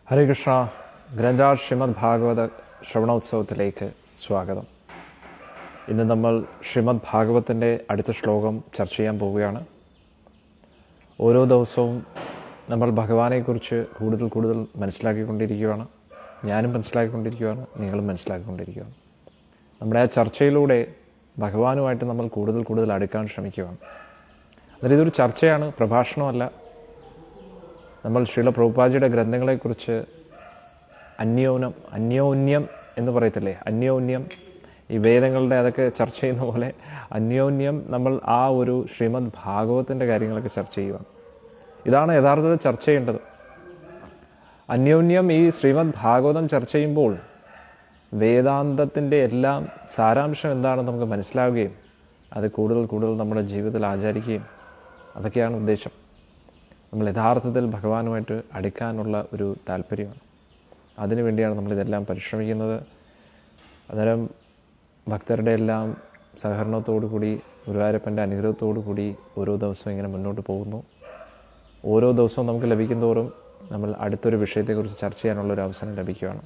ഹരേ കൃഷ്ണ ഗ്രന്ഥാർ ശ്രീമദ് ഭാഗവത ശ്രവണോത്സവത്തിലേക്ക് സ്വാഗതം ഇന്ന് നമ്മൾ ശ്രീമദ് ഭാഗവത്തിൻ്റെ അടുത്ത ശ്ലോകം ചർച്ച ചെയ്യാൻ പോവുകയാണ് ഓരോ ദിവസവും നമ്മൾ ഭഗവാനെക്കുറിച്ച് കൂടുതൽ കൂടുതൽ മനസ്സിലാക്കിക്കൊണ്ടിരിക്കുകയാണ് ഞാനും മനസ്സിലാക്കിക്കൊണ്ടിരിക്കുകയാണ് നിങ്ങളും മനസ്സിലാക്കിക്കൊണ്ടിരിക്കുകയാണ് നമ്മുടെ ആ ചർച്ചയിലൂടെ ഭഗവാനുമായിട്ട് നമ്മൾ കൂടുതൽ കൂടുതൽ അടുക്കാൻ ശ്രമിക്കുകയാണ് അന്നേരം ഇതൊരു ചർച്ചയാണ് പ്രഭാഷണമല്ല നമ്മൾ ശ്രീല പ്രഭുപാജിയുടെ ഗ്രന്ഥങ്ങളെക്കുറിച്ച് അന്യോന്യം അന്യോന്യം എന്ന് പറയത്തില്ലേ അന്യോന്യം ഈ വേദങ്ങളുടെ അതൊക്കെ ചർച്ച ചെയ്യുന്ന പോലെ അന്യോന്യം നമ്മൾ ആ ഒരു ശ്രീമദ് ഭാഗവത്തിൻ്റെ കാര്യങ്ങളൊക്കെ ചർച്ച ചെയ്യുകയാണ് ഇതാണ് യഥാർത്ഥത്തിൽ ചർച്ച ചെയ്യേണ്ടത് അന്യോന്യം ഈ ശ്രീമദ് ഭാഗവതം ചർച്ച ചെയ്യുമ്പോൾ വേദാന്തത്തിൻ്റെ എല്ലാം സാരാംശം എന്താണെന്ന് നമുക്ക് മനസ്സിലാവുകയും അത് കൂടുതൽ കൂടുതൽ നമ്മുടെ ജീവിതത്തിൽ ആചരിക്കുകയും അതൊക്കെയാണ് ഉദ്ദേശം നമ്മൾ യഥാർത്ഥത്തിൽ ഭഗവാനുമായിട്ട് അടുക്കാനുള്ള ഒരു താല്പര്യമാണ് അതിനുവേണ്ടിയാണ് നമ്മളിതെല്ലാം പരിശ്രമിക്കുന്നത് അന്നേരം ഭക്തരുടെ എല്ലാം സഹകരണത്തോടു കൂടി ഗുരുവായൂരപ്പൻ്റെ അനുഗ്രഹത്തോടു കൂടി ഓരോ ദിവസവും ഇങ്ങനെ മുന്നോട്ട് പോകുന്നു ഓരോ ദിവസവും നമുക്ക് ലഭിക്കുന്തോറും നമ്മൾ അടുത്തൊരു വിഷയത്തെക്കുറിച്ച് ചർച്ച ചെയ്യാനുള്ള ഒരു അവസരം ലഭിക്കുകയാണ്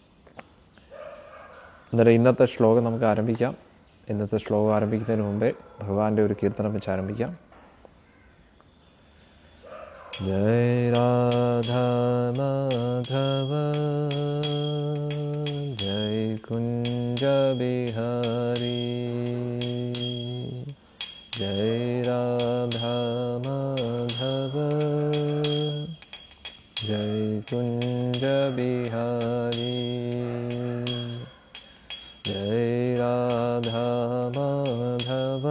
അന്നേരം ഇന്നത്തെ ശ്ലോകം നമുക്ക് ആരംഭിക്കാം ഇന്നത്തെ ശ്ലോകം ആരംഭിക്കുന്നതിന് മുമ്പേ ഭഗവാന്റെ ഒരു കീർത്തനം വെച്ച് ആരംഭിക്കാം जय राधा माधव जय कुञ्ज बिहारी जय राधा माधव जय कुञ्ज बिहारी जय राधा माधव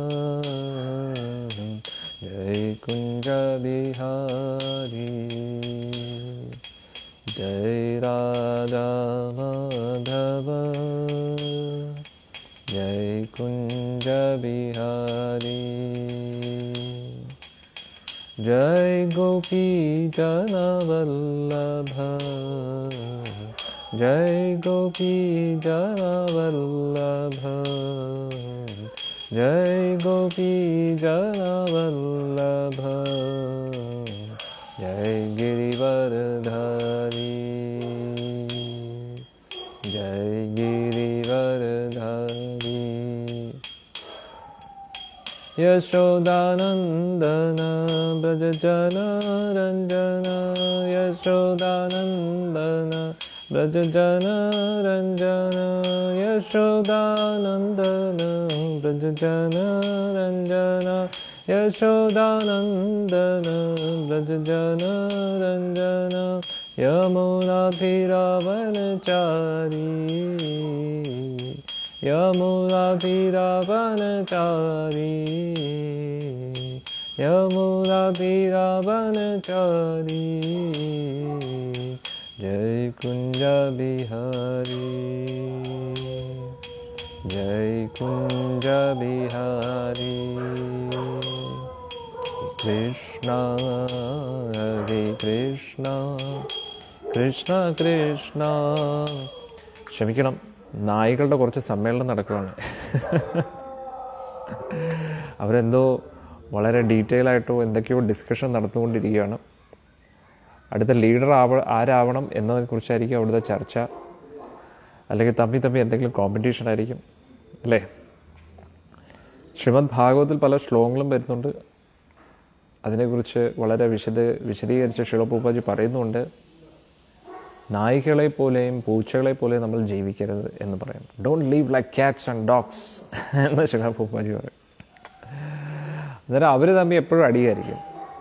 जय कुञ्ज बिहारी जय राधा माधव जय कुञ्ज बिहारी जय गोपी जनवल्लभ जय गोपी जनवल्लभ जय गोपी जनवल्लभ जय गिरिवरधारी जय गिरिवरधारी यशोदानन्दन व्रजजनरञ्जन यशोदानन्दन व्रजजनरञ्जन यशोदानन्दन व्रजजनरञ्जन यशोदानन्दन व्रजजनरञ्जन यमुनाधिरावनचारी यमुनाधिरावनचारी यमुनाधिरावनचारी जय कुञ्ज बिहारी जय कुञ्ज बिहारी कृष्ण हरे कृष्ण കൃഷ്ണ കൃഷ്ണ ക്ഷമിക്കണം നായികളുടെ കുറച്ച് സമ്മേളനം നടക്കുകയാണ് അവരെന്തോ വളരെ ഡീറ്റെയിൽ ആയിട്ടോ എന്തൊക്കെയോ ഡിസ്കഷൻ നടന്നുകൊണ്ടിരിക്കുകയാണ് അടുത്ത ലീഡർ ആവ ആരാവണം എന്നതിനെക്കുറിച്ചായിരിക്കും അവിടുത്തെ ചർച്ച അല്ലെങ്കിൽ തമ്മി തമ്മി എന്തെങ്കിലും കോമ്പറ്റീഷൻ ആയിരിക്കും അല്ലേ ശ്രീമദ് ഭാഗവത്തിൽ പല ശ്ലോകങ്ങളും വരുന്നുണ്ട് അതിനെക്കുറിച്ച് വളരെ വിശദ വിശദീകരിച്ച് ശിളപൂപ്പാജി പറയുന്നുണ്ട് നായികളെ പോലെയും പൂച്ചകളെ പോലെയും നമ്മൾ ജീവിക്കരുത് എന്ന് പറയും don't live like cats and dogs എന്ന് ശിളപൂപ്പാജി പറയും അന്നേരം അവർ തമ്മിൽ എപ്പോഴും അടിയായിരിക്കും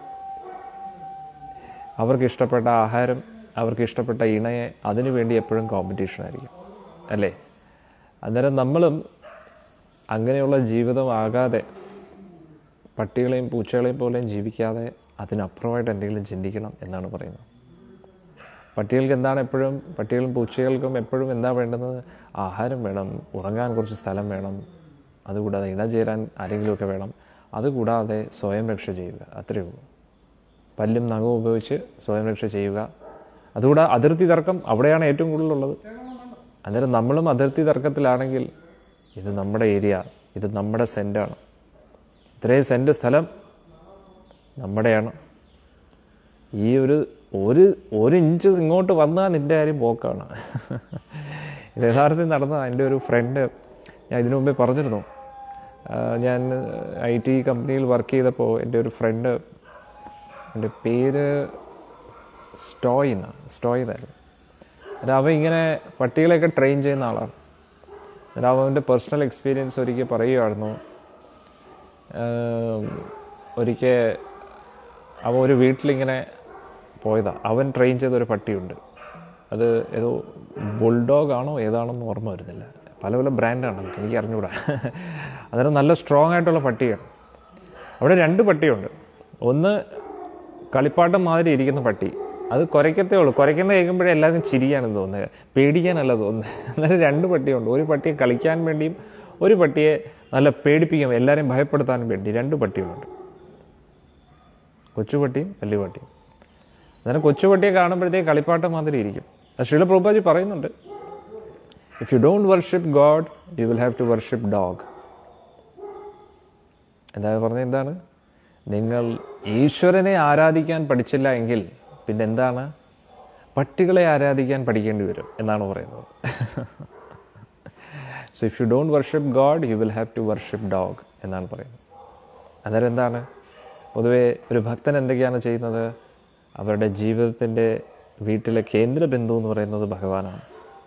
അവർക്ക് ഇഷ്ടപ്പെട്ട ആഹാരം അവർക്ക് ഇഷ്ടപ്പെട്ട ഇണയെ അതിനു വേണ്ടി എപ്പോഴും കോമ്പറ്റീഷൻ ആയിരിക്കും അല്ലേ അന്നേരം നമ്മളും അങ്ങനെയുള്ള ജീവിതം ആകാതെ പട്ടികളെയും പൂച്ചകളെയും പോലെയും ജീവിക്കാതെ അതിനപ്പുറമായിട്ട് എന്തെങ്കിലും ചിന്തിക്കണം എന്നാണ് പറയുന്നത് പട്ടികൾക്ക് എന്താണ് എപ്പോഴും പട്ടികളും പൂച്ചകൾക്കും എപ്പോഴും എന്താ വേണ്ടുന്നത് ആഹാരം വേണം ഉറങ്ങാൻ കുറച്ച് സ്ഥലം വേണം അതുകൂടാതെ ഇണചേരാൻ ആരെങ്കിലുമൊക്കെ വേണം അതുകൂടാതെ സ്വയം രക്ഷ ചെയ്യുക അത്രയേ ഉള്ളൂ പല്ലും നഖവും ഉപയോഗിച്ച് സ്വയം രക്ഷ ചെയ്യുക അതുകൂടാതെ അതിർത്തി തർക്കം അവിടെയാണ് ഏറ്റവും കൂടുതലുള്ളത് അന്നേരം നമ്മളും അതിർത്തി തർക്കത്തിലാണെങ്കിൽ ഇത് നമ്മുടെ ഏരിയ ഇത് നമ്മുടെ സെൻറ്റാണ് ഇത്രയും സെൻറ്റ് സ്ഥലം നമ്മുടെയാണ് ഈ ഒരു ഒരു ഒരു ഇഞ്ച് ഇങ്ങോട്ട് വന്നാൽ നിൻ്റെ കാര്യം പോക്കാണ് ഇത് യഥാർത്ഥത്തിൽ നടന്ന എൻ്റെ ഒരു ഫ്രണ്ട് ഞാൻ ഇതിനു മുമ്പേ പറഞ്ഞിരുന്നു ആ, ഞാൻ ഐ ടി കമ്പനിയിൽ വർക്ക് ചെയ്തപ്പോൾ എൻ്റെ ഒരു ഫ്രണ്ട് എൻ്റെ പേര് സ്റ്റോയ് എന്നാണ് സ്റ്റോയ് എന്നായിരുന്നു എന്നിട്ട് അവൻ ഇങ്ങനെ പട്ടികളെയൊക്കെ ട്രെയിൻ ചെയ്യുന്ന ആളാണ് എന്നിട്ട് അവൻ്റെ പേഴ്സണൽ എക്സ്പീരിയൻസ് ഒരിക്കൽ പറയുമായിരുന്നു ഒരിക്കൽ അവൻ ഒരു വീട്ടിലിങ്ങനെ പോയതാ അവൻ ട്രെയിൻ ചെയ്ത ഒരു പട്ടിയുണ്ട് അത് ഏതോ ബുൾഡോഗ് ആണോ ഏതാണെന്ന് ഓർമ്മ വരുന്നില്ല പല പല ബ്രാൻഡാണ് എനിക്ക് അറിഞ്ഞുകൂടാ അന്നേരം നല്ല സ്ട്രോങ് ആയിട്ടുള്ള പട്ടിയാണ് അവിടെ രണ്ട് പട്ടിയുണ്ട് ഒന്ന് കളിപ്പാട്ടം മാതിരി ഇരിക്കുന്ന പട്ടി അത് കുരയ്ക്കത്തേ ഉള്ളൂ കുരയ്ക്കുന്ന കേൾക്കുമ്പോഴേ എല്ലാവർക്കും ചിരിയാണെന്ന് തോന്നുന്നത് പേടിക്കാനല്ല തോന്നുന്നത് അന്നേരം രണ്ട് പട്ടിയുണ്ട് ഒരു പട്ടിയെ കളിക്കാൻ വേണ്ടിയും ഒരു പട്ടിയെ നല്ല പേടിപ്പിക്കാൻ എല്ലാവരെയും ഭയപ്പെടുത്താനും വേണ്ടി രണ്ട് പട്ടികളുണ്ട് കൊച്ചുപട്ടിയും വലിയ പട്ടിയും അന്നേരം കൊച്ചുപട്ടിയെ കാണുമ്പോഴത്തേക്ക് കളിപ്പാട്ടം മാതിരി ഇരിക്കും അത് ശ്രീല പ്രഭുപാജി പറയുന്നുണ്ട് if you don't worship God you will have to worship dog എന്താ പറഞ്ഞത് എന്താണ് നിങ്ങൾ ഈശ്വരനെ ആരാധിക്കാൻ പഠിച്ചില്ല എങ്കിൽ പിന്നെ എന്താണ് പട്ടികളെ ആരാധിക്കാൻ പഠിക്കേണ്ടി വരും എന്നാണ് പറയുന്നത് so if you don't worship God you will have to worship dog എന്നാണ് പറയുന്നത് അന്നേരം എന്താണ് പൊതുവേ ഒരു ഭക്തൻ എന്തൊക്കെയാണ് ചെയ്യുന്നത് അവരുടെ ജീവിതത്തിൻ്റെ വീട്ടിലെ കേന്ദ്ര ബിന്ദു എന്ന് പറയുന്നത് ഭഗവാനാണ്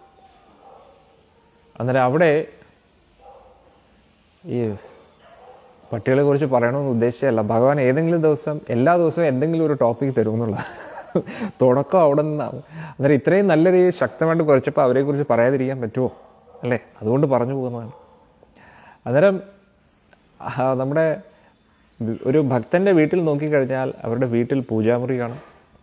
അന്നേരം അവിടെ ഈ പട്ടികളെ കുറിച്ച് പറയണമെന്ന് ഉദ്ദേശിച്ചല്ല ഭഗവാൻ ഏതെങ്കിലും ദിവസം എല്ലാ ദിവസവും എന്തെങ്കിലും ഒരു ടോപ്പിക് തരുമെന്നുള്ള തുടക്കം അവിടെ നിന്നാണ് അന്നേരം ഇത്രയും നല്ല രീതിയിൽ ശക്തമായിട്ട് കുറച്ചപ്പോൾ അവരെക്കുറിച്ച് പറയാതിരിക്കാൻ പറ്റുമോ അല്ലേ അതുകൊണ്ട് പറഞ്ഞു പോകുന്നതാണ് അന്നേരം ആ, നമ്മുടെ വി- ഒരു ഭക്തൻ്റെ വീട്ടിൽ നോക്കിക്കഴിഞ്ഞാൽ അവരുടെ വീട്ടിൽ പൂജാമുറി കാണും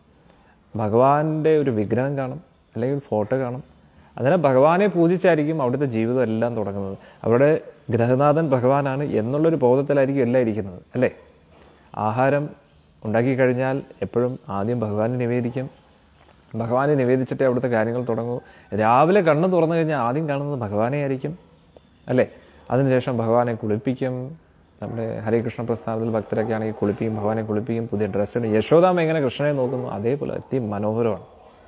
ഭഗവാന്റെ ഒരു വിഗ്രഹം കാണും അല്ലെങ്കിൽ ഒരു ഫോട്ടോ കാണും അന്നേരം ഭഗവാനെ പൂജിച്ചായിരിക്കും അവിടുത്തെ ജീവിതം എല്ലാം തുടങ്ങുന്നത് അവരുടെ ഗ്രഹനാഥൻ ഭഗവാനാണ് എന്നുള്ളൊരു ബോധത്തിലായിരിക്കും എല്ലാം ഇരിക്കുന്നത് അല്ലേ ആഹാരം ഉണ്ടാക്കി കഴിഞ്ഞാൽ എപ്പോഴും ആദ്യം ഭഗവാനെ നിവേദിക്കും ഭഗവാനെ നിവേദിച്ചിട്ടേ അവിടുത്തെ കാര്യങ്ങൾ തുടങ്ങൂ രാവിലെ കണ്ണ് തുറന്നു കഴിഞ്ഞാൽ ആദ്യം കാണുന്നത് ഭഗവാനെ ആയിരിക്കും അല്ലേ അതിനുശേഷം ഭഗവാനെ കുളിപ്പിക്കും നമ്മുടെ ഹരേകൃഷ്ണ പ്രസ്ഥാനത്തിൽ ഭക്തരൊക്കെ ആണെങ്കിൽ കുളിപ്പിക്കും ഭഗവാനെ കുളിപ്പിക്കും പുതിയ ഡ്രസ്സിന് യശോദാമ്മ എങ്ങനെ കൃഷ്ണനെ നോക്കുന്നു അതേപോലെ അതി മനോഹരമാണ്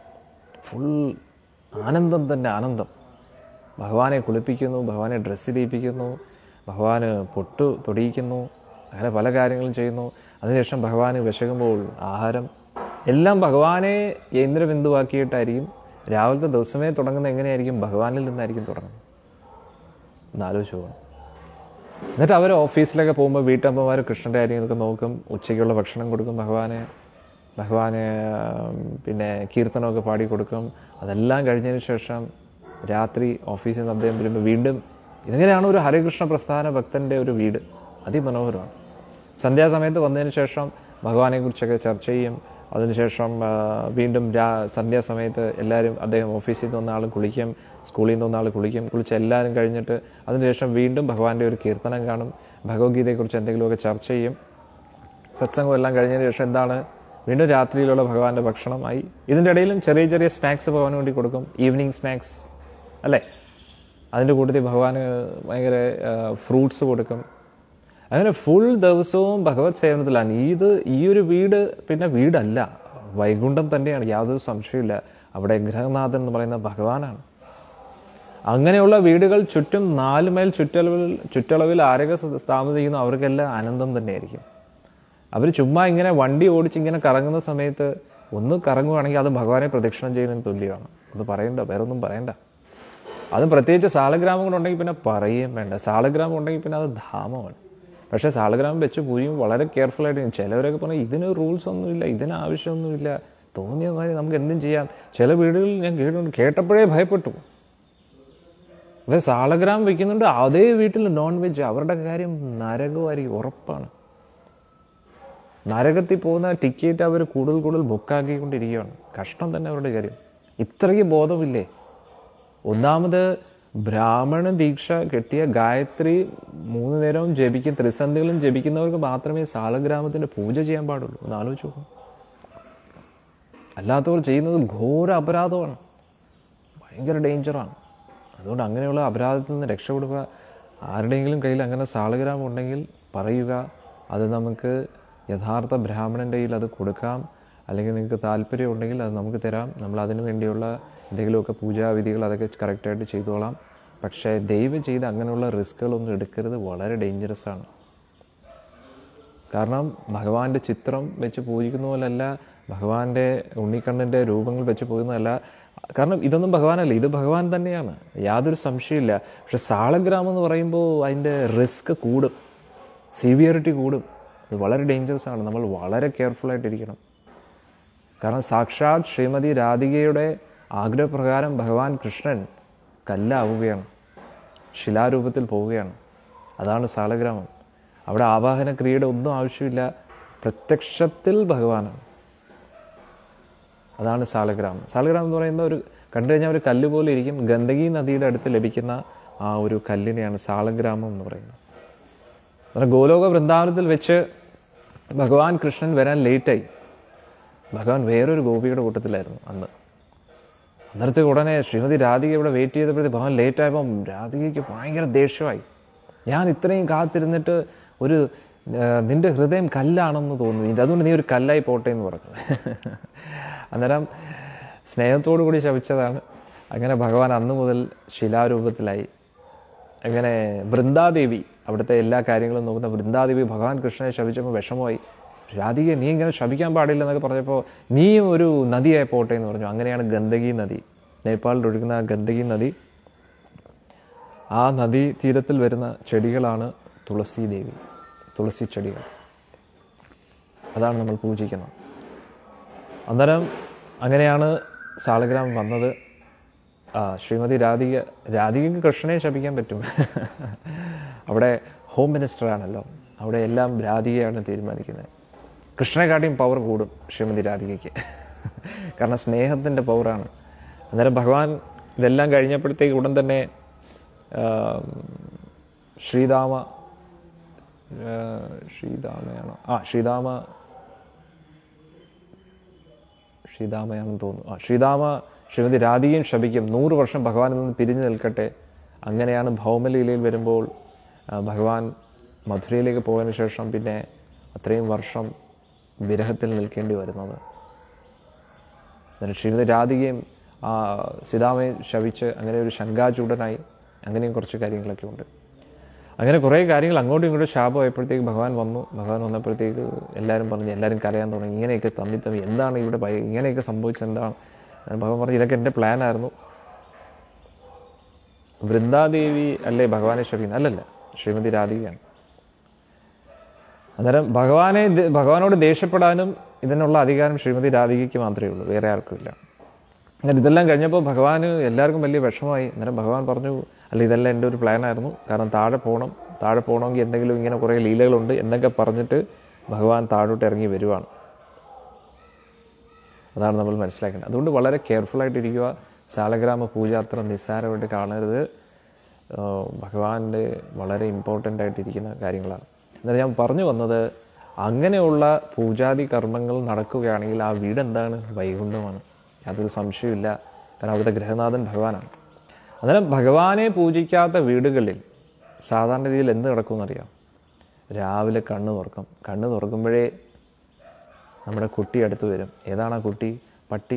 ഫുൾ ആനന്ദം തന്നെ ആനന്ദം ഭഗവാനെ കുളിപ്പിക്കുന്നു ഭഗവാനെ ഡ്രസ്സ് ഇടിയിപ്പിക്കുന്നു ഭഗവാന് പൊട്ട് തൊടിയിക്കുന്നു അങ്ങനെ പല കാര്യങ്ങളും ചെയ്യുന്നു അതിനുശേഷം ഭഗവാന് വിശകുമ്പോൾ ആഹാരം എല്ലാം ഭഗവാനെ കേന്ദ്രബിന്ദുവാക്കിയിട്ടായിരിക്കും രാവിലത്തെ ദിവസമേ തുടങ്ങുന്നത് എങ്ങനെയായിരിക്കും ഭഗവാനിൽ നിന്നായിരിക്കും തുടങ്ങുന്നത് ഒന്ന് ആലോചിച്ച് പോകണം എന്നിട്ട് അവർ ഓഫീസിലൊക്കെ പോകുമ്പോൾ വീട്ടമ്മമാർ കൃഷ്ണൻ്റെ കാര്യങ്ങളൊക്കെ നോക്കും ഉച്ചയ്ക്കുള്ള ഭക്ഷണം കൊടുക്കും ഭഗവാനെ ഭഗവാനെ ഉം, പിന്നെ കീർത്തനമൊക്കെ പാടി കൊടുക്കും അതെല്ലാം കഴിഞ്ഞതിന് ശേഷം രാത്രി ഓഫീസിൽ നിന്ന് അദ്ദേഹം വരുമ്പോൾ വീണ്ടും ഇതെങ്ങനെയാണ് ഒരു ഹരകൃഷ്ണ പ്രസ്ഥാന ഭക്തൻ്റെ ഒരു വീട് അതിമനോഹരമാണ് സന്ധ്യാസമയത്ത് വന്നതിന് ശേഷം ഭഗവാനെക്കുറിച്ചൊക്കെ ചർച്ച ചെയ്യും അതിനുശേഷം ആ, വീണ്ടും രാ സന്ധ്യാസമയത്ത് എല്ലാവരും അദ്ദേഹം ഓഫീസിൽ നിന്ന് വന്ന ആൾ കുളിക്കും സ്കൂളിൽ നിന്ന് വന്ന ആൾ കുളിക്കും കുളിച്ച് എല്ലാവരും കഴിഞ്ഞിട്ട് അതിനുശേഷം വീണ്ടും ഭഗവാന്റെ ഒരു കീർത്തനം കാണും ഭഗവത്ഗീതയെക്കുറിച്ച് എന്തെങ്കിലുമൊക്കെ ചർച്ച ചെയ്യും സത്സംഗം എല്ലാം കഴിഞ്ഞതിന് ശേഷം എന്താണ് വീണ്ടും രാത്രിയിലുള്ള ഭഗവാന്റെ ഭക്ഷണമായി ഇതിൻ്റെ ഇടയിലും ചെറിയ ചെറിയ സ്നാക്സ് ഭഗവാന് വേണ്ടി കൊടുക്കും ഈവനിങ് സ്നാക്സ് അല്ലേ അതിൻ്റെ കൂട്ടത്തിൽ ഭഗവാന് ഭയങ്കര ഫ്രൂട്ട്സ് കൊടുക്കും അങ്ങനെ ഫുൾ ദിവസവും ഭഗവത് സേവനത്തിലാണ് ഇത് ഈ ഒരു വീട് പിന്നെ വീടല്ല വൈകുണ്ഠം തന്നെയാണ് യാതൊരു സംശയമില്ല അവിടെ ഗ്രഹനാഥൻ എന്ന് പറയുന്ന ഭഗവാനാണ് അങ്ങനെയുള്ള വീടുകൾ ചുറ്റും നാല് മൈൽ ചുറ്റളവിൽ ചുറ്റളവിൽ ആരൊക്കെ സ- താമസിക്കുന്നു അവർക്കെല്ലാം ആനന്ദം തന്നെയായിരിക്കും അവർ ചുമ്മാ ഇങ്ങനെ വണ്ടി ഓടിച്ച് ഇങ്ങനെ കറങ്ങുന്ന സമയത്ത് ഒന്ന് കറങ്ങുവാണെങ്കിൽ അത് ഭഗവാനെ പ്രദക്ഷിണം ചെയ്യുന്നതിന് തുല്യമാണ് അത് പറയണ്ട വേറെ ഒന്നും പറയണ്ട അതും പ്രത്യേകിച്ച് സാലഗ്രാമം കൊണ്ടുണ്ടെങ്കിൽ പിന്നെ പറയുകയും വേണ്ട സാലഗ്രാമം ഉണ്ടെങ്കിൽ പിന്നെ അത് ധാമമാണ് പക്ഷേ സാലഗ്രാമം വെച്ച് പൂജിയും വളരെ കെയർഫുൾ ആയിട്ട് ചെയ്യും. ചിലവരൊക്കെ പറഞ്ഞാൽ ഇതിന് റൂൾസ് ഒന്നുമില്ല ഇതിന് ആവശ്യമൊന്നുമില്ല തോന്നിയ മാതിരി നമുക്ക് എന്തും ചെയ്യാം ചില വീടുകളിൽ ഞാൻ കേട്ടിട്ടുണ്ട് കേട്ടപ്പോഴേ ഭയപ്പെട്ടു അതെ സാലഗ്രാം വെക്കുന്നുണ്ട് അതേ വീട്ടിൽ നോൺ വെജ് അവരുടെ കാര്യം നരകമായിരിക്കും ഉറപ്പാണ് നരകത്തിൽ പോകുന്ന ടിക്കറ്റ് അവർ കൂടുതൽ കൂടുതൽ ബുക്കാക്കിക്കൊണ്ടിരിക്കുകയാണ് കഷ്ടം തന്നെ അവരുടെ കാര്യം ഇത്രയ്ക്ക് ബോധമില്ലേ ഒന്നാമത് ബ്രാഹ്മണ ദീക്ഷ കെട്ടിയ ഗായത്രി മൂന്ന് നേരവും ജപിക്കും ത്രിസന്ധികളും ജപിക്കുന്നവർക്ക് മാത്രമേ സാലഗ്രാമത്തിൻ്റെ പൂജ ചെയ്യാൻ പാടുള്ളൂ ഒന്ന് ആലോചിച്ച് നോക്കും അല്ലാത്തവർ ചെയ്യുന്നത് ഘോര അപരാധമാണ് ഭയങ്കര ഡേഞ്ചറാണ് അതുകൊണ്ട് അങ്ങനെയുള്ള അപരാധത്തിൽ നിന്ന് രക്ഷപ്പെടുക ആരുടെയെങ്കിലും കയ്യിൽ അങ്ങനെ സാളഗ്രാമം ഉണ്ടെങ്കിൽ പറയുക അത് നമുക്ക് യഥാർത്ഥ ബ്രാഹ്മണൻ്റെ കയ്യിൽ അത് കൊടുക്കാം അല്ലെങ്കിൽ നിങ്ങൾക്ക് താല്പര്യം ഉണ്ടെങ്കിൽ അത് നമുക്ക് തരാം നമ്മൾ അതിനു വേണ്ടിയുള്ള എന്തെങ്കിലുമൊക്കെ പൂജാവിധികൾ അതൊക്കെ കറക്റ്റായിട്ട് ചെയ്തോളാം പക്ഷേ ദൈവം ചെയ്ത് അങ്ങനെയുള്ള റിസ്ക്കുകളൊന്നും എടുക്കരുത് വളരെ ഡേഞ്ചറസ് ആണ് കാരണം ഭഗവാന്റെ ചിത്രം വെച്ച് പൂജിക്കുന്ന പോലല്ല ഭഗവാന്റെ ഉണ്ണിക്കണ്ണൻ്റെ രൂപങ്ങൾ വെച്ച് പോകുന്നതല്ല കാരണം ഇതൊന്നും ഭഗവാനല്ല ഇത് ഭഗവാൻ തന്നെയാണ് യാതൊരു സംശയമില്ല പക്ഷെ സാളഗ്രാമം എന്ന് പറയുമ്പോൾ അതിൻ്റെ റിസ്ക് കൂടും സിവിയറിറ്റി കൂടും ഇത് വളരെ ഡേഞ്ചറസ് ആണ് നമ്മൾ വളരെ കെയർഫുൾ ആയിട്ടിരിക്കണം കാരണം സാക്ഷാത് ശ്രീമതി രാധികയുടെ ആഗ്രഹപ്രകാരം ഭഗവാൻ കൃഷ്ണൻ കല്ലാവുകയാണ് ശിലാരൂപത്തിൽ പോവുകയാണ് അതാണ് സാളഗ്രാമം അവിടെ ആവാഹന ക്രിയയുടെ ഒന്നും ആവശ്യമില്ല പ്രത്യക്ഷത്തിൽ ഭഗവാനാണ് അതാണ് സാലഗ്രാമം സാലഗ്രാമം എന്ന് പറയുമ്പോൾ ഒരു കണ്ടു കഴിഞ്ഞാൽ ഒരു കല്ല് പോലെ ഇരിക്കും ഗന്ദകി നദിയുടെ അടുത്ത് ലഭിക്കുന്ന ആ ഒരു കല്ലിനെയാണ് സാലഗ്രാമം എന്ന് പറയുന്നത് എന്നാൽ ഗോലോക വൃന്ദാവനത്തിൽ വെച്ച് ഭഗവാൻ കൃഷ്ണൻ വരാൻ ലേറ്റായി ഭഗവാൻ വേറൊരു ഗോപിയുടെ കൂട്ടത്തിലായിരുന്നു അന്ന് അന്നേരത്തേക്ക് ഉടനെ ശ്രീമതി രാധിക ഇവിടെ വെയിറ്റ് ചെയ്തപ്പോഴത്തേക്ക് ഭഗവാൻ ലേറ്റായപ്പം രാധികയ്ക്ക് ഭയങ്കര ദേഷ്യമായി ഞാൻ ഇത്രയും കാത്തിരുന്നിട്ട് ഒരു ആ, നിന്റെ ഹൃദയം കല്ലാണെന്ന് തോന്നുന്നു ഇത് അതുകൊണ്ട് നീ ഒരു കല്ലായി പോട്ടെ എന്ന് പറഞ്ഞു അന്നേരം സ്നേഹത്തോടു കൂടി ശപിച്ചതാണ് അങ്ങനെ ഭഗവാൻ അന്ന് മുതൽ ശിലാരൂപത്തിലായി അങ്ങനെ വൃന്ദാദേവി അവിടുത്തെ എല്ലാ കാര്യങ്ങളും നോക്കുന്ന വൃന്ദാദേവി ഭഗവാൻ കൃഷ്ണനെ ശപിച്ചപ്പോൾ വിഷമമായി രാധികയെ നീ ഇങ്ങനെ ശപിക്കാൻ പാടില്ല എന്നൊക്കെ പറഞ്ഞപ്പോൾ നീയും ഒരു നദിയായി പോട്ടെ എന്ന് പറഞ്ഞു അങ്ങനെയാണ് ഗന്ദകി നദി നേപ്പാളിൽ ഒഴുകുന്ന ആ ഗന്ദകി നദി ആ നദീ തീരത്തിൽ വരുന്ന ചെടികളാണ് തുളസി ദേവി തുളസി ചെടികൾ അതാണ് നമ്മൾ പൂജിക്കുന്നത് അന്നേരം അങ്ങനെയാണ് സാളഗ്രാമം വന്നത് ആ ശ്രീമതി രാധിക രാധികയ്ക്ക് കൃഷ്ണനെ ശപിക്കാൻ പറ്റും അവിടെ ഹോം മിനിസ്റ്ററാണല്ലോ അവിടെ എല്ലാം രാധികയാണ് തീരുമാനിക്കുന്നത് കൃഷ്ണനെക്കാട്ടിയും പവർ കൂടും ശ്രീമതി രാധികയ്ക്ക് കാരണം സ്നേഹത്തിൻ്റെ പവറാണ് അന്നേരം ഭഗവാൻ ഇതെല്ലാം കഴിഞ്ഞപ്പോഴത്തേക്ക് ഉടൻ തന്നെ ആ, ശ്രീതാമ ആ, ശ്രീതാമയാണോ ആ ശ്രീതാമ ശ്രീതാമയാണെന്ന് തോന്നുന്നു ആ ശ്രീതാമ ശ്രീമതി രാധികയും ശപിക്കും നൂറ് വർഷം ഭഗവാനിൽ നിന്ന് പിരിഞ്ഞു നിൽക്കട്ടെ അങ്ങനെയാണ് ഭൗമലീലയിൽ വരുമ്പോൾ ആ, ഭഗവാൻ മധുരയിലേക്ക് പോയതിനു ശേഷം പിന്നെ അത്രയും വർഷം വിരഹത്തിൽ നിൽക്കേണ്ടി വരുന്നത് എന്നിട്ട് ശ്രീമതി രാധികയും ആ സീതാമയെ ശവിച്ച് അങ്ങനെ ഒരു ശങ്കാചൂടനായി അങ്ങനെയും കുറച്ച് കാര്യങ്ങളൊക്കെ ഉണ്ട് അങ്ങനെ കുറേ കാര്യങ്ങൾ അങ്ങോട്ടും ഇങ്ങോട്ടും ശാപമായപ്പോഴത്തേക്ക് ഭഗവാൻ വന്നു ഭഗവാൻ വന്നപ്പോഴത്തേക്ക് എല്ലാവരും പറഞ്ഞു എല്ലാവരും കരയാൻ തുടങ്ങി ഇങ്ങനെയൊക്കെ തമ്മി തമ്മി എന്താണ് ഇവിടെ ഭയ- ഇങ്ങനെയൊക്കെ സംഭവിച്ചത് എന്താണ് ഞാൻ ഭഗവാൻ പറഞ്ഞു ഇതൊക്കെ എൻ്റെ പ്ലാനായിരുന്നു വൃന്ദാദേവി അല്ലേ ഭഗവാനെ ശപിക്കുന്നത് അല്ലല്ല ശ്രീമതി രാധികയാണ് അന്നേരം ഭഗവാനെ ദ- ഭഗവാനോട് ദേഷ്യപ്പെടാനും ഇതിനുള്ള അധികാരം ശ്രീമതി രാധികയ്ക്ക് മാത്രമേ ഉള്ളൂ വേറെ ആർക്കും ഇല്ല അങ്ങനെ ഇതെല്ലാം കഴിഞ്ഞപ്പോൾ ഭഗവാന് എല്ലാവർക്കും വലിയ വിഷമമായി അന്നേരം ഭഗവാൻ പറഞ്ഞു അല്ല ഇതെല്ലാം എൻ്റെ ഒരു പ്ലാനായിരുന്നു കാരണം താഴെ പോകണം താഴെ പോകണമെങ്കിൽ എന്തെങ്കിലും ഇങ്ങനെ കുറേ ലീലകളുണ്ട് എന്നൊക്കെ പറഞ്ഞിട്ട് ഭഗവാൻ താഴോട്ട് ഇറങ്ങി വരുവാണ് അതാണ് നമ്മൾ മനസ്സിലാക്കേണ്ടത് അതുകൊണ്ട് വളരെ കെയർഫുള്ളായിട്ടിരിക്കുക സാലഗ്രാമ പൂജ അത്ര നിസ്സാരമായിട്ട് കാണരുത് ആഹ് ഭഗവാന്റെ വളരെ ഇമ്പോർട്ടൻ്റ് ആയിട്ടിരിക്കുന്ന കാര്യങ്ങളാണ് എന്നാൽ ഞാൻ പറഞ്ഞു വന്നത് അങ്ങനെയുള്ള പൂജാതി കർമ്മങ്ങൾ നടക്കുകയാണെങ്കിൽ ആ വീട് എന്താണ് വൈകുണ്ഠമാണ് യാതൊരു സംശയമില്ല കാരണം അവിടുത്തെ ഗ്രഹനാഥൻ ഭഗവാനാണ് അന്നേരം ഭഗവാനെ പൂജിക്കാത്ത വീടുകളിൽ സാധാരണ രീതിയിൽ എന്ത് നടക്കുമെന്നറിയാം രാവിലെ കണ്ണ് തുറക്കും കണ്ണ് തുറക്കുമ്പോഴേ നമ്മുടെ കുട്ടി അടുത്ത് വരും ഏതാണ് ആ കുട്ടി പട്ടി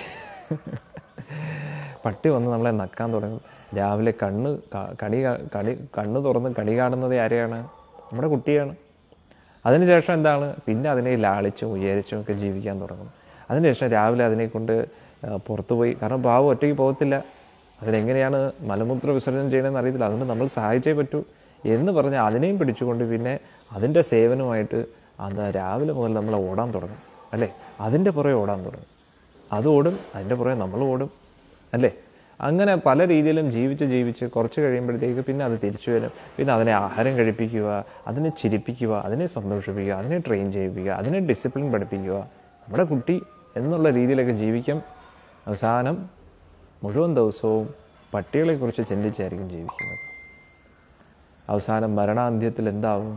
പട്ടി വന്ന് നമ്മളെ നക്കാൻ തുടങ്ങും രാവിലെ കണ്ണ് ക- കണി കാ- കണി കണ്ണ് തുറന്ന് കണി കാണുന്നത് ആരെയാണ് നമ്മുടെ കുട്ടിയാണ് അതിനുശേഷം എന്താണ് പിന്നെ അതിനെ ലാളിച്ചും ഉയരിച്ചും ഒക്കെ ജീവിക്കാൻ തുടങ്ങും അതിനുശേഷം രാവിലെ അതിനെ കൊണ്ട് ആ, പുറത്തു പോയി കാരണം പാവം ഒറ്റയ്ക്ക് പോകത്തില്ല അതിനെങ്ങനെയാണ് മലമൂത്ര വിസർജനം ചെയ്യണമെന്ന് അറിയത്തില്ല അതുകൊണ്ട് നമ്മൾ സഹായിച്ചേ പറ്റൂ എന്ന് പറഞ്ഞ് അതിനെയും പിടിച്ചുകൊണ്ട് പിന്നെ അതിൻ്റെ സേവനമായിട്ട് അത് രാവിലെ മുതൽ നമ്മൾ ഓടാൻ തുടങ്ങും അല്ലേ അതിൻ്റെ പുറകെ ഓടാൻ തുടങ്ങും അത് ഓടും അതിൻ്റെ പുറകെ നമ്മൾ ഓടും അല്ലേ അങ്ങനെ പല രീതിയിലും ജീവിച്ച് ജീവിച്ച് കുറച്ച് കഴിയുമ്പോഴത്തേക്ക് പിന്നെ അത് തിരിച്ചു വരും പിന്നെ അതിനെ ആഹാരം കഴിപ്പിക്കുക അതിനെ ചിരിപ്പിക്കുക അതിനെ സന്തോഷിപ്പിക്കുക അതിനെ ട്രെയിൻ ചെയ്യിപ്പിക്കുക അതിനെ ഡിസിപ്ലിൻ പഠിപ്പിക്കുക നമ്മുടെ കുട്ടി എന്നുള്ള രീതിയിലൊക്കെ ജീവിക്കും അവസാനം മുഴുവൻ ദിവസവും പട്ടികളെക്കുറിച്ച് ചിന്തിച്ചായിരിക്കും ജീവിക്കുന്നത് അവസാനം മരണാന്ത്യത്തിൽ എന്താവും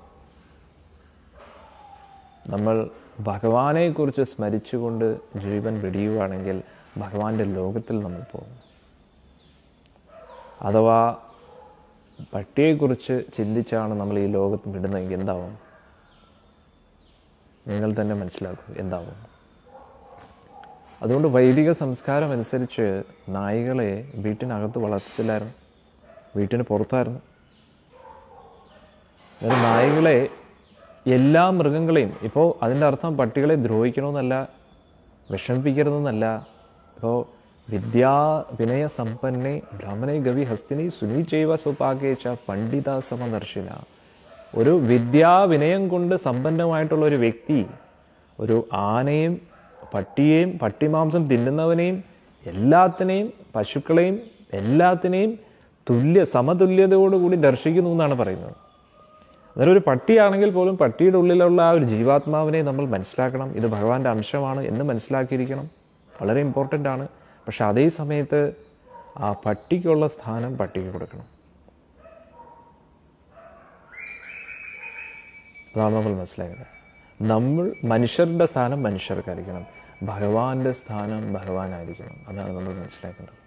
നമ്മൾ ഭഗവാനെക്കുറിച്ച് സ്മരിച്ചുകൊണ്ട് ജീവൻ വെടിയുകയാണെങ്കിൽ ഭഗവാന്റെ ലോകത്തിൽ നമ്മൾ പോകും അഥവാ പട്ടിയെക്കുറിച്ച് ചിന്തിച്ചാണ് നമ്മൾ ഈ ലോകത്ത് വിടുന്നതെങ്കിൽ എന്താവും നിങ്ങൾ തന്നെ മനസ്സിലാക്കൂ എന്താവും അതുകൊണ്ട് വൈദിക സംസ്കാരം അനുസരിച്ച് നായികളെ വീട്ടിനകത്ത് വളർത്തത്തില്ലായിരുന്നു വീട്ടിന് പുറത്തായിരുന്നു അതായത് നായകളെ എല്ലാ മൃഗങ്ങളെയും ഇപ്പോൾ അതിൻ്റെ അർത്ഥം പട്ടികളെ ദ്രോഹിക്കണമെന്നല്ല വിഷമിപ്പിക്കരുതെന്നല്ല ഇപ്പോൾ വിദ്യാ വിനയ സമ്പന്നെ ബ്രാഹ്മണെ ഗവി ഹസ്തിനി സുനി ചെയ്വ സ്വപാകേച്ച പണ്ഡിത സമദർശിന ഒരു വിദ്യാ വിനയം കൊണ്ട് സമ്പന്നമായിട്ടുള്ള ഒരു വ്യക്തി ഒരു ആനയും പട്ടിയെയും പട്ടിമാംസം തിന്നുന്നവനെയും എല്ലാത്തിനെയും പശുക്കളെയും എല്ലാത്തിനെയും തുല്യ സമതുല്യതയോടുകൂടി ദർശിക്കുന്നു എന്നാണ് പറയുന്നത് അന്നേരം ഒരു പട്ടിയാണെങ്കിൽ പോലും പട്ടിയുടെ ഉള്ളിലുള്ള ആ ഒരു ജീവാത്മാവിനെ നമ്മൾ മനസ്സിലാക്കണം ഇത് ഭഗവാന്റെ അംശമാണ് എന്ന് മനസ്സിലാക്കിയിരിക്കണം വളരെ ഇമ്പോർട്ടൻ്റ് ആണ് പക്ഷെ അതേ സമയത്ത് ആ പട്ടിക്കുള്ള സ്ഥാനം പട്ടിക്ക് കൊടുക്കണം അതാണ് നമ്മൾ മനസ്സിലാക്കുന്നത് നമ്മൾ മനുഷ്യരുടെ സ്ഥാനം മനുഷ്യർക്കായിരിക്കണം ഭഗവാന്റെ സ്ഥാനം ഭഗവാനായിരിക്കണം അതാണ് നമ്മൾ മനസ്സിലാക്കേണ്ടത്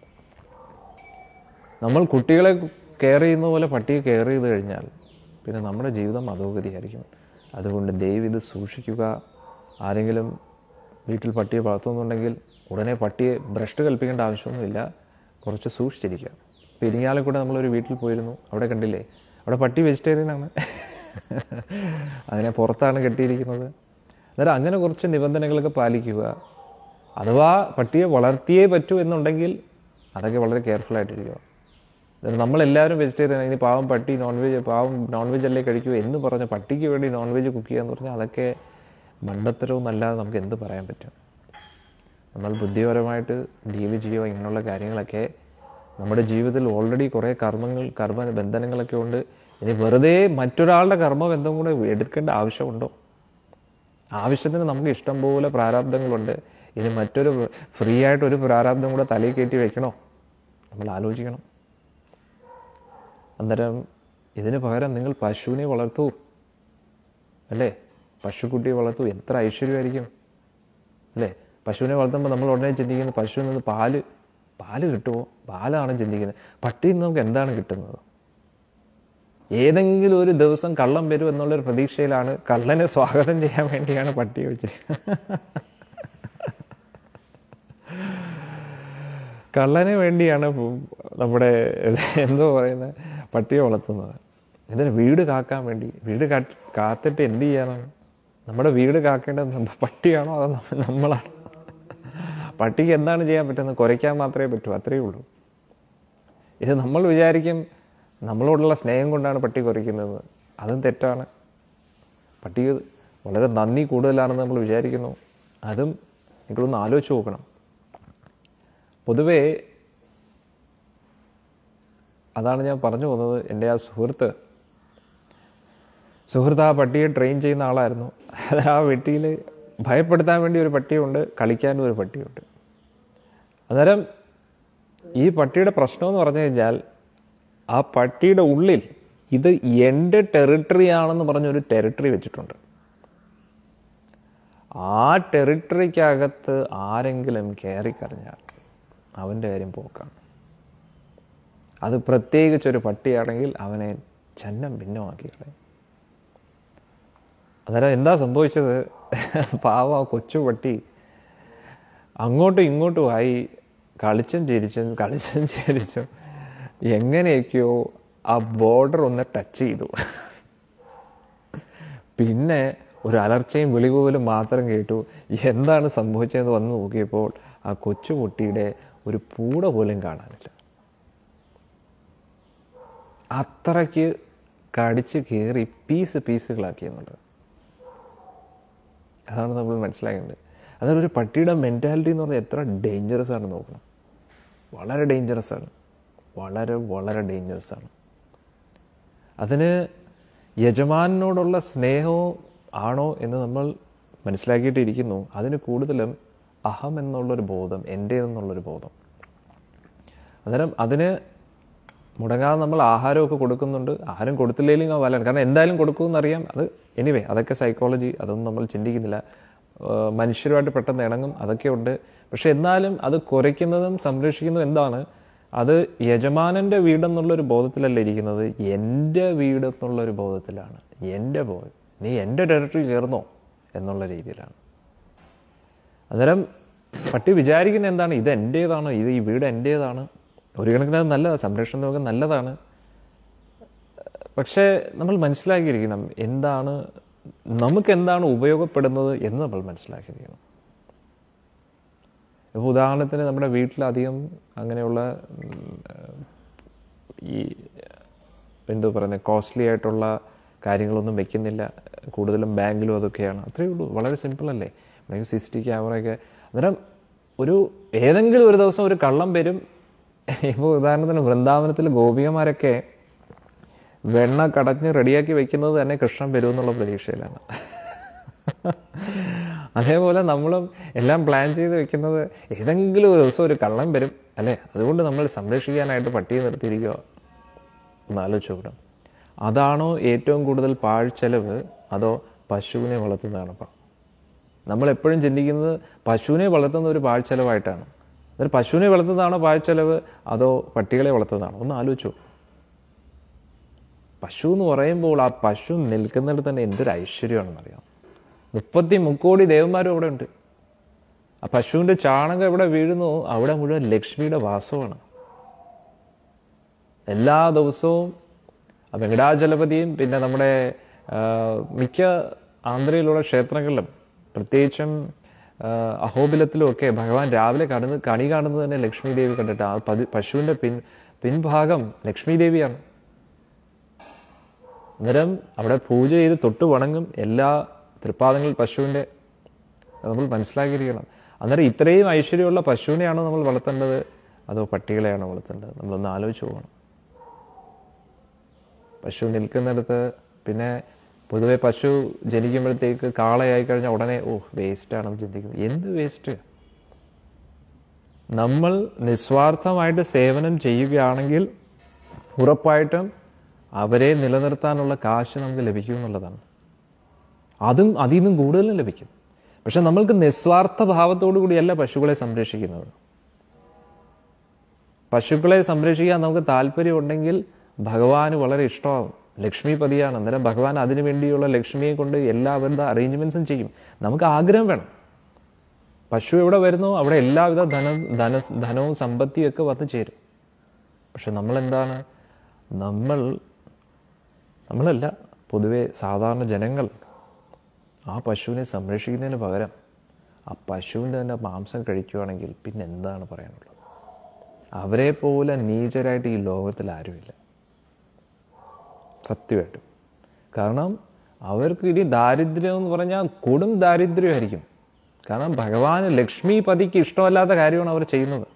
നമ്മൾ കുട്ടികളെ കെയർ ചെയ്യുന്ന പോലെ പട്ടിയെ കെയർ ചെയ്ത് കഴിഞ്ഞാൽ പിന്നെ നമ്മുടെ ജീവിതം അധോഗതിയായിരിക്കും അതുകൊണ്ട് ദയവ് ഇത് സൂക്ഷിക്കുക ആരെങ്കിലും വീട്ടിൽ പട്ടിയെ വളർത്തുന്നുണ്ടെങ്കിൽ ഉടനെ പട്ടിയെ ഭ്രഷ്ട് കൽപ്പിക്കേണ്ട ആവശ്യമൊന്നുമില്ല കുറച്ച് സൂക്ഷിച്ചിരിക്കുക ഇപ്പോൾ ഇരിങ്ങാലക്കൂടെ നമ്മളൊരു വീട്ടിൽ പോയിരുന്നു അവിടെ കണ്ടില്ലേ അവിടെ പട്ടി വെജിറ്റേറിയനാണ് അതിനെ പുറത്താണ് കെട്ടിയിരിക്കുന്നത് അന്നേരം അങ്ങനെ കുറച്ച് നിബന്ധനകളൊക്കെ പാലിക്കുക അഥവാ പട്ടിയെ വളർത്തിയേ പറ്റൂ എന്നുണ്ടെങ്കിൽ അതൊക്കെ വളരെ കെയർഫുൾ ആയിട്ടിരിക്കുക എന്നിട്ട് നമ്മളെല്ലാവരും വെജിറ്റേറിയൻ ഇനി പാവം പട്ടി നോൺ വെജ് പാവം നോൺ വെജ് അല്ലേ കഴിക്കൂ എന്ന് പറഞ്ഞ പട്ടിക്ക് വേണ്ടി നോൺ വെജ് കുക്ക് ചെയ്യാന്ന് പറഞ്ഞാൽ അതൊക്കെ മണ്ടത്തരവും അല്ലാതെ നമുക്ക് എന്ത് പറയാൻ പറ്റും നമ്മൾ ബുദ്ധിപരമായിട്ട് ഡീൽ ചെയ്യുക ഇങ്ങനെയുള്ള കാര്യങ്ങളൊക്കെ നമ്മുടെ ജീവിതത്തിൽ ഓൾറെഡി കുറേ കർമ്മങ്ങൾ കർമ്മ ബന്ധനങ്ങളൊക്കെ ഉണ്ട് ഇനി വെറുതെ മറ്റൊരാളുടെ കർമ്മബന്ധം കൂടെ എടുക്കേണ്ട ആവശ്യമുണ്ടോ ആവശ്യത്തിന് നമുക്ക് ഇഷ്ടം പോലെ പ്രാരാബ്ദങ്ങളുണ്ട് ഇനി മറ്റൊരു ഫ്രീ ആയിട്ട് ഒരു പ്രാരാബ്ദം കൂടെ തലയിൽ കയറ്റി വെക്കണോ നമ്മൾ ആലോചിക്കണം അന്നേരം ഇതിന് പകരം നിങ്ങൾ പശുവിനെ വളർത്തൂ അല്ലേ പശുക്കുട്ടിയെ വളർത്തൂ എത്ര ഐശ്വര്യമായിരിക്കും അല്ലേ പശുവിനെ വളർത്തുമ്പോൾ നമ്മൾ ഉടനെ ചിന്തിക്കുന്നത് പശുവിൽ നിന്ന് പാല് പാല് കിട്ടുമോ പാലാണ് ചിന്തിക്കുന്നത് പട്ടിയിൽ നിന്ന് നമുക്ക് എന്താണ് കിട്ടുന്നത് ഏതെങ്കിലും ഒരു ദിവസം കള്ളം വരും എന്നുള്ളൊരു പ്രതീക്ഷയിലാണ് കള്ളനെ സ്വാഗതം ചെയ്യാൻ വേണ്ടിയാണ് പട്ടിയെ വെച്ചിരിക്കുന്നത് കള്ളന് വേണ്ടിയാണ് നമ്മുടെ എന്തോ പറയുന്നത് പട്ടിയെ വളർത്തുന്നത് ഇതിന് വീട് കാക്കാൻ വേണ്ടി വീട് കാ കാത്തിട്ട് എന്ത് ചെയ്യാനാണ് നമ്മുടെ വീട് കാക്കേണ്ടത് പട്ടിയാണോ അതോ നമ്മളാണോ പട്ടിക്ക് എന്താണ് ചെയ്യാൻ പറ്റുന്നത് കുരയ്ക്കാൻ മാത്രമേ പറ്റൂ അത്രയേ ഉള്ളൂ ഇത് നമ്മൾ വിചാരിക്കും നമ്മളോടുള്ള സ്നേഹം കൊണ്ടാണ് പട്ടി കുരയ്ക്കുന്നത് അതും തെറ്റാണ് പട്ടിക്ക് വളരെ നന്ദി കൂടുതലാണെന്ന് നമ്മൾ വിചാരിക്കുന്നു അതും നിങ്ങളൊന്ന് ആലോചിച്ച് നോക്കണം പൊതുവേ അതാണ് ഞാൻ പറഞ്ഞു പോകുന്നത് എൻ്റെ ആ സുഹൃത്ത് സുഹൃത്ത് ആ പട്ടിയെ ട്രെയിൻ ചെയ്യുന്ന ആളായിരുന്നു അത് ആ വെട്ടിയിൽ ഭയപ്പെടുത്താൻ വേണ്ടി ഒരു പട്ടിയുണ്ട് കളിക്കാനും ഒരു പട്ടിയുണ്ട് അന്നേരം ഈ പട്ടിയുടെ പ്രശ്നമെന്ന് പറഞ്ഞു കഴിഞ്ഞാൽ ആ പട്ടിയുടെ ഉള്ളിൽ ഇത് എൻ്റെ ടെറിട്ടറി ആണെന്ന് പറഞ്ഞൊരു ടെറിട്ടറി വെച്ചിട്ടുണ്ട് ആ ടെറിട്ടറിക്കകത്ത് ആരെങ്കിലും കയറിക്കറിഞ്ഞാൽ അവൻ്റെ കാര്യം പോക്കാണ് അത് പ്രത്യേകിച്ചൊരു പട്ടിയാണെങ്കിൽ അവനെ ചന്നം ഭിന്നമാക്കി കളയും അന്നേരം എന്താ സംഭവിച്ചത് പാവ ആ കൊച്ചു പട്ടി അങ്ങോട്ടും ഇങ്ങോട്ടും ആയി കളിച്ചും ചിരിച്ചും കളിച്ചും ചിരിച്ചും എങ്ങനെയൊക്കെയോ ആ ബോർഡർ ഒന്ന് ടച്ച് ചെയ്തു പിന്നെ ഒരു അലർച്ചയും വിളിപോലും മാത്രം കേട്ടു എന്താണ് സംഭവിച്ചതെന്ന് വന്ന് നോക്കിയപ്പോൾ ആ കൊച്ചുകുട്ടിയുടെ ഒരു പൂട പോലും കാണാനില്ല അത്രയ്ക്ക് കടിച്ച് കയറി പീസ് പീസുകളാക്കി എന്നുള്ളത് അതാണ് നമ്മൾ മനസ്സിലാക്കേണ്ടത് അതൊരു ഒരു പട്ടിയുടെ മെൻറ്റാലിറ്റി എന്ന് പറഞ്ഞാൽ എത്ര ഡേഞ്ചറസ് ആണ് നോക്കണം വളരെ ഡേഞ്ചറസ് ആണ് വളരെ വളരെ ഡേഞ്ചറസ് ആണ് അതിന് യജമാനോടുള്ള സ്നേഹവും ആണോ എന്ന് നമ്മൾ മനസ്സിലാക്കിയിട്ടിരിക്കുന്നു അതിന് കൂടുതലും അഹം എന്നുള്ളൊരു ബോധം എൻ്റേതെന്നുള്ളൊരു ബോധം അന്നേരം അതിന് മുടങ്ങാതെ നമ്മൾ ആഹാരമൊക്കെ കൊടുക്കുന്നുണ്ട് ആഹാരം കൊടുത്തില്ലെങ്കിലും ആ വലാണ് കാരണം എന്തായാലും കൊടുക്കുമെന്നറിയാം അത് എനിവേ അതൊക്കെ സൈക്കോളജി അതൊന്നും നമ്മൾ ചിന്തിക്കുന്നില്ല മനുഷ്യരുമായിട്ട് പെട്ടെന്ന് ഇണങ്ങും അതൊക്കെ ഉണ്ട് പക്ഷെ എന്നാലും അത് കുറയ്ക്കുന്നതും സംരക്ഷിക്കുന്നതും എന്താണ് അത് യജമാനൻ്റെ വീടെന്നുള്ളൊരു ബോധത്തിലല്ല ഇരിക്കുന്നത് എൻ്റെ വീട് എന്നുള്ളൊരു ബോധത്തിലാണ് എൻ്റെ ബോധം നീ എൻ്റെ ടെറിട്ടറി കയറുന്നോ എന്നുള്ള രീതിയിലാണ് അന്നേരം പട്ടി വിചാരിക്കുന്ന എന്താണ് ഇത് എൻ്റേതാണ് ഇത് ഈ വീട് എൻ്റേതാണ് ഒരു കണക്കിന് അത് നല്ലതാണ് സംരക്ഷണമൊക്കെ നല്ലതാണ് പക്ഷേ നമ്മൾ മനസ്സിലാക്കിയിരിക്കണം എന്താണ് നമുക്ക് എന്താണ് ഉപയോഗപ്പെടുന്നത് എന്ന് നമ്മൾ മനസ്സിലാക്കിയിരിക്കണം ഇപ്പോൾ ഉദാഹരണത്തിന് നമ്മുടെ വീട്ടിലധികം അങ്ങനെയുള്ള ഉം, ഈ എന്തോ പറയുന്നത് കോസ്റ്റ്ലി ആയിട്ടുള്ള കാര്യങ്ങളൊന്നും വെക്കുന്നില്ല കൂടുതലും ബാങ്കിലും അതൊക്കെയാണ് അത്രയേ ഉള്ളൂ വളരെ സിമ്പിൾ അല്ലേ അല്ലെങ്കിൽ സി സി ടി ക്യാമറയൊക്കെ അന്നേരം ഒരു ഏതെങ്കിലും ഒരു ദിവസം ഒരു കള്ളം വരും ഇപ്പോൾ ഉദാഹരണത്തിന് വൃന്ദാവനത്തിൽ ഗോപികമാരൊക്കെ വെണ്ണ കടഞ്ഞ് റെഡിയാക്കി വെക്കുന്നത് തന്നെ കൃഷ്ണൻ വരുമെന്നുള്ള പ്രതീക്ഷയിലാണ് അതേപോലെ നമ്മളും എല്ലാം പ്ലാൻ ചെയ്ത് വെക്കുന്നത് ഏതെങ്കിലും ഒരു ദിവസം ഒരു കള്ളം വരും അല്ലേ അതുകൊണ്ട് നമ്മൾ സംരക്ഷിക്കാനായിട്ട് പട്ടിയെ നിർത്തിയിരിക്കുക ഒന്ന് ആലോചിച്ച് നോക്കണം അതാണോ ഏറ്റവും കൂടുതൽ പാഴ്ചെലവ് അതോ പശുവിനെ വളർത്തുന്നതാണോ അപ്പം നമ്മൾ എപ്പോഴും ചിന്തിക്കുന്നത് പശുവിനെ വളർത്തുന്ന ഒരു പാഴ്ചെലവായിട്ടാണ് അതൊരു പശുവിനെ വളർത്തുന്നതാണോ പാഴ്ചെലവ് അതോ പട്ടികളെ വളർത്തുന്നതാണോ ഒന്ന് ആലോചിച്ചു പശു എന്ന് പറയുമ്പോൾ ആ പശു നിൽക്കുന്നിടത്ത് തന്നെ എന്തൊരു ഐശ്വര്യമാണെന്നറിയാം മുപ്പത്തി മുക്കോടി ദേവന്മാരും അവിടെ ഉണ്ട് ആ പശുവിൻ്റെ ചാണകം എവിടെ വീഴുന്നു അവിടെ മുഴുവൻ ലക്ഷ്മിയുടെ വാസമാണ് എല്ലാ ദിവസവും ആ വെങ്കടാചലപതിയും പിന്നെ നമ്മുടെ ആ, മിക്ക ആന്ധ്രയിലുള്ള ക്ഷേത്രങ്ങളിലും പ്രത്യേകിച്ചും ആ, അഹോബിലത്തിലും ഒക്കെ ഭഗവാൻ രാവിലെ കാണുന്നത് കണി കാണുന്നത് തന്നെ ലക്ഷ്മി ദേവി കണ്ടിട്ട് ആ പതി പശുവിൻ്റെ പിൻ പിൻഭാഗം ലക്ഷ്മി ദേവിയാണ് അന്നേരം അവിടെ പൂജ ചെയ്ത് തൊട്ട് വണങ്ങും എല്ലാ തൃപ്പാദങ്ങൾ പശുവിൻ്റെ നമ്മൾ മനസ്സിലാക്കിയിരിക്കണം അന്നേരം ഇത്രയും ഐശ്വര്യമുള്ള പശുവിനെയാണോ നമ്മൾ വളർത്തേണ്ടത് അതോ പട്ടികളെയാണോ വളർത്തേണ്ടത് നമ്മളൊന്ന് ആലോചിച്ച് പോകണം പശു നിൽക്കുന്നിടത്ത് പിന്നെ പൊതുവെ പശു ജനിക്കുമ്പോഴത്തേക്ക് കാളയായി കഴിഞ്ഞാൽ ഉടനെ ഓ വേസ്റ്റാണെന്ന് ചിന്തിക്കും എന്ത് വേസ്റ്റ് നമ്മൾ നിസ്വാർത്ഥമായിട്ട് സേവനം ചെയ്യുകയാണെങ്കിൽ ഉറപ്പായിട്ടും അവരെ നിലനിർത്താനുള്ള കാശ് നമുക്ക് ലഭിക്കും എന്നുള്ളതാണ് അതും അതിൽ നിന്നും കൂടുതലും ലഭിക്കും പക്ഷെ നമ്മൾക്ക് നിസ്വാർത്ഥ ഭാവത്തോടു കൂടിയല്ല പശുക്കളെ സംരക്ഷിക്കുന്നത് പശുക്കളെ സംരക്ഷിക്കാൻ നമുക്ക് താല്പര്യമുണ്ടെങ്കിൽ ഭഗവാന് വളരെ ഇഷ്ടമാവും ലക്ഷ്മിപതിയാണ് അന്നേരം ഭഗവാൻ അതിനു വേണ്ടിയുള്ള ലക്ഷ്മിയെ കൊണ്ട് എല്ലാവരുടെ അറേഞ്ച്മെൻറ്റ്സും ചെയ്യും നമുക്ക് ആഗ്രഹം വേണം പശു എവിടെ വരുന്നോ അവിടെ എല്ലാവിധ ധന ധന ധനവും സമ്പത്തിയും ഒക്കെ വന്നു ചേരും പക്ഷെ നമ്മളെന്താണ് നമ്മൾ നമ്മളല്ല പൊതുവെ സാധാരണ ജനങ്ങൾ ആ പശുവിനെ സംരക്ഷിക്കുന്നതിന് പകരം ആ പശുവിൻ്റെ തന്നെ മാംസം കഴിക്കുകയാണെങ്കിൽ പിന്നെ എന്താണ് പറയാനുള്ളത് അവരെ പോലെ നീചരായിട്ട് ഈ ലോകത്തിൽ ആരുമില്ല സത്യമായിട്ടും കാരണം അവർക്ക് ഇനി ദാരിദ്ര്യം എന്ന് പറഞ്ഞാൽ കൊടും ദാരിദ്ര്യമായിരിക്കും കാരണം ഭഗവാന് ലക്ഷ്മി പതിക്ക് ഇഷ്ടമല്ലാത്ത കാര്യമാണ് അവർ ചെയ്യുന്നത്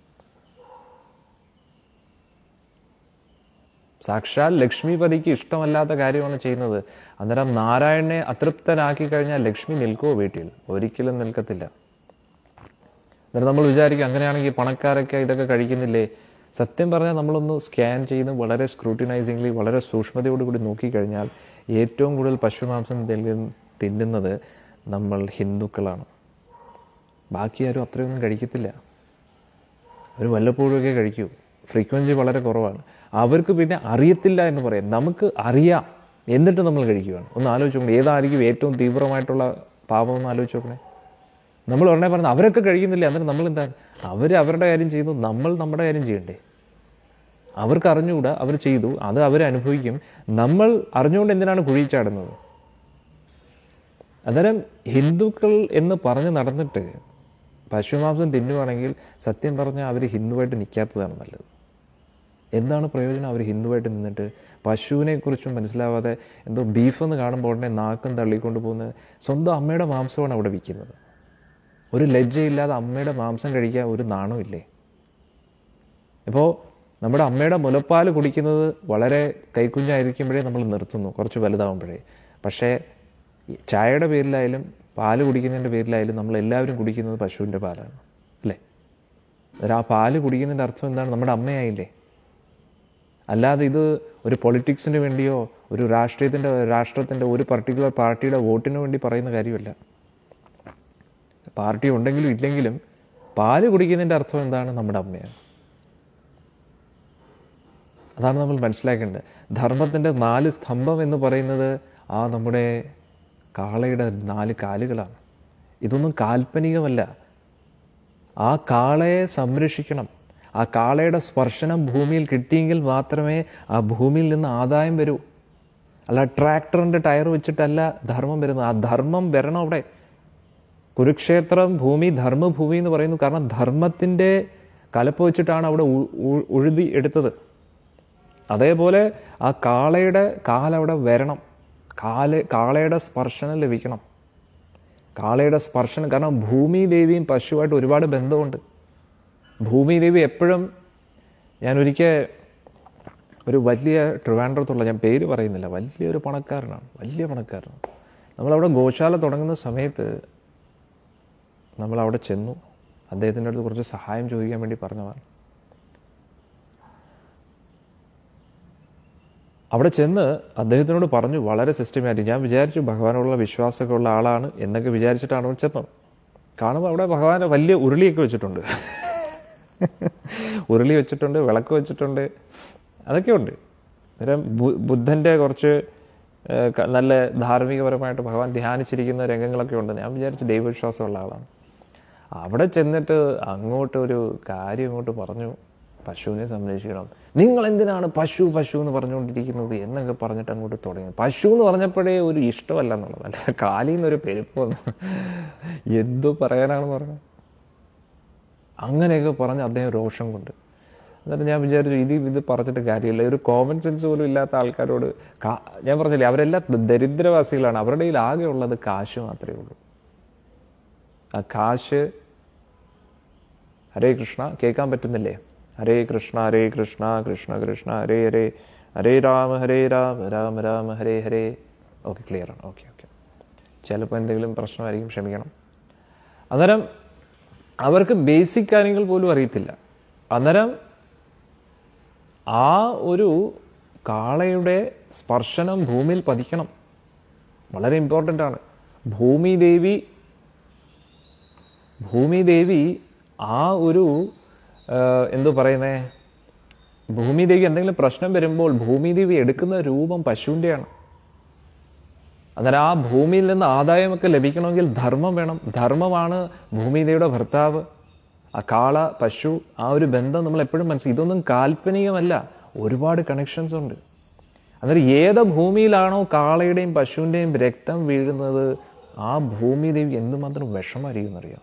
സാക്ഷാൽ ലക്ഷ്മിപതിക്ക് ഇഷ്ടമല്ലാത്ത കാര്യമാണ് ചെയ്യുന്നത് അന്നേരം നാരായണനെ അതൃപ്തനാക്കി കഴിഞ്ഞാൽ ലക്ഷ്മി നിൽക്കുമോ വീട്ടിൽ ഒരിക്കലും നിൽക്കത്തില്ല എന്നിട്ട് നമ്മൾ വിചാരിക്കും അങ്ങനെയാണെങ്കിൽ പണക്കാരൊക്കെ ഇതൊക്കെ കഴിക്കുന്നില്ലേ സത്യം പറഞ്ഞാൽ നമ്മളൊന്ന് സ്കാൻ ചെയ്ത് വളരെ സ്ക്രൂട്ടിനൈസിംഗ്ലി വളരെ സൂക്ഷ്മതയോടുകൂടി നോക്കിക്കഴിഞ്ഞാൽ ഏറ്റവും കൂടുതൽ പശുമാംസം തിന്നു- തിന്നുന്നത് നമ്മൾ ഹിന്ദുക്കളാണ് ബാക്കി ആരും അത്രയൊന്നും കഴിക്കത്തില്ല അവർ വല്ലപ്പോഴുമൊക്കെ കഴിക്കൂ ഫ്രീക്വൻസി വളരെ കുറവാണ് അവർക്ക് പിന്നെ അറിയത്തില്ല എന്ന് പറയാം നമുക്ക് അറിയാം എന്നിട്ട് നമ്മൾ കഴിക്കുകയാണ് ഒന്ന് ആലോചിച്ച് നോക്കണം ഏതായിരിക്കും ഏറ്റവും തീവ്രമായിട്ടുള്ള പാപം എന്ന് ആലോചിച്ച് നോക്കണേ നമ്മൾ ഉടനെ പറഞ്ഞു അവരൊക്കെ കഴിക്കുന്നില്ല എന്നിട്ട് നമ്മൾ എന്താ അവർ അവരുടെ കാര്യം ചെയ്യുന്നു നമ്മൾ നമ്മുടെ കാര്യം ചെയ്യണ്ടേ അവർക്ക് അറിഞ്ഞുകൂടാ അവർ ചെയ്തു അത് അവർ അനുഭവിക്കും നമ്മൾ അറിഞ്ഞുകൊണ്ട് എന്തിനാണ് കുഴി ചാടുന്നത് അന്നേരം ഹിന്ദുക്കൾ എന്ന് പറഞ്ഞ് നടന്നിട്ട് പശുമാംസം തിന്നുവാണെങ്കിൽ സത്യം പറഞ്ഞാൽ അവർ ഹിന്ദുവായിട്ട് നിൽക്കാത്തതാണ് നല്ലത് എന്താണ് പ്രയോജനം അവർ ഹിന്ദുവായിട്ട് നിന്നിട്ട് പശുവിനെക്കുറിച്ചും മനസ്സിലാവാതെ എന്തോ ബീഫെന്ന് കാണുമ്പോൾ ഉടനെ നാക്കും തള്ളിക്കൊണ്ട് പോകുന്നത് സ്വന്തം അമ്മയുടെ മാംസമാണ് അവിടെ വിൽക്കുന്നത് ഒരു ലജ്ജയില്ലാതെ അമ്മയുടെ മാംസം കഴിക്കാൻ ഒരു നാണമില്ലേ ഇപ്പോൾ നമ്മുടെ അമ്മയുടെ മുലപ്പാൽ കുടിക്കുന്നത് വളരെ കൈക്കുഞ്ഞായിരിക്കുമ്പോഴേ നമ്മൾ നിർത്തുന്നു കുറച്ച് വലുതാവുമ്പോഴേ പക്ഷേ ഈ ചായയുടെ പേരിലായാലും പാല് കുടിക്കുന്നതിൻ്റെ പേരിലായാലും നമ്മൾ എല്ലാവരും കുടിക്കുന്നത് പശുവിൻ്റെ പാലാണ് അല്ലേ അന്നേരം ആ പാല് കുടിക്കുന്നതിൻ്റെ അർത്ഥം എന്താണ് നമ്മുടെ അമ്മയായില്ലേ അല്ലാതെ ഇത് ഒരു പൊളിറ്റിക്സിന് വേണ്ടിയോ ഒരു രാഷ്ട്രീയത്തിൻ്റെ രാഷ്ട്രത്തിൻ്റെ ഒരു പർട്ടിക്കുലർ പാർട്ടിയുടെ വോട്ടിന് വേണ്ടി പറയുന്ന കാര്യമല്ല പാർട്ടി ഉണ്ടെങ്കിലും ഇല്ലെങ്കിലും പാല് കുടിക്കുന്നതിൻ്റെ അർത്ഥം എന്താണ് നമ്മുടെ അമ്മയാണ് അതാണ് നമ്മൾ മനസ്സിലാക്കേണ്ടത് ധർമ്മത്തിൻ്റെ നാല് സ്തംഭം എന്ന് പറയുന്നത് ആ നമ്മുടെ കാളയുടെ നാല് കാലുകളാണ് ഇതൊന്നും കാൽപ്പനികമല്ല ആ കാളയെ സംരക്ഷിക്കണം ആ കാളയുടെ സ്പർശനം ഭൂമിയിൽ കിട്ടിയെങ്കിൽ മാത്രമേ ആ ഭൂമിയിൽ നിന്ന് ആദായം വരൂ അല്ല ട്രാക്ടറിൻ്റെ ടയർ വെച്ചിട്ടല്ല ധർമ്മം വരുന്നത് ആ ധർമ്മം വരണം അവിടെ കുരുക്ഷേത്രം ഭൂമി ധർമ്മഭൂമി എന്ന് പറയുന്നു കാരണം ധർമ്മത്തിൻ്റെ കലപ്പ് വെച്ചിട്ടാണ് അവിടെ ഉ- ഉ- ഉഴുതി എടുത്തത് അതേപോലെ ആ കാളയുടെ കാലവിടെ വരണം കാല കാളയുടെ സ്പർശനം ലഭിക്കണം കാളയുടെ സ്പർശനം കാരണം ഭൂമി ദേവിയും പശുവായിട്ട് ഒരുപാട് ബന്ധമുണ്ട് ഭൂമി ദേവി എപ്പോഴും ഞാൻ ഒരിക്കൽ ഒരു വലിയ ട്രിവാൻഡ്രത്തുള്ള ഞാൻ പേര് പറയുന്നില്ല വലിയൊരു പണക്കാരനാണ് വലിയ പണക്കാരനാണ് നമ്മളവിടെ ഗോശാല തുടങ്ങുന്ന സമയത്ത് നമ്മളവിടെ ചെന്നു അദ്ദേഹത്തിൻ്റെ അടുത്ത് കുറച്ച് സഹായം ചോദിക്കാൻ വേണ്ടി പറഞ്ഞതാണ് അവിടെ ചെന്ന് അദ്ദേഹത്തിനോട് പറഞ്ഞു വളരെ സിസ്റ്റമാറ്റിക് ഞാൻ വിചാരിച്ചു ഭഗവാനോടുള്ള വിശ്വാസമൊക്കെ ഉള്ള ആളാണ് എന്നൊക്കെ വിചാരിച്ചിട്ടാണ് അവിടെ ചെന്നത് കാണുമ്പോൾ അവിടെ ഭഗവാൻ വലിയ ഉരുളിയൊക്കെ വെച്ചിട്ടുണ്ട് ഉരുളി വെച്ചിട്ടുണ്ട് വിളക്ക് വെച്ചിട്ടുണ്ട് അതൊക്കെ ഉണ്ട് അന്നേരം ബു- ബുദ്ധൻ്റെ കുറച്ച് ഏഹ്, ക- നല്ല ധാർമ്മികപരമായിട്ട് ഭഗവാൻ ധ്യാനിച്ചിരിക്കുന്ന രംഗങ്ങളൊക്കെ ഉണ്ട് ഞാൻ വിചാരിച്ച് ദൈവവിശ്വാസമുള്ള ആളാണ് അവിടെ ചെന്നിട്ട് അങ്ങോട്ട് ഒരു കാര്യം അങ്ങോട്ട് പറഞ്ഞു പശുവിനെ സംരക്ഷിക്കണം നിങ്ങൾ എന്തിനാണ് പശു പശു എന്ന് പറഞ്ഞുകൊണ്ടിരിക്കുന്നത് എന്നൊക്കെ പറഞ്ഞിട്ട് അങ്ങോട്ട് തുടങ്ങി പശു എന്ന് പറഞ്ഞപ്പോഴേ ഒരു ഇഷ്ടമല്ല എന്നുള്ളത് അല്ല കാലിൽ നിന്നൊരു പെരുപ്പം എന്തു പറയാനാണെന്ന് പറഞ്ഞത് അങ്ങനെയൊക്കെ പറഞ്ഞ് അദ്ദേഹം രോഷം കൊണ്ട് എന്നിട്ട് ഞാൻ വിചാരിച്ചു ഇത് ഇത് പറഞ്ഞിട്ട് കാര്യമില്ല ഒരു കോമൺ സെൻസ് പോലും ഇല്ലാത്ത ആൾക്കാരോട് കാ- ഞാൻ പറഞ്ഞില്ലേ അവരെല്ലാം ദ- ദരിദ്രവാസികളാണ് അവരുടെ കയ്യിൽ ആകെ ഉള്ളത് കാശ് മാത്രമേ ഉള്ളൂ ആ കാശ് ഹരേ കൃഷ്ണ കേൾക്കാൻ പറ്റുന്നില്ലേ ഹരേ കൃഷ്ണ ഹരേ കൃഷ്ണ കൃഷ്ണ കൃഷ്ണ ഹരേ ഹരേ ഹരേ രാമ ഹരേ രാമ രാമ രാമ ഹരേ ഹരേ ഓക്കെ ക്ലിയർ ആണ് ഓക്കെ ഓക്കെ ചിലപ്പോൾ എന്തെങ്കിലും പ്രശ്നമായിരിക്കും ക്ഷമിക്കണം അന്നേരം അവർക്ക് ബേസിക് കാര്യങ്ങൾ പോലും അറിയത്തില്ല അന്നേരം ആ ഒരു കാളയുടെ സ്പർശനം ഭൂമിയിൽ പതിക്കണം വളരെ ഇമ്പോർട്ടൻ്റ് ആണ് ഭൂമി ദേവി ഭൂമി ദേവി ആ ഒരു ആഹ്, എന്തോ പറയുന്നേ ഭൂമി ദേവി എന്തെങ്കിലും പ്രശ്നം വരുമ്പോൾ ഭൂമി ദേവി എടുക്കുന്ന രൂപം പശുവിൻ്റെയാണ് അന്നേരം ആ ഭൂമിയിൽ നിന്ന് ആദായമൊക്കെ ലഭിക്കണമെങ്കിൽ ധർമ്മം വേണം ധർമ്മമാണ് ഭൂമിദേവിയുടെ ഭർത്താവ് ആ കാള പശു ആ ഒരു ബന്ധം നമ്മൾ എപ്പോഴും മനസ്സിലാക്കി ഇതൊന്നും കാൽപ്പനികമല്ല ഒരുപാട് കണക്ഷൻസ് ഉണ്ട് അന്നേരം ഏത് ഭൂമിയിലാണോ കാളയുടെയും പശുവിൻ്റെയും രക്തം വീഴുന്നത് ആ ഭൂമിദേവി എന്തുമാത്രം വിഷമായിരിക്കും എന്നറിയാം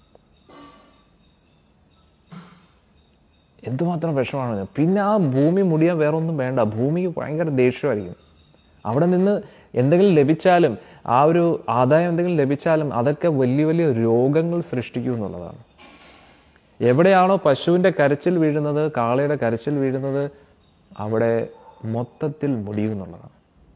എന്തുമാത്രം വിഷമാണ് പിന്നെ ആ ഭൂമി മുടിയാൻ വേറെ ഒന്നും വേണ്ട ഭൂമിക്ക് ഭയങ്കര ദേഷ്യമായിരിക്കും അവിടെ നിന്ന് എന്തെങ്കിലും ലഭിച്ചാലും ആ ഒരു ആദായം എന്തെങ്കിലും ലഭിച്ചാലും അതൊക്കെ വലിയ വലിയ രോഗങ്ങൾ സൃഷ്ടിക്കും എന്നുള്ളതാണ് എവിടെയാണോ പശുവിൻ്റെ കരച്ചിൽ വീഴുന്നത് കാളയുടെ കരച്ചിൽ വീഴുന്നത് അവിടെ മൊത്തത്തിൽ മുടിയും എന്നുള്ളതാണ്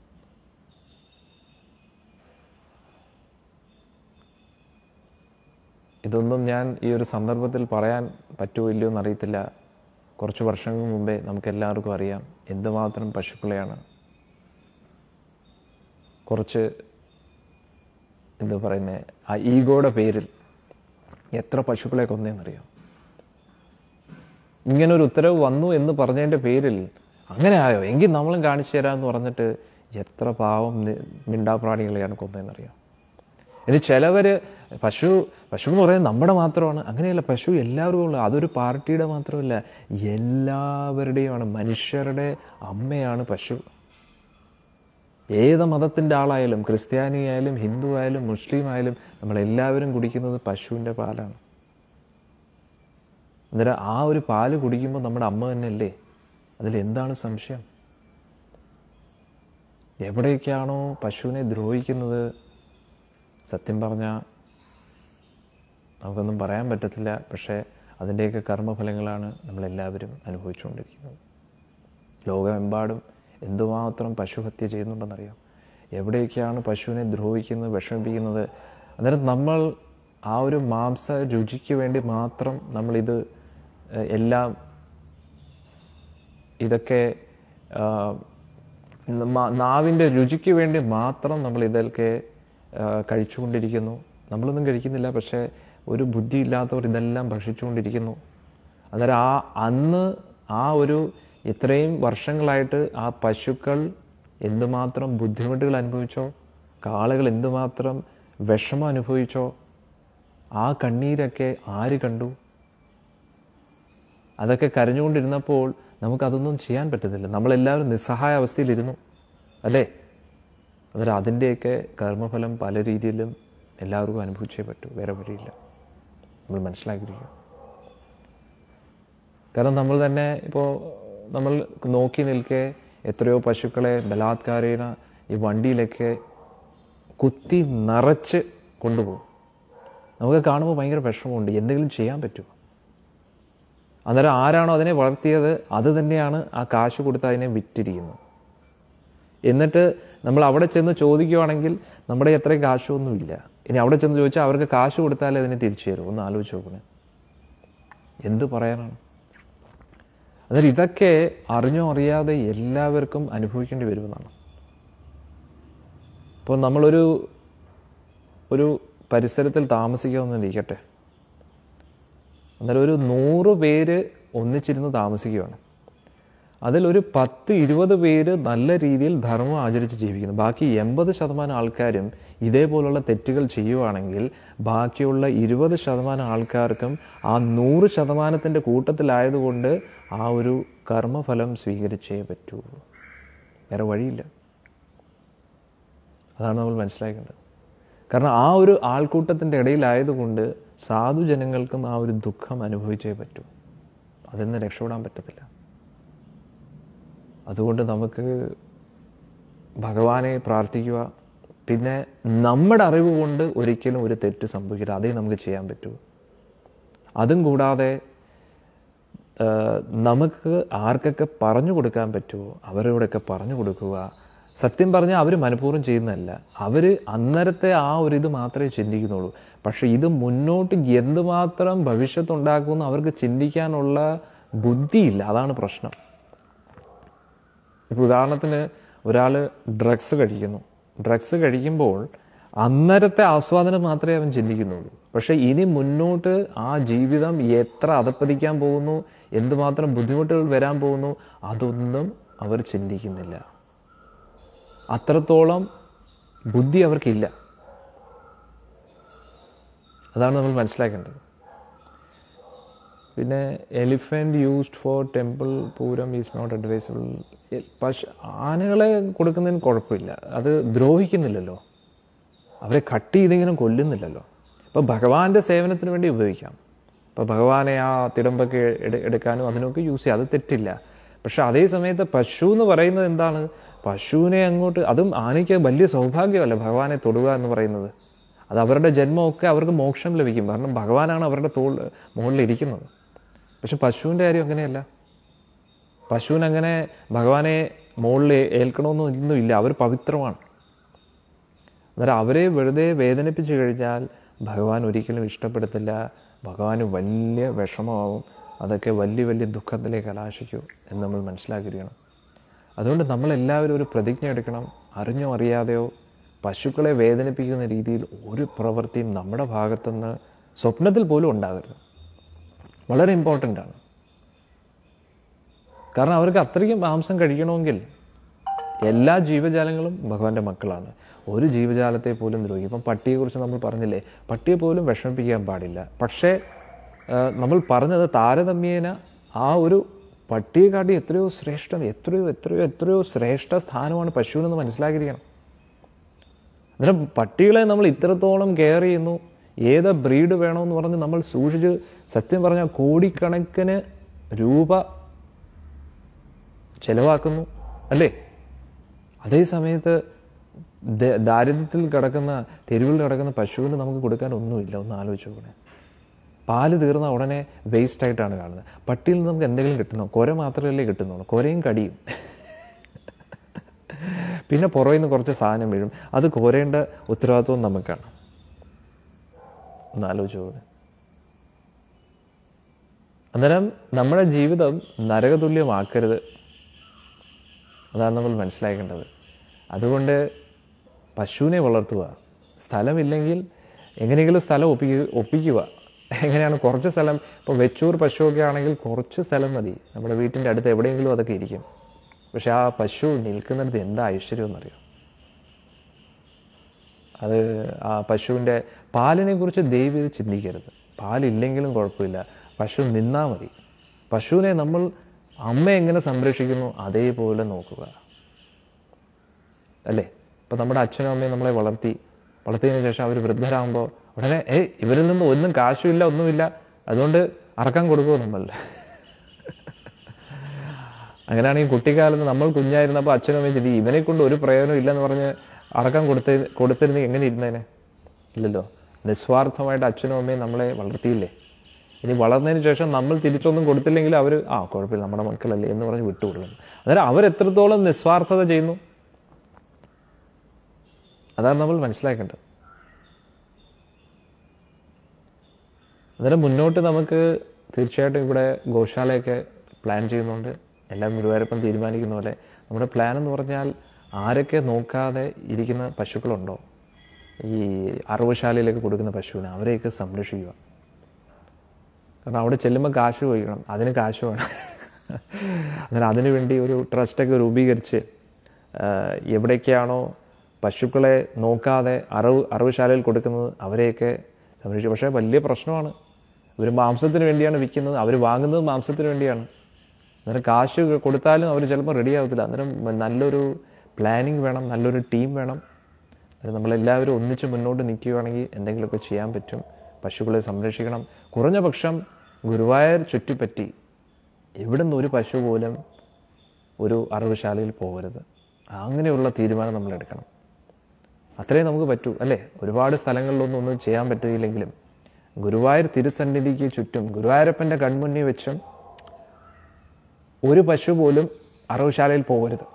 ഇതൊന്നും ഞാൻ ഈ ഒരു സന്ദർഭത്തിൽ പറയാൻ പറ്റുമോ ഇല്ലയോ എന്നറിയത്തില്ല കുറച്ച് വർഷങ്ങൾ മുമ്പേ നമുക്ക് എല്ലാവർക്കും അറിയാം എന്തുമാത്രം പശുക്കളെയാണ് കുറച്ച് എന്താ പറയുന്നത് ആ ഈഗോയുടെ പേരിൽ എത്ര പശുക്കളെ കൊന്നേന്നറിയാം ഇങ്ങനെ ഒരു ഉത്തരവ് വന്നു എന്ന് പറഞ്ഞതിൻ്റെ പേരിൽ അങ്ങനെ ആയോ എങ്കിൽ നമ്മളും കാണിച്ചു തരാമെന്ന് പറഞ്ഞിട്ട് എത്ര പാവം നി- മിണ്ടാപ്രാണികളെയാണ് കൊന്നതെന്നറിയാം ഇനി ചിലവർ പശു പശു എന്ന് പറയുന്നത് നമ്മുടെ മാത്രമാണ് അങ്ങനെയല്ല പശു എല്ലാവർക്കും ഉള്ള അതൊരു പാർട്ടിയുടെ മാത്രമല്ല എല്ലാവരുടെയുമാണ് മനുഷ്യരുടെ അമ്മയാണ് പശു ഏത് മതത്തിൻ്റെ ആളായാലും ക്രിസ്ത്യാനി ആയാലും ഹിന്ദു ആയാലും മുസ്ലിം ആയാലും നമ്മളെല്ലാവരും കുടിക്കുന്നത് പശുവിൻ്റെ പാലാണ് അന്നേരം ആ ഒരു പാല് കുടിക്കുമ്പോൾ നമ്മുടെ അമ്മ തന്നെയല്ലേ അതിൽ എന്താണ് സംശയം എവിടെയൊക്കെയാണോ പശുവിനെ ദ്രോഹിക്കുന്നത് സത്യം പറഞ്ഞാൽ നമുക്കൊന്നും പറയാൻ പറ്റത്തില്ല പക്ഷേ അതിൻ്റെയൊക്കെ കർമ്മഫലങ്ങളാണ് നമ്മളെല്ലാവരും അനുഭവിച്ചുകൊണ്ടിരിക്കുന്നത് ലോകമെമ്പാടും എന്തുമാത്രം പശുഹത്യ ചെയ്യുന്നുണ്ടെന്നറിയാം എവിടെയൊക്കെയാണ് പശുവിനെ ദ്രോഹിക്കുന്നത് വിഷമിപ്പിക്കുന്നത് അന്നേരം നമ്മൾ ആ ഒരു മാംസ രുചിക്ക് വേണ്ടി മാത്രം നമ്മളിത് ഏഹ്, എല്ലാം ഇതൊക്കെ നാവിൻ്റെ രുചിക്ക് വേണ്ടി മാത്രം നമ്മൾ ഇതൊക്കെ ആ, കഴിച്ചുകൊണ്ടിരിക്കുന്നു നമ്മളൊന്നും കഴിക്കുന്നില്ല പക്ഷേ ഒരു ബുദ്ധി ഇല്ലാത്തവർ ഇതെല്ലാം ഭക്ഷിച്ചുകൊണ്ടിരിക്കുന്നു അന്നേരം ആ അന്ന് ആ ഒരു ഇത്രയും വർഷങ്ങളായിട്ട് ആ പശുക്കൾ എന്തുമാത്രം ബുദ്ധിമുട്ടുകൾ അനുഭവിച്ചോ കാളകൾ എന്തുമാത്രം വിഷമം അനുഭവിച്ചോ ആ കണ്ണീരൊക്കെ ആര് കണ്ടു അതൊക്കെ കരഞ്ഞുകൊണ്ടിരുന്നപ്പോൾ നമുക്കതൊന്നും ചെയ്യാൻ പറ്റത്തില്ല നമ്മളെല്ലാവരും നിസ്സഹായ അവസ്ഥയിലിരുന്നു അല്ലേ അന്നേരം അതിൻ്റെയൊക്കെ കർമ്മഫലം പല രീതിയിലും എല്ലാവർക്കും അനുഭവിച്ചേ പറ്റൂ വേറെ വഴിയില്ല നമ്മൾ മനസ്സിലാക്കിയിരിക്കുക കാരണം നമ്മൾ തന്നെ ഇപ്പോൾ നമ്മൾ നോക്കി നിൽക്കെ എത്രയോ പശുക്കളെ ബലാത്കാരേന ഈ വണ്ടിയിലൊക്കെ കുത്തി നിറച്ച് കൊണ്ടുപോകും നമുക്ക് കാണുമ്പോൾ ഭയങ്കര വിഷമമുണ്ട് എന്തെങ്കിലും ചെയ്യാൻ പറ്റുമോ അന്നേരം ആരാണോ അതിനെ വളർത്തിയത് അത് തന്നെയാണ് ആ കാശ് കൊടുത്ത് അതിനെ വിറ്റിരിക്കുന്നത് എന്നിട്ട് നമ്മൾ അവിടെ ചെന്ന് ചോദിക്കുവാണെങ്കിൽ നമ്മുടെ അത്രയും കാശൊന്നുമില്ല ഇനി അവിടെ ചെന്ന് ചോദിച്ചാൽ അവർക്ക് കാശ് കൊടുത്താലേ അതിനെ തിരിച്ചു തരും ഒന്ന് ആലോചിച്ച് നോക്കണേ എന്ത് പറയാനാണ് അന്നേരം ഇതൊക്കെ അറിഞ്ഞോ അറിയാതെ എല്ലാവർക്കും അനുഭവിക്കേണ്ടി വരുമെന്നാണ് ഇപ്പോൾ നമ്മളൊരു ഒരു പരിസരത്തിൽ താമസിക്കാമെന്നിരിക്കട്ടെ അന്നേരം ഒരു നൂറ് പേര് ഒന്നിച്ചിരുന്ന് താമസിക്കുകയാണ് അതിലൊരു പത്ത് ഇരുപത് പേര് നല്ല രീതിയിൽ ധർമ്മം ആചരിച്ച് ജീവിക്കുന്നു ബാക്കി എൺപത് ശതമാനം ആൾക്കാരും ഇതേപോലുള്ള തെറ്റുകൾ ചെയ്യുവാണെങ്കിൽ ബാക്കിയുള്ള ഇരുപത് ശതമാനം ആൾക്കാർക്കും ആ നൂറ് ശതമാനത്തിൻ്റെ കൂട്ടത്തിലായതുകൊണ്ട് ആ ഒരു കർമ്മഫലം സ്വീകരിച്ചേ പറ്റൂ വേറെ വഴിയില്ല അതാണ് നമ്മൾ മനസ്സിലാക്കേണ്ടത് കാരണം ആ ഒരു ആൾക്കൂട്ടത്തിൻ്റെ ഇടയിലായതുകൊണ്ട് സാധുജനങ്ങൾക്കും ആ ഒരു ദുഃഖം അനുഭവിച്ചേ പറ്റൂ അതിൽ നിന്ന് രക്ഷപ്പെടാൻ പറ്റത്തില്ല അതുകൊണ്ട് നമുക്ക് ഭഗവാനെ പ്രാർത്ഥിക്കുക പിന്നെ നമ്മുടെ അറിവ് കൊണ്ട് ഒരിക്കലും ഒരു തെറ്റ് സംഭവിക്കരുത് അതേ നമുക്ക് ചെയ്യാൻ പറ്റൂ അതും കൂടാതെ ആ, നമുക്ക് ആർക്കൊക്കെ പറഞ്ഞു കൊടുക്കാൻ പറ്റുമോ അവരോടൊക്കെ പറഞ്ഞു കൊടുക്കുക സത്യം പറഞ്ഞാൽ അവർ മനഃപൂർവ്വം ചെയ്യുന്നതല്ല അവർ അന്നേരത്തെ ആ ഒരു ഇത് മാത്രമേ ചിന്തിക്കുന്നുള്ളൂ പക്ഷേ ഇത് മുന്നോട്ട് എന്തുമാത്രം ഭവിഷ്യത്തുണ്ടാക്കുമെന്ന് അവർക്ക് ചിന്തിക്കാനുള്ള ബുദ്ധിയില്ല അതാണ് പ്രശ്നം ഇപ്പോൾ ഉദാഹരണത്തിന് ഒരാൾ ഡ്രഗ്സ് കഴിക്കുന്നു ഡ്രഗ്സ് കഴിക്കുമ്പോൾ അന്നേരത്തെ ആസ്വാദനം മാത്രമേ അവൻ ചിന്തിക്കുന്നുള്ളൂ പക്ഷേ ഇനി മുന്നോട്ട് ആ ജീവിതം എത്ര അധപ്പതിക്കാൻ പോകുന്നു എന്തുമാത്രം ബുദ്ധിമുട്ടുകൾ വരാൻ പോകുന്നു അതൊന്നും അവർ ചിന്തിക്കുന്നില്ല അത്രത്തോളം ബുദ്ധി അവർക്കില്ല അതാണ് നമ്മൾ മനസ്സിലാക്കേണ്ടത് പിന്നെ elephant used for temple pooram is not advisable പശു ആനകളെ കൊടുക്കുന്നതിന് കുഴപ്പമില്ല അത് ദ്രോഹിക്കുന്നില്ലല്ലോ അവരെ കട്ട് ചെയ്തെങ്കിലും കൊല്ലുന്നില്ലല്ലോ ഇപ്പോൾ ഭഗവാന്റെ സേവനത്തിന് വേണ്ടി ഉപയോഗിക്കാം ഇപ്പോൾ ഭഗവാനെ ആ തിടമ്പൊക്കെ എടു എടുക്കാനും അതിനൊക്കെ യൂസ് ചെയ്യാം അത് തെറ്റില്ല പക്ഷെ അതേ സമയത്ത് പശു എന്ന് പറയുന്നത് എന്താണ് പശുവിനെ അങ്ങോട്ട് അതും ആനയ്ക്ക് വലിയ സൗഭാഗ്യമല്ല ഭഗവാനെ തൊടുക എന്ന് പറയുന്നത് അത് അവരുടെ ജന്മമൊക്കെ അവർക്ക് മോക്ഷം ലഭിക്കും കാരണം ഭഗവാനാണ് അവരുടെ തോൾ മുകളിൽ ഇരിക്കുന്നത് പക്ഷെ പശുവിൻ്റെ കാര്യം അങ്ങനെയല്ല പശുവിനങ്ങനെ ഭഗവാനെ മുകളിൽ ഏൽക്കണമെന്നൊന്നും ഇല്ല അവർ പവിത്രമാണ് അന്നേരം അവരെ വെറുതെ വേദനിപ്പിച്ച് കഴിഞ്ഞാൽ ഭഗവാൻ ഒരിക്കലും ഇഷ്ടപ്പെടത്തില്ല ഭഗവാന് വലിയ വിഷമമാവും അതൊക്കെ വലിയ വലിയ ദുഃഖത്തിലേക്ക് കലാശിക്കും എന്ന് നമ്മൾ മനസ്സിലാക്കിയിരിക്കണം അതുകൊണ്ട് നമ്മളെല്ലാവരും ഒരു പ്രതിജ്ഞ എടുക്കണം അറിഞ്ഞോ അറിയാതെയോ പശുക്കളെ വേദനിപ്പിക്കുന്ന രീതിയിൽ ഒരു പ്രവൃത്തിയും നമ്മുടെ ഭാഗത്തുനിന്ന് സ്വപ്നത്തിൽ പോലും ഉണ്ടാകരുത് വളരെ ഇമ്പോർട്ടൻ്റ് ആണ് കാരണം അവർക്ക് അത്രയ്ക്കും മാംസം കഴിക്കണമെങ്കിൽ എല്ലാ ജീവജാലങ്ങളും ഭഗവാന്റെ മക്കളാണ് ഒരു ജീവജാലത്തെ പോലും ദ്രോഹിക്കും ഇപ്പം പട്ടിയെക്കുറിച്ച് നമ്മൾ പറഞ്ഞില്ലേ പട്ടിയെ പോലും വിഷമിപ്പിക്കാൻ പാടില്ല പക്ഷേ ആ, നമ്മൾ പറഞ്ഞത് താരതമ്യേന ആ ഒരു പട്ടിയെക്കാട്ടി എത്രയോ ശ്രേഷ്ഠ എത്രയോ എത്രയോ എത്രയോ ശ്രേഷ്ഠ സ്ഥാനമാണ് പശുവിനെന്ന് മനസ്സിലാക്കിയിരിക്കണം അന്നേരം പട്ടികളെ നമ്മൾ ഇത്രത്തോളം കെയർ ചെയ്യുന്നു ഏത് ബ്രീഡ് വേണമെന്ന് പറഞ്ഞ് നമ്മൾ സൂക്ഷിച്ച് സത്യം പറഞ്ഞാൽ കോടിക്കണക്കിന് രൂപ ചെലവാക്കുന്നു അല്ലേ അതേ സമയത്ത് ദ- ദാരിദ്ര്യത്തിൽ കിടക്കുന്ന തെരുവിൽ കിടക്കുന്ന പശുവിന് നമുക്ക് കൊടുക്കാൻ ഒന്നുമില്ല ഒന്ന് ആലോചിച്ച് നോക്കണേ പാല് തീർന്ന ഉടനെ വേസ്റ്റ് ആയിട്ടാണ് കാണുന്നത് പട്ടിയിൽ നിന്ന് നമുക്ക് എന്തെങ്കിലും കിട്ടുന്നോ കുര മാത്രമല്ലേ കിട്ടുന്നുള്ളൂ കുരയും കടിയും പിന്നെ പുറകിൽ നിന്ന് കുറച്ച് സാധനം വീഴും അത് കോരേണ്ട ഉത്തരവാദിത്വം നമുക്കാണ് ഒന്ന് ആലോചിച്ച് നോക്കണേ അന്നേരം നമ്മുടെ ജീവിതം നരകതുല്യമാക്കരുത് അതാണ് നമ്മൾ മനസ്സിലാക്കേണ്ടത് അതുകൊണ്ട് പശുവിനെ വളർത്തുക സ്ഥലമില്ലെങ്കിൽ എങ്ങനെയെങ്കിലും സ്ഥലം ഒപ്പിക്കുക ഒപ്പിക്കുക എങ്ങനെയാണ് കുറച്ച് സ്ഥലം ഇപ്പോൾ വെച്ചൂർ പശുവൊക്കെ ആണെങ്കിൽ കുറച്ച് സ്ഥലം മതി നമ്മുടെ വീട്ടിൻ്റെ അടുത്ത് എവിടെയെങ്കിലും അതൊക്കെ ഇരിക്കും പക്ഷെ ആ പശു നിൽക്കുന്നിടത്ത് എന്താ ഐശ്വര്യം എന്നറിയോ അത് ആ പശുവിൻ്റെ പാലിനെ കുറിച്ച് ദൈവം ഇത് ചിന്തിക്കരുത് പാലില്ലെങ്കിലും കുഴപ്പമില്ല പശു നിന്നാൽ മതി പശുവിനെ നമ്മൾ അമ്മ എങ്ങനെ സംരക്ഷിക്കുന്നു അതേപോലെ നോക്കുക അല്ലേ ഇപ്പം നമ്മുടെ അച്ഛനും അമ്മയും നമ്മളെ വളർത്തി വളർത്തിയതിനു ശേഷം അവർ വൃദ്ധരാകുമ്പോൾ ഉടനെ ഏയ് ഇവരിൽ നിന്ന് ഒന്നും കാശുമില്ല ഒന്നുമില്ല അതുകൊണ്ട് അറക്കാൻ കൊടുക്കുമോ നമ്മൾ അങ്ങനെയാണെങ്കിൽ കുട്ടിക്കാലത്ത് നമ്മൾ കുഞ്ഞായിരുന്നപ്പോൾ അച്ഛനും അമ്മയും ചിന്തി ഇവനെ കൊണ്ട് ഒരു പ്രയോജനം ഇല്ലെന്ന് പറഞ്ഞ് അറക്കാൻ കൊടുത്ത കൊടുത്തിരുന്നെങ്കിൽ എങ്ങനെ ഇരുന്നേനെ ഇല്ലല്ലോ നിസ്വാർത്ഥമായിട്ട് അച്ഛനും അമ്മയും നമ്മളെ വളർത്തിയില്ലേ ഇനി വളർന്നതിന് ശേഷം നമ്മൾ തിരിച്ചൊന്നും കൊടുത്തില്ലെങ്കിൽ അവർ ആ കുഴപ്പമില്ല നമ്മുടെ മക്കളല്ലേ എന്ന് പറഞ്ഞ് വിട്ടുകൊടുക്കുന്നു അന്നേരം അവരെത്രത്തോളം നിസ്വാർത്ഥത ചെയ്യുന്നു അതാണ് നമ്മൾ മനസ്സിലാക്കേണ്ടത് അന്നേരം മുന്നോട്ട് നമുക്ക് തീർച്ചയായിട്ടും ഇവിടെ ഗോശാലയൊക്കെ പ്ലാൻ ചെയ്യുന്നുണ്ട് എല്ലാം ഗുരുവായൂരപ്പൻ തീരുമാനിക്കുന്ന പോലെ നമ്മുടെ പ്ലാൻ എന്ന് പറഞ്ഞാൽ ആരൊക്കെ നോക്കാതെ ഇരിക്കുന്ന പശുക്കളുണ്ടോ ഈ അറവുശാലയിലേക്ക് കൊടുക്കുന്ന പശുവിനെ അവരെയൊക്കെ സംരക്ഷിക്കുക കാരണം അവിടെ ചെല്ലുമ്പോൾ കാശ് ചോദിക്കണം അതിന് കാശ് വേണം അന്നേരം അതിനു വേണ്ടി ഒരു ട്രസ്റ്റൊക്കെ രൂപീകരിച്ച് ആ, എവിടേക്കാണോ പശുക്കളെ നോക്കാതെ അറവ് അറവുശാലയിൽ കൊടുക്കുന്നത് അവരെയൊക്കെ സംരക്ഷിക്കും പക്ഷേ വലിയ പ്രശ്നമാണ് ഇവർ മാംസത്തിന് വേണ്ടിയാണ് വിൽക്കുന്നത് അവർ വാങ്ങുന്നത് മാംസത്തിന് വേണ്ടിയാണ് അന്നേരം കാശ് കൊടുത്താലും അവർ ചിലപ്പോൾ റെഡി ആവത്തില്ല അന്നേരം നല്ലൊരു പ്ലാനിങ് വേണം നല്ലൊരു ടീം വേണം അന്നേരം നമ്മളെല്ലാവരും ഒന്നിച്ച് മുന്നോട്ട് നിൽക്കുകയാണെങ്കിൽ എന്തെങ്കിലുമൊക്കെ ചെയ്യാൻ പറ്റും പശുക്കളെ സംരക്ഷിക്കണം കുറഞ്ഞ പക്ഷം ഗുരുവായൂർ ചുറ്റിപ്പറ്റി എവിടുന്ന് ഒരു പശു പോലും ഒരു അറവുശാലയിൽ പോകരുത് അങ്ങനെയുള്ള തീരുമാനം നമ്മൾ എടുക്കണം അത്രേ നമുക്ക് പറ്റൂ അല്ലേ ഒരുപാട് സ്ഥലങ്ങളിലൊന്നും ഒന്നും ചെയ്യാൻ പറ്റിയില്ലെങ്കിലും ഗുരുവായൂർ തിരുസന്നിധിക്ക് ചുറ്റും ഗുരുവായൂരപ്പൻ്റെ കൺമുന്നിൽ വെച്ചും ഒരു പശു പോലും അറവുശാലയിൽ പോകരുത്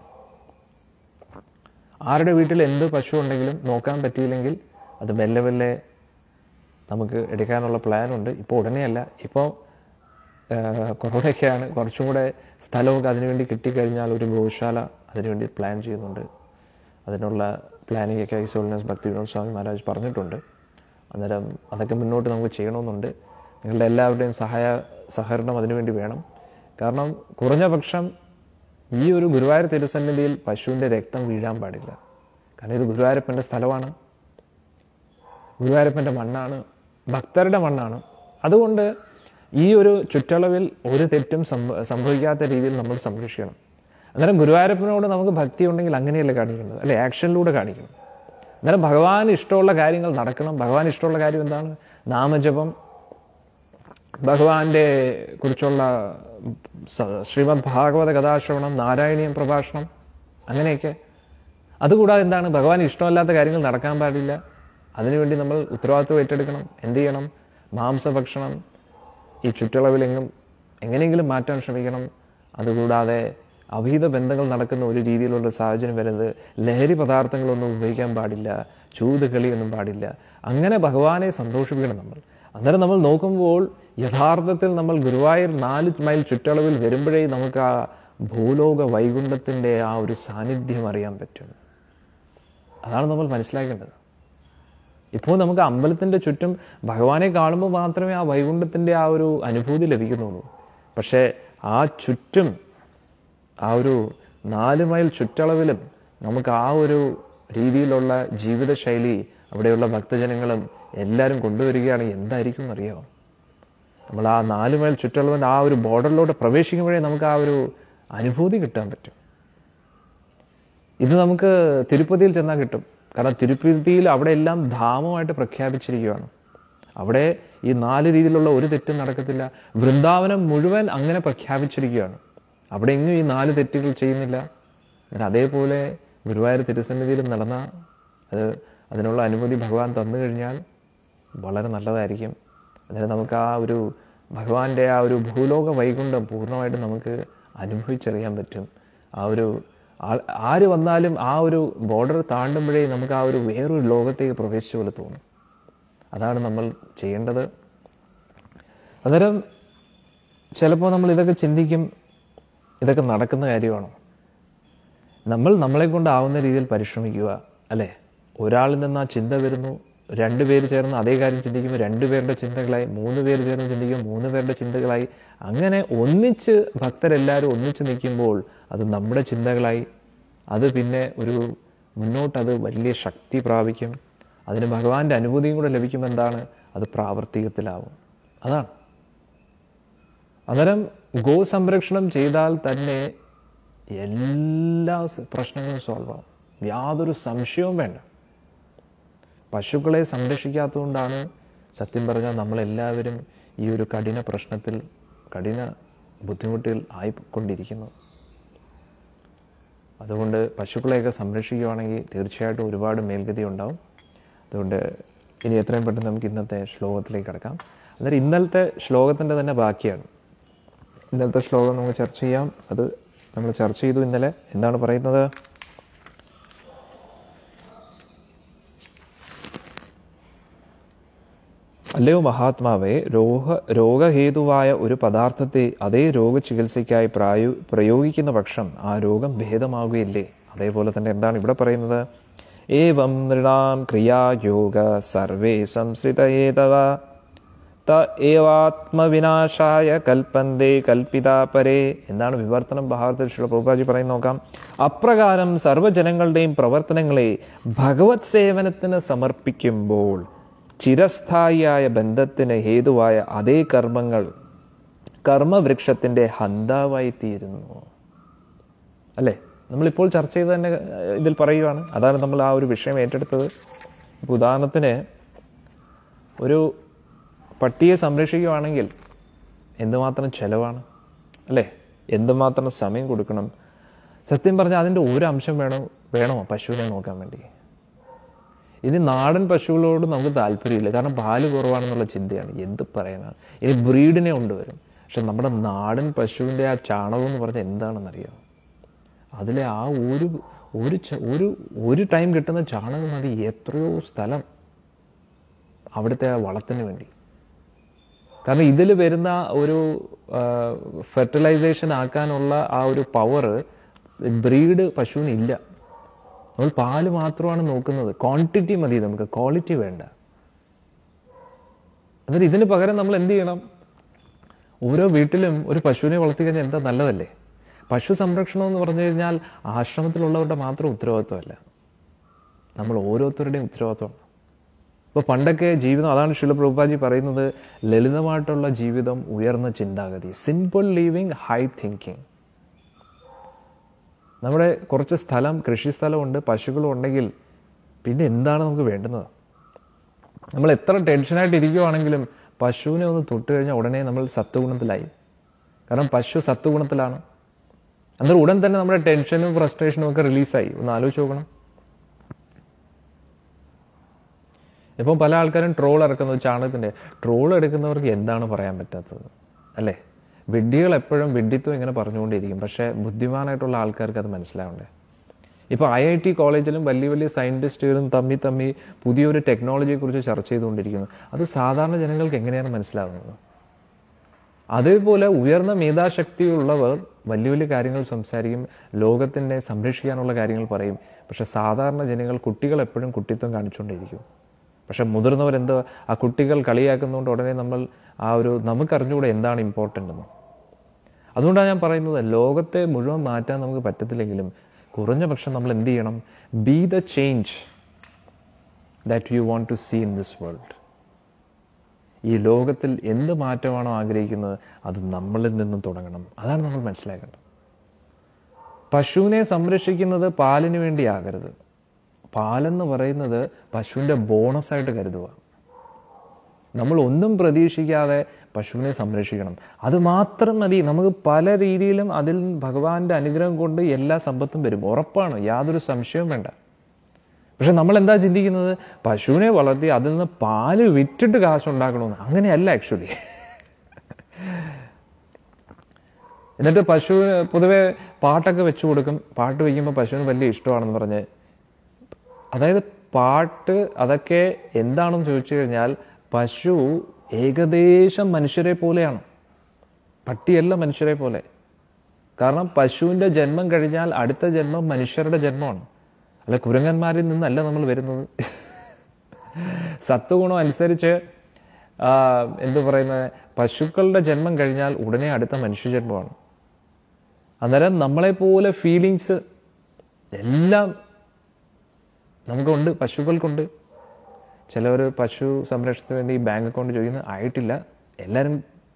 ആരുടെ വീട്ടിൽ എന്ത് പശു ഉണ്ടെങ്കിലും നോക്കാൻ പറ്റിയില്ലെങ്കിൽ അത് മെല്ലെ മെല്ലെ നമുക്ക് എടുക്കാനുള്ള പ്ലാനുണ്ട് ഇപ്പോൾ ഉടനെയല്ല ഇപ്പോൾ കൊറോണയൊക്കെയാണ് കുറച്ചും കൂടെ സ്ഥലമൊക്കെ അതിനുവേണ്ടി കിട്ടിക്കഴിഞ്ഞാൽ ഒരു ഗോശാല അതിനുവേണ്ടി പ്ലാൻ ചെയ്യുന്നുണ്ട് അതിനുള്ള പ്ലാനിങ് ഒക്കെ ഐസോളിനസ് ഭക്തി വിനോദ് സ്വാമി മഹാരാജ് പറഞ്ഞിട്ടുണ്ട് അന്നേരം അതൊക്കെ മുന്നോട്ട് നമുക്ക് ചെയ്യണമെന്നുണ്ട് നിങ്ങളുടെ എല്ലാവരുടെയും സഹായ സഹകരണം അതിനുവേണ്ടി വേണം കാരണം കുറഞ്ഞ പക്ഷം ഈ ഒരു ഗുരുവായൂർ തിരുസന്നിധിയിൽ പശുവിൻ്റെ രക്തം വീഴാൻ പാടില്ല കാരണം ഇത് ഗുരുവായൂരപ്പൻ്റെ സ്ഥലമാണ് ഗുരുവായൂരപ്പൻ്റെ മണ്ണാണ് ഭക്തരുടെ മണ്ണാണ് അതുകൊണ്ട് ഈ ഒരു ചുറ്റളവിൽ ഒരു തെറ്റും സംഭ സംഭവിക്കാത്ത രീതിയിൽ നമ്മൾ സംരക്ഷിക്കണം അന്നേരം ഗുരുവായൂരപ്പനോട് നമുക്ക് ഭക്തി ഉണ്ടെങ്കിൽ അങ്ങനെയല്ല കാണിക്കേണ്ടത് അല്ലെ ആക്ഷനിലൂടെ കാണിക്കണം അന്നേരം ഭഗവാൻ ഇഷ്ടമുള്ള കാര്യങ്ങൾ നടക്കണം ഭഗവാൻ ഇഷ്ടമുള്ള കാര്യം എന്താണ് നാമജപം ഭഗവാന്റെ കുറിച്ചുള്ള സ- ശ്രീമദ് ഭാഗവത കഥാശ്രവണം നാരായണീയം പ്രഭാഷണം അങ്ങനെയൊക്കെ അതുകൂടാതെ എന്താണ് ഭഗവാൻ ഇഷ്ടമല്ലാത്ത കാര്യങ്ങൾ നടക്കാൻ പാടില്ല അതിനുവേണ്ടി നമ്മൾ ഉത്തരവാദിത്വം ഏറ്റെടുക്കണം എന്ത് ചെയ്യണം മാംസഭക്ഷണം ഈ ചുറ്റളവിലെങ്ങും എങ്ങനെയെങ്കിലും മാറ്റാൻ ശ്രമിക്കണം അതുകൂടാതെ അഭീത ബന്ധങ്ങൾ നടക്കുന്ന ഒരു രീതിയിലുള്ള സാഹചര്യം വരുന്നത് ലഹരി പദാർത്ഥങ്ങളൊന്നും ഉപയോഗിക്കാൻ പാടില്ല ചൂത് കളിയൊന്നും പാടില്ല അങ്ങനെ ഭഗവാനെ സന്തോഷിപ്പിക്കണം നമ്മൾ അന്നേരം നമ്മൾ നോക്കുമ്പോൾ യഥാർത്ഥത്തിൽ നമ്മൾ ഗുരുവായൂർ നാല് മൈൽ ചുറ്റളവിൽ വരുമ്പോഴേ നമുക്ക് ആ ഭൂലോക വൈകുണ്ഠത്തിൻ്റെ ആ ഒരു സാന്നിധ്യം അറിയാൻ പറ്റും അതാണ് നമ്മൾ മനസ്സിലാക്കേണ്ടത് ഇപ്പോൾ നമുക്ക് അമ്പലത്തിൻ്റെ ചുറ്റും ഭഗവാനെ കാണുമ്പോൾ മാത്രമേ ആ വൈകുണ്ഠത്തിൻ്റെ ആ ഒരു അനുഭൂതി ലഭിക്കുന്നുള്ളൂ പക്ഷേ ആ ചുറ്റും ആ ഒരു നാല് മൈൽ ചുറ്റളവിലും നമുക്ക് ആ ഒരു രീതിയിലുള്ള ജീവിതശൈലി അവിടെയുള്ള ഭക്തജനങ്ങളും എല്ലാവരും കൊണ്ടുവരികയാണെങ്കിൽ എന്തായിരിക്കും എന്നറിയാമോ നമ്മൾ ആ നാല് മൈൽ ചുറ്റളവിൻ്റെ ആ ഒരു ബോർഡറിലൂടെ പ്രവേശിക്കുമ്പോഴേ നമുക്ക് ആ ഒരു അനുഭൂതി കിട്ടാൻ പറ്റും ഇത് നമുക്ക് തിരുപ്പതിയിൽ ചെന്നാൽ കിട്ടും കാരണം തിരുപ്പതിയിൽ അവിടെ എല്ലാം ധാമമായിട്ട് പ്രഖ്യാപിച്ചിരിക്കുകയാണ് അവിടെ ഈ നാല് രീതിയിലുള്ള ഒരു തെറ്റും നടക്കത്തില്ല വൃന്ദാവനം മുഴുവൻ അങ്ങനെ പ്രഖ്യാപിച്ചിരിക്കുകയാണ് അവിടെ എങ്ങും ഈ നാല് തെറ്റുകൾ ചെയ്യുന്നില്ല എന്നാൽ അതേപോലെ ഗുരുവായൂർ തിരുസന്നിധിയിലും നടന്ന അത് അതിനുള്ള അനുമതി ഭഗവാൻ തന്നു കഴിഞ്ഞാൽ വളരെ നല്ലതായിരിക്കും അന്നേരം നമുക്ക് ആ ഒരു ഭഗവാന്റെ ആ ഒരു ഭൂലോക വൈകുണ്ഠം പൂർണ്ണമായിട്ട് നമുക്ക് അനുഭവിച്ചറിയാൻ പറ്റും ആ ഒരു ആ- ആര് വന്നാലും ആ ഒരു ബോർഡർ താണ്ടുമ്പോഴേ നമുക്ക് ആ ഒരു വേറൊരു ലോകത്തേക്ക് പ്രവേശിച്ച പോലെ തോന്നും അതാണ് നമ്മൾ ചെയ്യേണ്ടത് അന്നേരം ചിലപ്പോൾ നമ്മൾ ഇതൊക്കെ ചിന്തിക്കും ഇതൊക്കെ നടക്കുന്ന കാര്യമാണോ നമ്മൾ നമ്മളെ കൊണ്ടാവുന്ന രീതിയിൽ പരിശ്രമിക്കുക അല്ലേ ഒരാളിൽ നിന്ന് ആ ചിന്ത വരുന്നു രണ്ട് പേര് ചേർന്ന് അതേ കാര്യം ചിന്തിക്കുമ്പോൾ രണ്ട് പേരുടെ ചിന്തകളായി മൂന്ന് പേര് ചേർന്ന് ചിന്തിക്കുമ്പോൾ മൂന്ന് പേരുടെ ചിന്തകളായി അങ്ങനെ ഒന്നിച്ച് ഭക്തരെല്ലാവരും ഒന്നിച്ച് നിൽക്കുമ്പോൾ അത് നമ്മുടെ ചിന്തകളായി അത് പിന്നെ ഒരു മുന്നോട്ടത് വലിയ ശക്തി പ്രാപിക്കും അതിന് ഭഗവാന്റെ അനുഭൂതിയും കൂടെ ലഭിക്കുമ്പോൾ എന്താണ് അത് പ്രാവർത്തികത്തിലാവും അതാണ് അന്നേരം ഗോസംരക്ഷണം ചെയ്താൽ തന്നെ എല്ലാ സ- പ്രശ്നങ്ങളും സോൾവ് ആവും യാതൊരു സംശയവും വേണ്ട പശുക്കളെ സംരക്ഷിക്കാത്തതുകൊണ്ടാണ് സത്യം പറഞ്ഞാൽ നമ്മളെല്ലാവരും ഈ ഒരു കഠിന പ്രശ്നത്തിൽ കഠിന ബുദ്ധിമുട്ടിൽ ആയിക്കൊണ്ടിരിക്കുന്നത് അതുകൊണ്ട് പശുക്കളെയൊക്കെ സംരക്ഷിക്കുകയാണെങ്കിൽ തീർച്ചയായിട്ടും ഒരുപാട് മേൽഗതി ഉണ്ടാവും അതുകൊണ്ട് ഇനി എത്രയും പെട്ടെന്ന് നമുക്ക് ഇന്നത്തെ ശ്ലോകത്തിലേക്ക് കിടക്കാം അന്നേരം ഇന്നലത്തെ ശ്ലോകത്തിൻ്റെ തന്നെ ബാക്കിയാണ് ഇന്നലത്തെ ശ്ലോകം നമുക്ക് ചർച്ച ചെയ്യാം അത് നമ്മൾ ചർച്ച ചെയ്തു ഇന്നലെ എന്താണ് പറയുന്നത് അല്ലയോ മഹാത്മാവേ രോഗ രോഗഹേതുവായ ഒരു പദാർത്ഥത്തെ അതേ രോഗചികിത്സയ്ക്കായി പ്രായു പ്രയോഗിക്കുന്ന പക്ഷം ആ രോഗം ഭേദമാകുകയില്ലേ അതേപോലെ തന്നെ എന്താണ് ഇവിടെ പറയുന്നത് ഏവം നൃണാം ക്രിയായോഗ സർവേ സംശ്രിതയേതവ ത ഏവാത്മവിനാശായ കൽപ്പന്തേ കൽപ്പിതാ പരേ എന്താണ് വിവർത്തനം ഭാരതത്തിൽ ശ്രീ പ്രഭുപാജി പറയുന്നത് നോക്കാം അപ്രകാരം സർവ്വജനങ്ങളുടെയും പ്രവർത്തനങ്ങളെ ഭഗവത് സേവനത്തിന് സമർപ്പിക്കുമ്പോൾ ചിരസ്ഥായിയായ ബന്ധത്തിന് ഹേതുവായ അതേ കർമ്മങ്ങൾ കർമ്മവൃക്ഷത്തിൻ്റെ ഹന്താവായി തീരുന്നു അല്ലേ നമ്മളിപ്പോൾ ചർച്ച ചെയ്ത് തന്നെ ഏഹ്, ഇതിൽ പറയുകയാണ് അതാണ് നമ്മൾ ആ ഒരു വിഷയം ഏറ്റെടുത്തത് ഇപ്പോൾ ഉദാഹരണത്തിന് ഒരു പട്ടിയെ സംരക്ഷിക്കുകയാണെങ്കിൽ എന്തുമാത്രം ചെലവാണ് അല്ലേ എന്തുമാത്രം സമയം കൊടുക്കണം സത്യം പറഞ്ഞാൽ അതിൻ്റെ ഒരു അംശം വേണോ വേണോ പശുവിനെ നോക്കാൻ വേണ്ടി ഇനി നാടൻ പശുക്കളോട് നമുക്ക് താല്പര്യമില്ല കാരണം പാല് കുറവാണെന്നുള്ള ചിന്തയാണ് എന്ത് പറയാനാണ് ഇനി ബ്രീഡിനെ കൊണ്ടുവരും പക്ഷെ നമ്മുടെ നാടൻ പശുവിൻ്റെ ആ ചാണകം എന്ന് പറഞ്ഞാൽ എന്താണെന്നറിയാം അതിലെ ആ ഒരു ഒരു ച- ഒരു ഒരു ടൈം കിട്ടുന്ന ചാണകം മതി എത്രയോ സ്ഥലം അവിടുത്തെ ആ വളത്തിന് വേണ്ടി കാരണം ഇതിൽ വരുന്ന ഒരു ഫെർട്ടിലൈസേഷൻ ആക്കാനുള്ള ആ ഒരു പവർ ബ്രീഡ് പശുവിന് ഇല്ല നമ്മൾ പാല് മാത്രമാണ് നോക്കുന്നത് ക്വാണ്ടിറ്റി മതി നമുക്ക് ക്വാളിറ്റി വേണ്ട എന്നിട്ട് ഇതിന് പകരം നമ്മൾ എന്ത് ചെയ്യണം ഓരോ വീട്ടിലും ഒരു പശുവിനെ വളർത്തി കഴിഞ്ഞാൽ എന്താ നല്ലതല്ലേ പശു സംരക്ഷണം എന്ന് പറഞ്ഞു കഴിഞ്ഞാൽ ആശ്രമത്തിലുള്ളവരുടെ മാത്രം ഉത്തരവാദിത്വമല്ല നമ്മൾ ഓരോരുത്തരുടെയും ഉത്തരവാദിത്വമാണ് ഇപ്പോൾ പണ്ടൊക്കെ ജീവിതം അതാണ് ശില പ്രഭുപാജി പറയുന്നത് ലളിതമായിട്ടുള്ള ജീവിതം ഉയർന്ന ചിന്താഗതി സിമ്പിൾ ലിവിങ് ഹൈ തിങ്കിങ് നമ്മുടെ കുറച്ച് സ്ഥലം കൃഷിസ്ഥലമുണ്ട് പശുക്കളും ഉണ്ടെങ്കിൽ പിന്നെ എന്താണ് നമുക്ക് വേണ്ടുന്നത് നമ്മൾ എത്ര ടെൻഷനായിട്ട് ഇരിക്കുവാണെങ്കിലും പശുവിനെ ഒന്ന് തൊട്ട് കഴിഞ്ഞാൽ ഉടനെ നമ്മൾ സത്വഗുണത്തിലായി കാരണം പശു സത്വഗുണത്തിലാണ് അന്നേരം ഉടൻ തന്നെ നമ്മുടെ ടെൻഷനും ഫ്രസ്ട്രേഷനും ഒക്കെ റിലീസായി ഒന്ന് ആലോചിച്ച് നോക്കണം ഇപ്പം പല ആൾക്കാരും ട്രോൾ ഇറക്കുന്നത് ചാണകത്തിൻ്റെ ട്രോൾ എടുക്കുന്നവർക്ക് എന്താണ് പറയാൻ പറ്റാത്തത് അല്ലേ വിഡ്ഢികൾ എപ്പോഴും വിഡ്ഢിത്വം ഇങ്ങനെ പറഞ്ഞുകൊണ്ടിരിക്കും പക്ഷേ ബുദ്ധിമാനായിട്ടുള്ള ആൾക്കാർക്ക് അത് മനസ്സിലാവണ്ടേ ഇപ്പോൾ ഐ ഐ ടി കോളേജിലും വലിയ വലിയ സയൻറ്റിസ്റ്റുകളും തമ്മി തമ്മി പുതിയൊരു ടെക്നോളജിയെക്കുറിച്ച് ചർച്ച ചെയ്തുകൊണ്ടിരിക്കുന്നു അത് സാധാരണ ജനങ്ങൾക്ക് എങ്ങനെയാണ് മനസ്സിലാവുന്നത് അതേപോലെ ഉയർന്ന മേധാശക്തിയുള്ളവർ വലിയ വലിയ കാര്യങ്ങൾ സംസാരിക്കും ലോകത്തിനെ സംരക്ഷിക്കാനുള്ള കാര്യങ്ങൾ പറയും പക്ഷെ സാധാരണ ജനങ്ങൾ കുട്ടികൾ എപ്പോഴും കുട്ടിത്വം കാണിച്ചുകൊണ്ടിരിക്കും പക്ഷെ മുതിർന്നവരെന്തോ ആ കുട്ടികൾ കളിയാക്കുന്നതുകൊണ്ട് ഉടനെ നമ്മൾ ആ ഒരു നമുക്കറിഞ്ഞുകൂടെ എന്താണ് ഇമ്പോർട്ടൻ്റ് എന്ന് അതുകൊണ്ടാണ് ഞാൻ പറയുന്നത് ലോകത്തെ മുഴുവൻ മാറ്റാൻ നമുക്ക് പറ്റത്തില്ലെങ്കിലും കുറഞ്ഞ പക്ഷം നമ്മൾ എന്ത് ചെയ്യണം be the change that you want to see in this world ഈ ലോകത്തിൽ എന്ത് മാറ്റമാണോ ആഗ്രഹിക്കുന്നത് അത് നമ്മളിൽ നിന്നും തുടങ്ങണം അതാണ് നമ്മൾ മനസ്സിലാക്കേണ്ടത് പശുവിനെ സംരക്ഷിക്കുന്നത് പാലിന് വേണ്ടിയാകരുത് പാലെന്ന് പറയുന്നത് പശുവിൻ്റെ ബോണസായിട്ട് കരുതുക നമ്മൾ ഒന്നും പ്രതീക്ഷിക്കാതെ പശുവിനെ സംരക്ഷിക്കണം അത് മാത്രം മതി നമുക്ക് പല രീതിയിലും അതിൽ ഭഗവാന്റെ അനുഗ്രഹം കൊണ്ട് എല്ലാ സമ്പത്തും വരും ഉറപ്പാണ് യാതൊരു സംശയവും വേണ്ട പക്ഷെ നമ്മൾ എന്താ ചിന്തിക്കുന്നത് പശുവിനെ വളർത്തി അതിൽ നിന്ന് പാല് വിറ്റിട്ട് കാശുണ്ടാക്കണമെന്ന് അങ്ങനെയല്ല ആക്ച്വലി എന്നിട്ട് പശു പൊതുവെ പാട്ടൊക്കെ വെച്ചു കൊടുക്കും പാട്ട് വയ്ക്കുമ്പോൾ പശുവിന് വലിയ ഇഷ്ടമാണെന്ന് പറഞ്ഞ് അതായത് പാട്ട് അതൊക്കെ എന്താണെന്ന് ചോദിച്ചു കഴിഞ്ഞാൽ പശു ഏകദേശം മനുഷ്യരെ പോലെയാണ് പട്ടിയല്ല മനുഷ്യരെ പോലെ കാരണം പശുവിൻ്റെ ജന്മം കഴിഞ്ഞാൽ അടുത്ത ജന്മം മനുഷ്യരുടെ ജന്മമാണ് അല്ല കുരങ്ങന്മാരിൽ നിന്നല്ല നമ്മൾ വരുന്നത് സത്വഗുണം അനുസരിച്ച് ആ, എന്തു പറയുന്നത് പശുക്കളുടെ ജന്മം കഴിഞ്ഞാൽ ഉടനെ അടുത്ത മനുഷ്യജന്മമാണ് അന്നേരം നമ്മളെപ്പോലെ ഫീലിങ്സ് എല്ലാം നമുക്കുണ്ട് പശുക്കൾക്കുണ്ട് ചിലവർ പശു സംരക്ഷണത്തിന് വേണ്ടി ബാങ്ക് അക്കൗണ്ട് ചോദിക്കുന്നത് ആയിട്ടില്ല എല്ലാവരും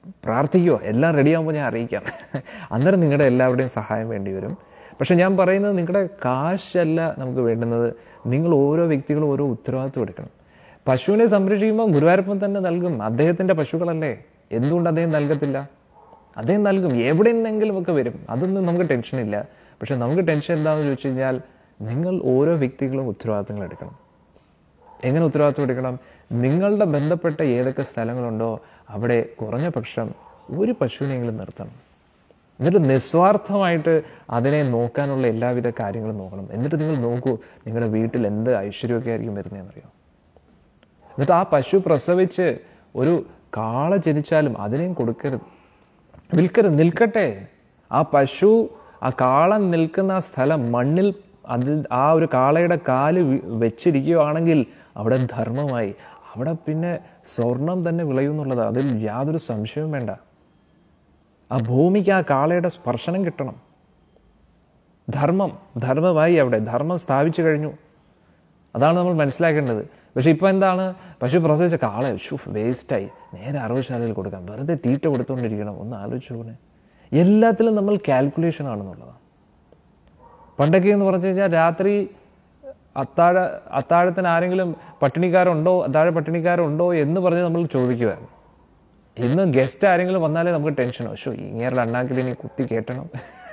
പ്രാർത്ഥിക്കുമോ എല്ലാം റെഡിയാകുമ്പോൾ ഞാൻ അറിയിക്കാം അന്നേരം നിങ്ങളുടെ എല്ലാവരുടെയും സഹായം വേണ്ടി വരും പക്ഷെ ഞാൻ പറയുന്നത് നിങ്ങളുടെ കാശല്ല നമുക്ക് വേണ്ടുന്നത് നിങ്ങൾ ഓരോ വ്യക്തികളും ഓരോ ഉത്തരവാദിത്വം എടുക്കണം പശുവിനെ സംരക്ഷിക്കുമ്പോൾ ഗുരുവായൂരപ്പൻ തന്നെ നൽകും അദ്ദേഹത്തിൻ്റെ പശുക്കളല്ലേ എന്തുകൊണ്ട് അദ്ദേഹം നൽകത്തില്ല അദ്ദേഹം നൽകും എവിടെ നിന്നെങ്കിലും ഒക്കെ വരും അതൊന്നും നമുക്ക് ടെൻഷനില്ല പക്ഷെ നമുക്ക് ടെൻഷൻ എന്താണെന്ന് ചോദിച്ചു കഴിഞ്ഞാൽ നിങ്ങൾ ഓരോ വ്യക്തികളും ഉത്തരവാദിത്തങ്ങൾ എടുക്കണം എങ്ങനെ ഉത്തരവാദിത്വം എടുക്കണം നിങ്ങളുടെ ബന്ധപ്പെട്ട ഏതൊക്കെ സ്ഥലങ്ങളുണ്ടോ അവിടെ കുറഞ്ഞ പക്ഷം ഒരു പശുവിനെങ്കിലും നിർത്തണം എന്നിട്ട് നിസ്വാർത്ഥമായിട്ട് അതിനെ നോക്കാനുള്ള എല്ലാവിധ കാര്യങ്ങളും നോക്കണം എന്നിട്ട് നിങ്ങൾ നോക്കൂ നിങ്ങളുടെ വീട്ടിൽ എന്ത് ഐശ്വര്യമൊക്കെ ആയിരിക്കും വരുന്നതെന്നറിയോ എന്നിട്ട് ആ പശു പ്രസവിച്ച് ഒരു കാള ജനിച്ചാലും അതിനെയും കൊടുക്കരുത് വിൽക്കരുത് നിൽക്കട്ടെ ആ പശു ആ കാള നിൽക്കുന്ന ആ സ്ഥലം മണ്ണിൽ അതിൽ ആ ഒരു കാളയുടെ കാല് വി- വെച്ചിരിക്കുകയാണെങ്കിൽ അവിടെ ധർമ്മമായി അവിടെ പിന്നെ സ്വർണം തന്നെ വിളയുന്നുള്ളത് അതിൽ യാതൊരു സംശയവും വേണ്ട ആ ഭൂമിക്ക് ആ കാളയുടെ സ്പർശനം കിട്ടണം ധർമ്മം ധർമ്മമായി അവിടെ ധർമ്മം സ്ഥാപിച്ചു കഴിഞ്ഞു അതാണ് നമ്മൾ മനസ്സിലാക്കേണ്ടത് പക്ഷെ ഇപ്പം എന്താണ് പശു പ്രസവിച്ച കാള ഷു വേസ്റ്റായി നേരെ അറവുശാലയിൽ കൊടുക്കാം വെറുതെ തീറ്റ കൊടുത്തുകൊണ്ടിരിക്കണം ഒന്ന് ആലോചിച്ച് പോണേ എല്ലാത്തിലും നമ്മൾ കാൽക്കുലേഷൻ ആണെന്നുള്ളതാണ് പണ്ടൊക്കെ എന്ന് പറഞ്ഞു കഴിഞ്ഞാൽ രാത്രി അത്താഴ അത്താഴത്തിന് ആരെങ്കിലും പട്ടിണിക്കാരുണ്ടോ അത്താഴ പട്ടിണിക്കാരുണ്ടോ എന്ന് പറഞ്ഞ് നമ്മൾ ചോദിക്കുമായിരുന്നു ഇന്ന് ഗസ്റ്റ് ആരെങ്കിലും വന്നാലേ നമുക്ക് ടെൻഷനോ ഷോ ഇങ്ങേരുടെ അണ്ണാക്കിൽ ഇനി കുത്തി കേട്ടണം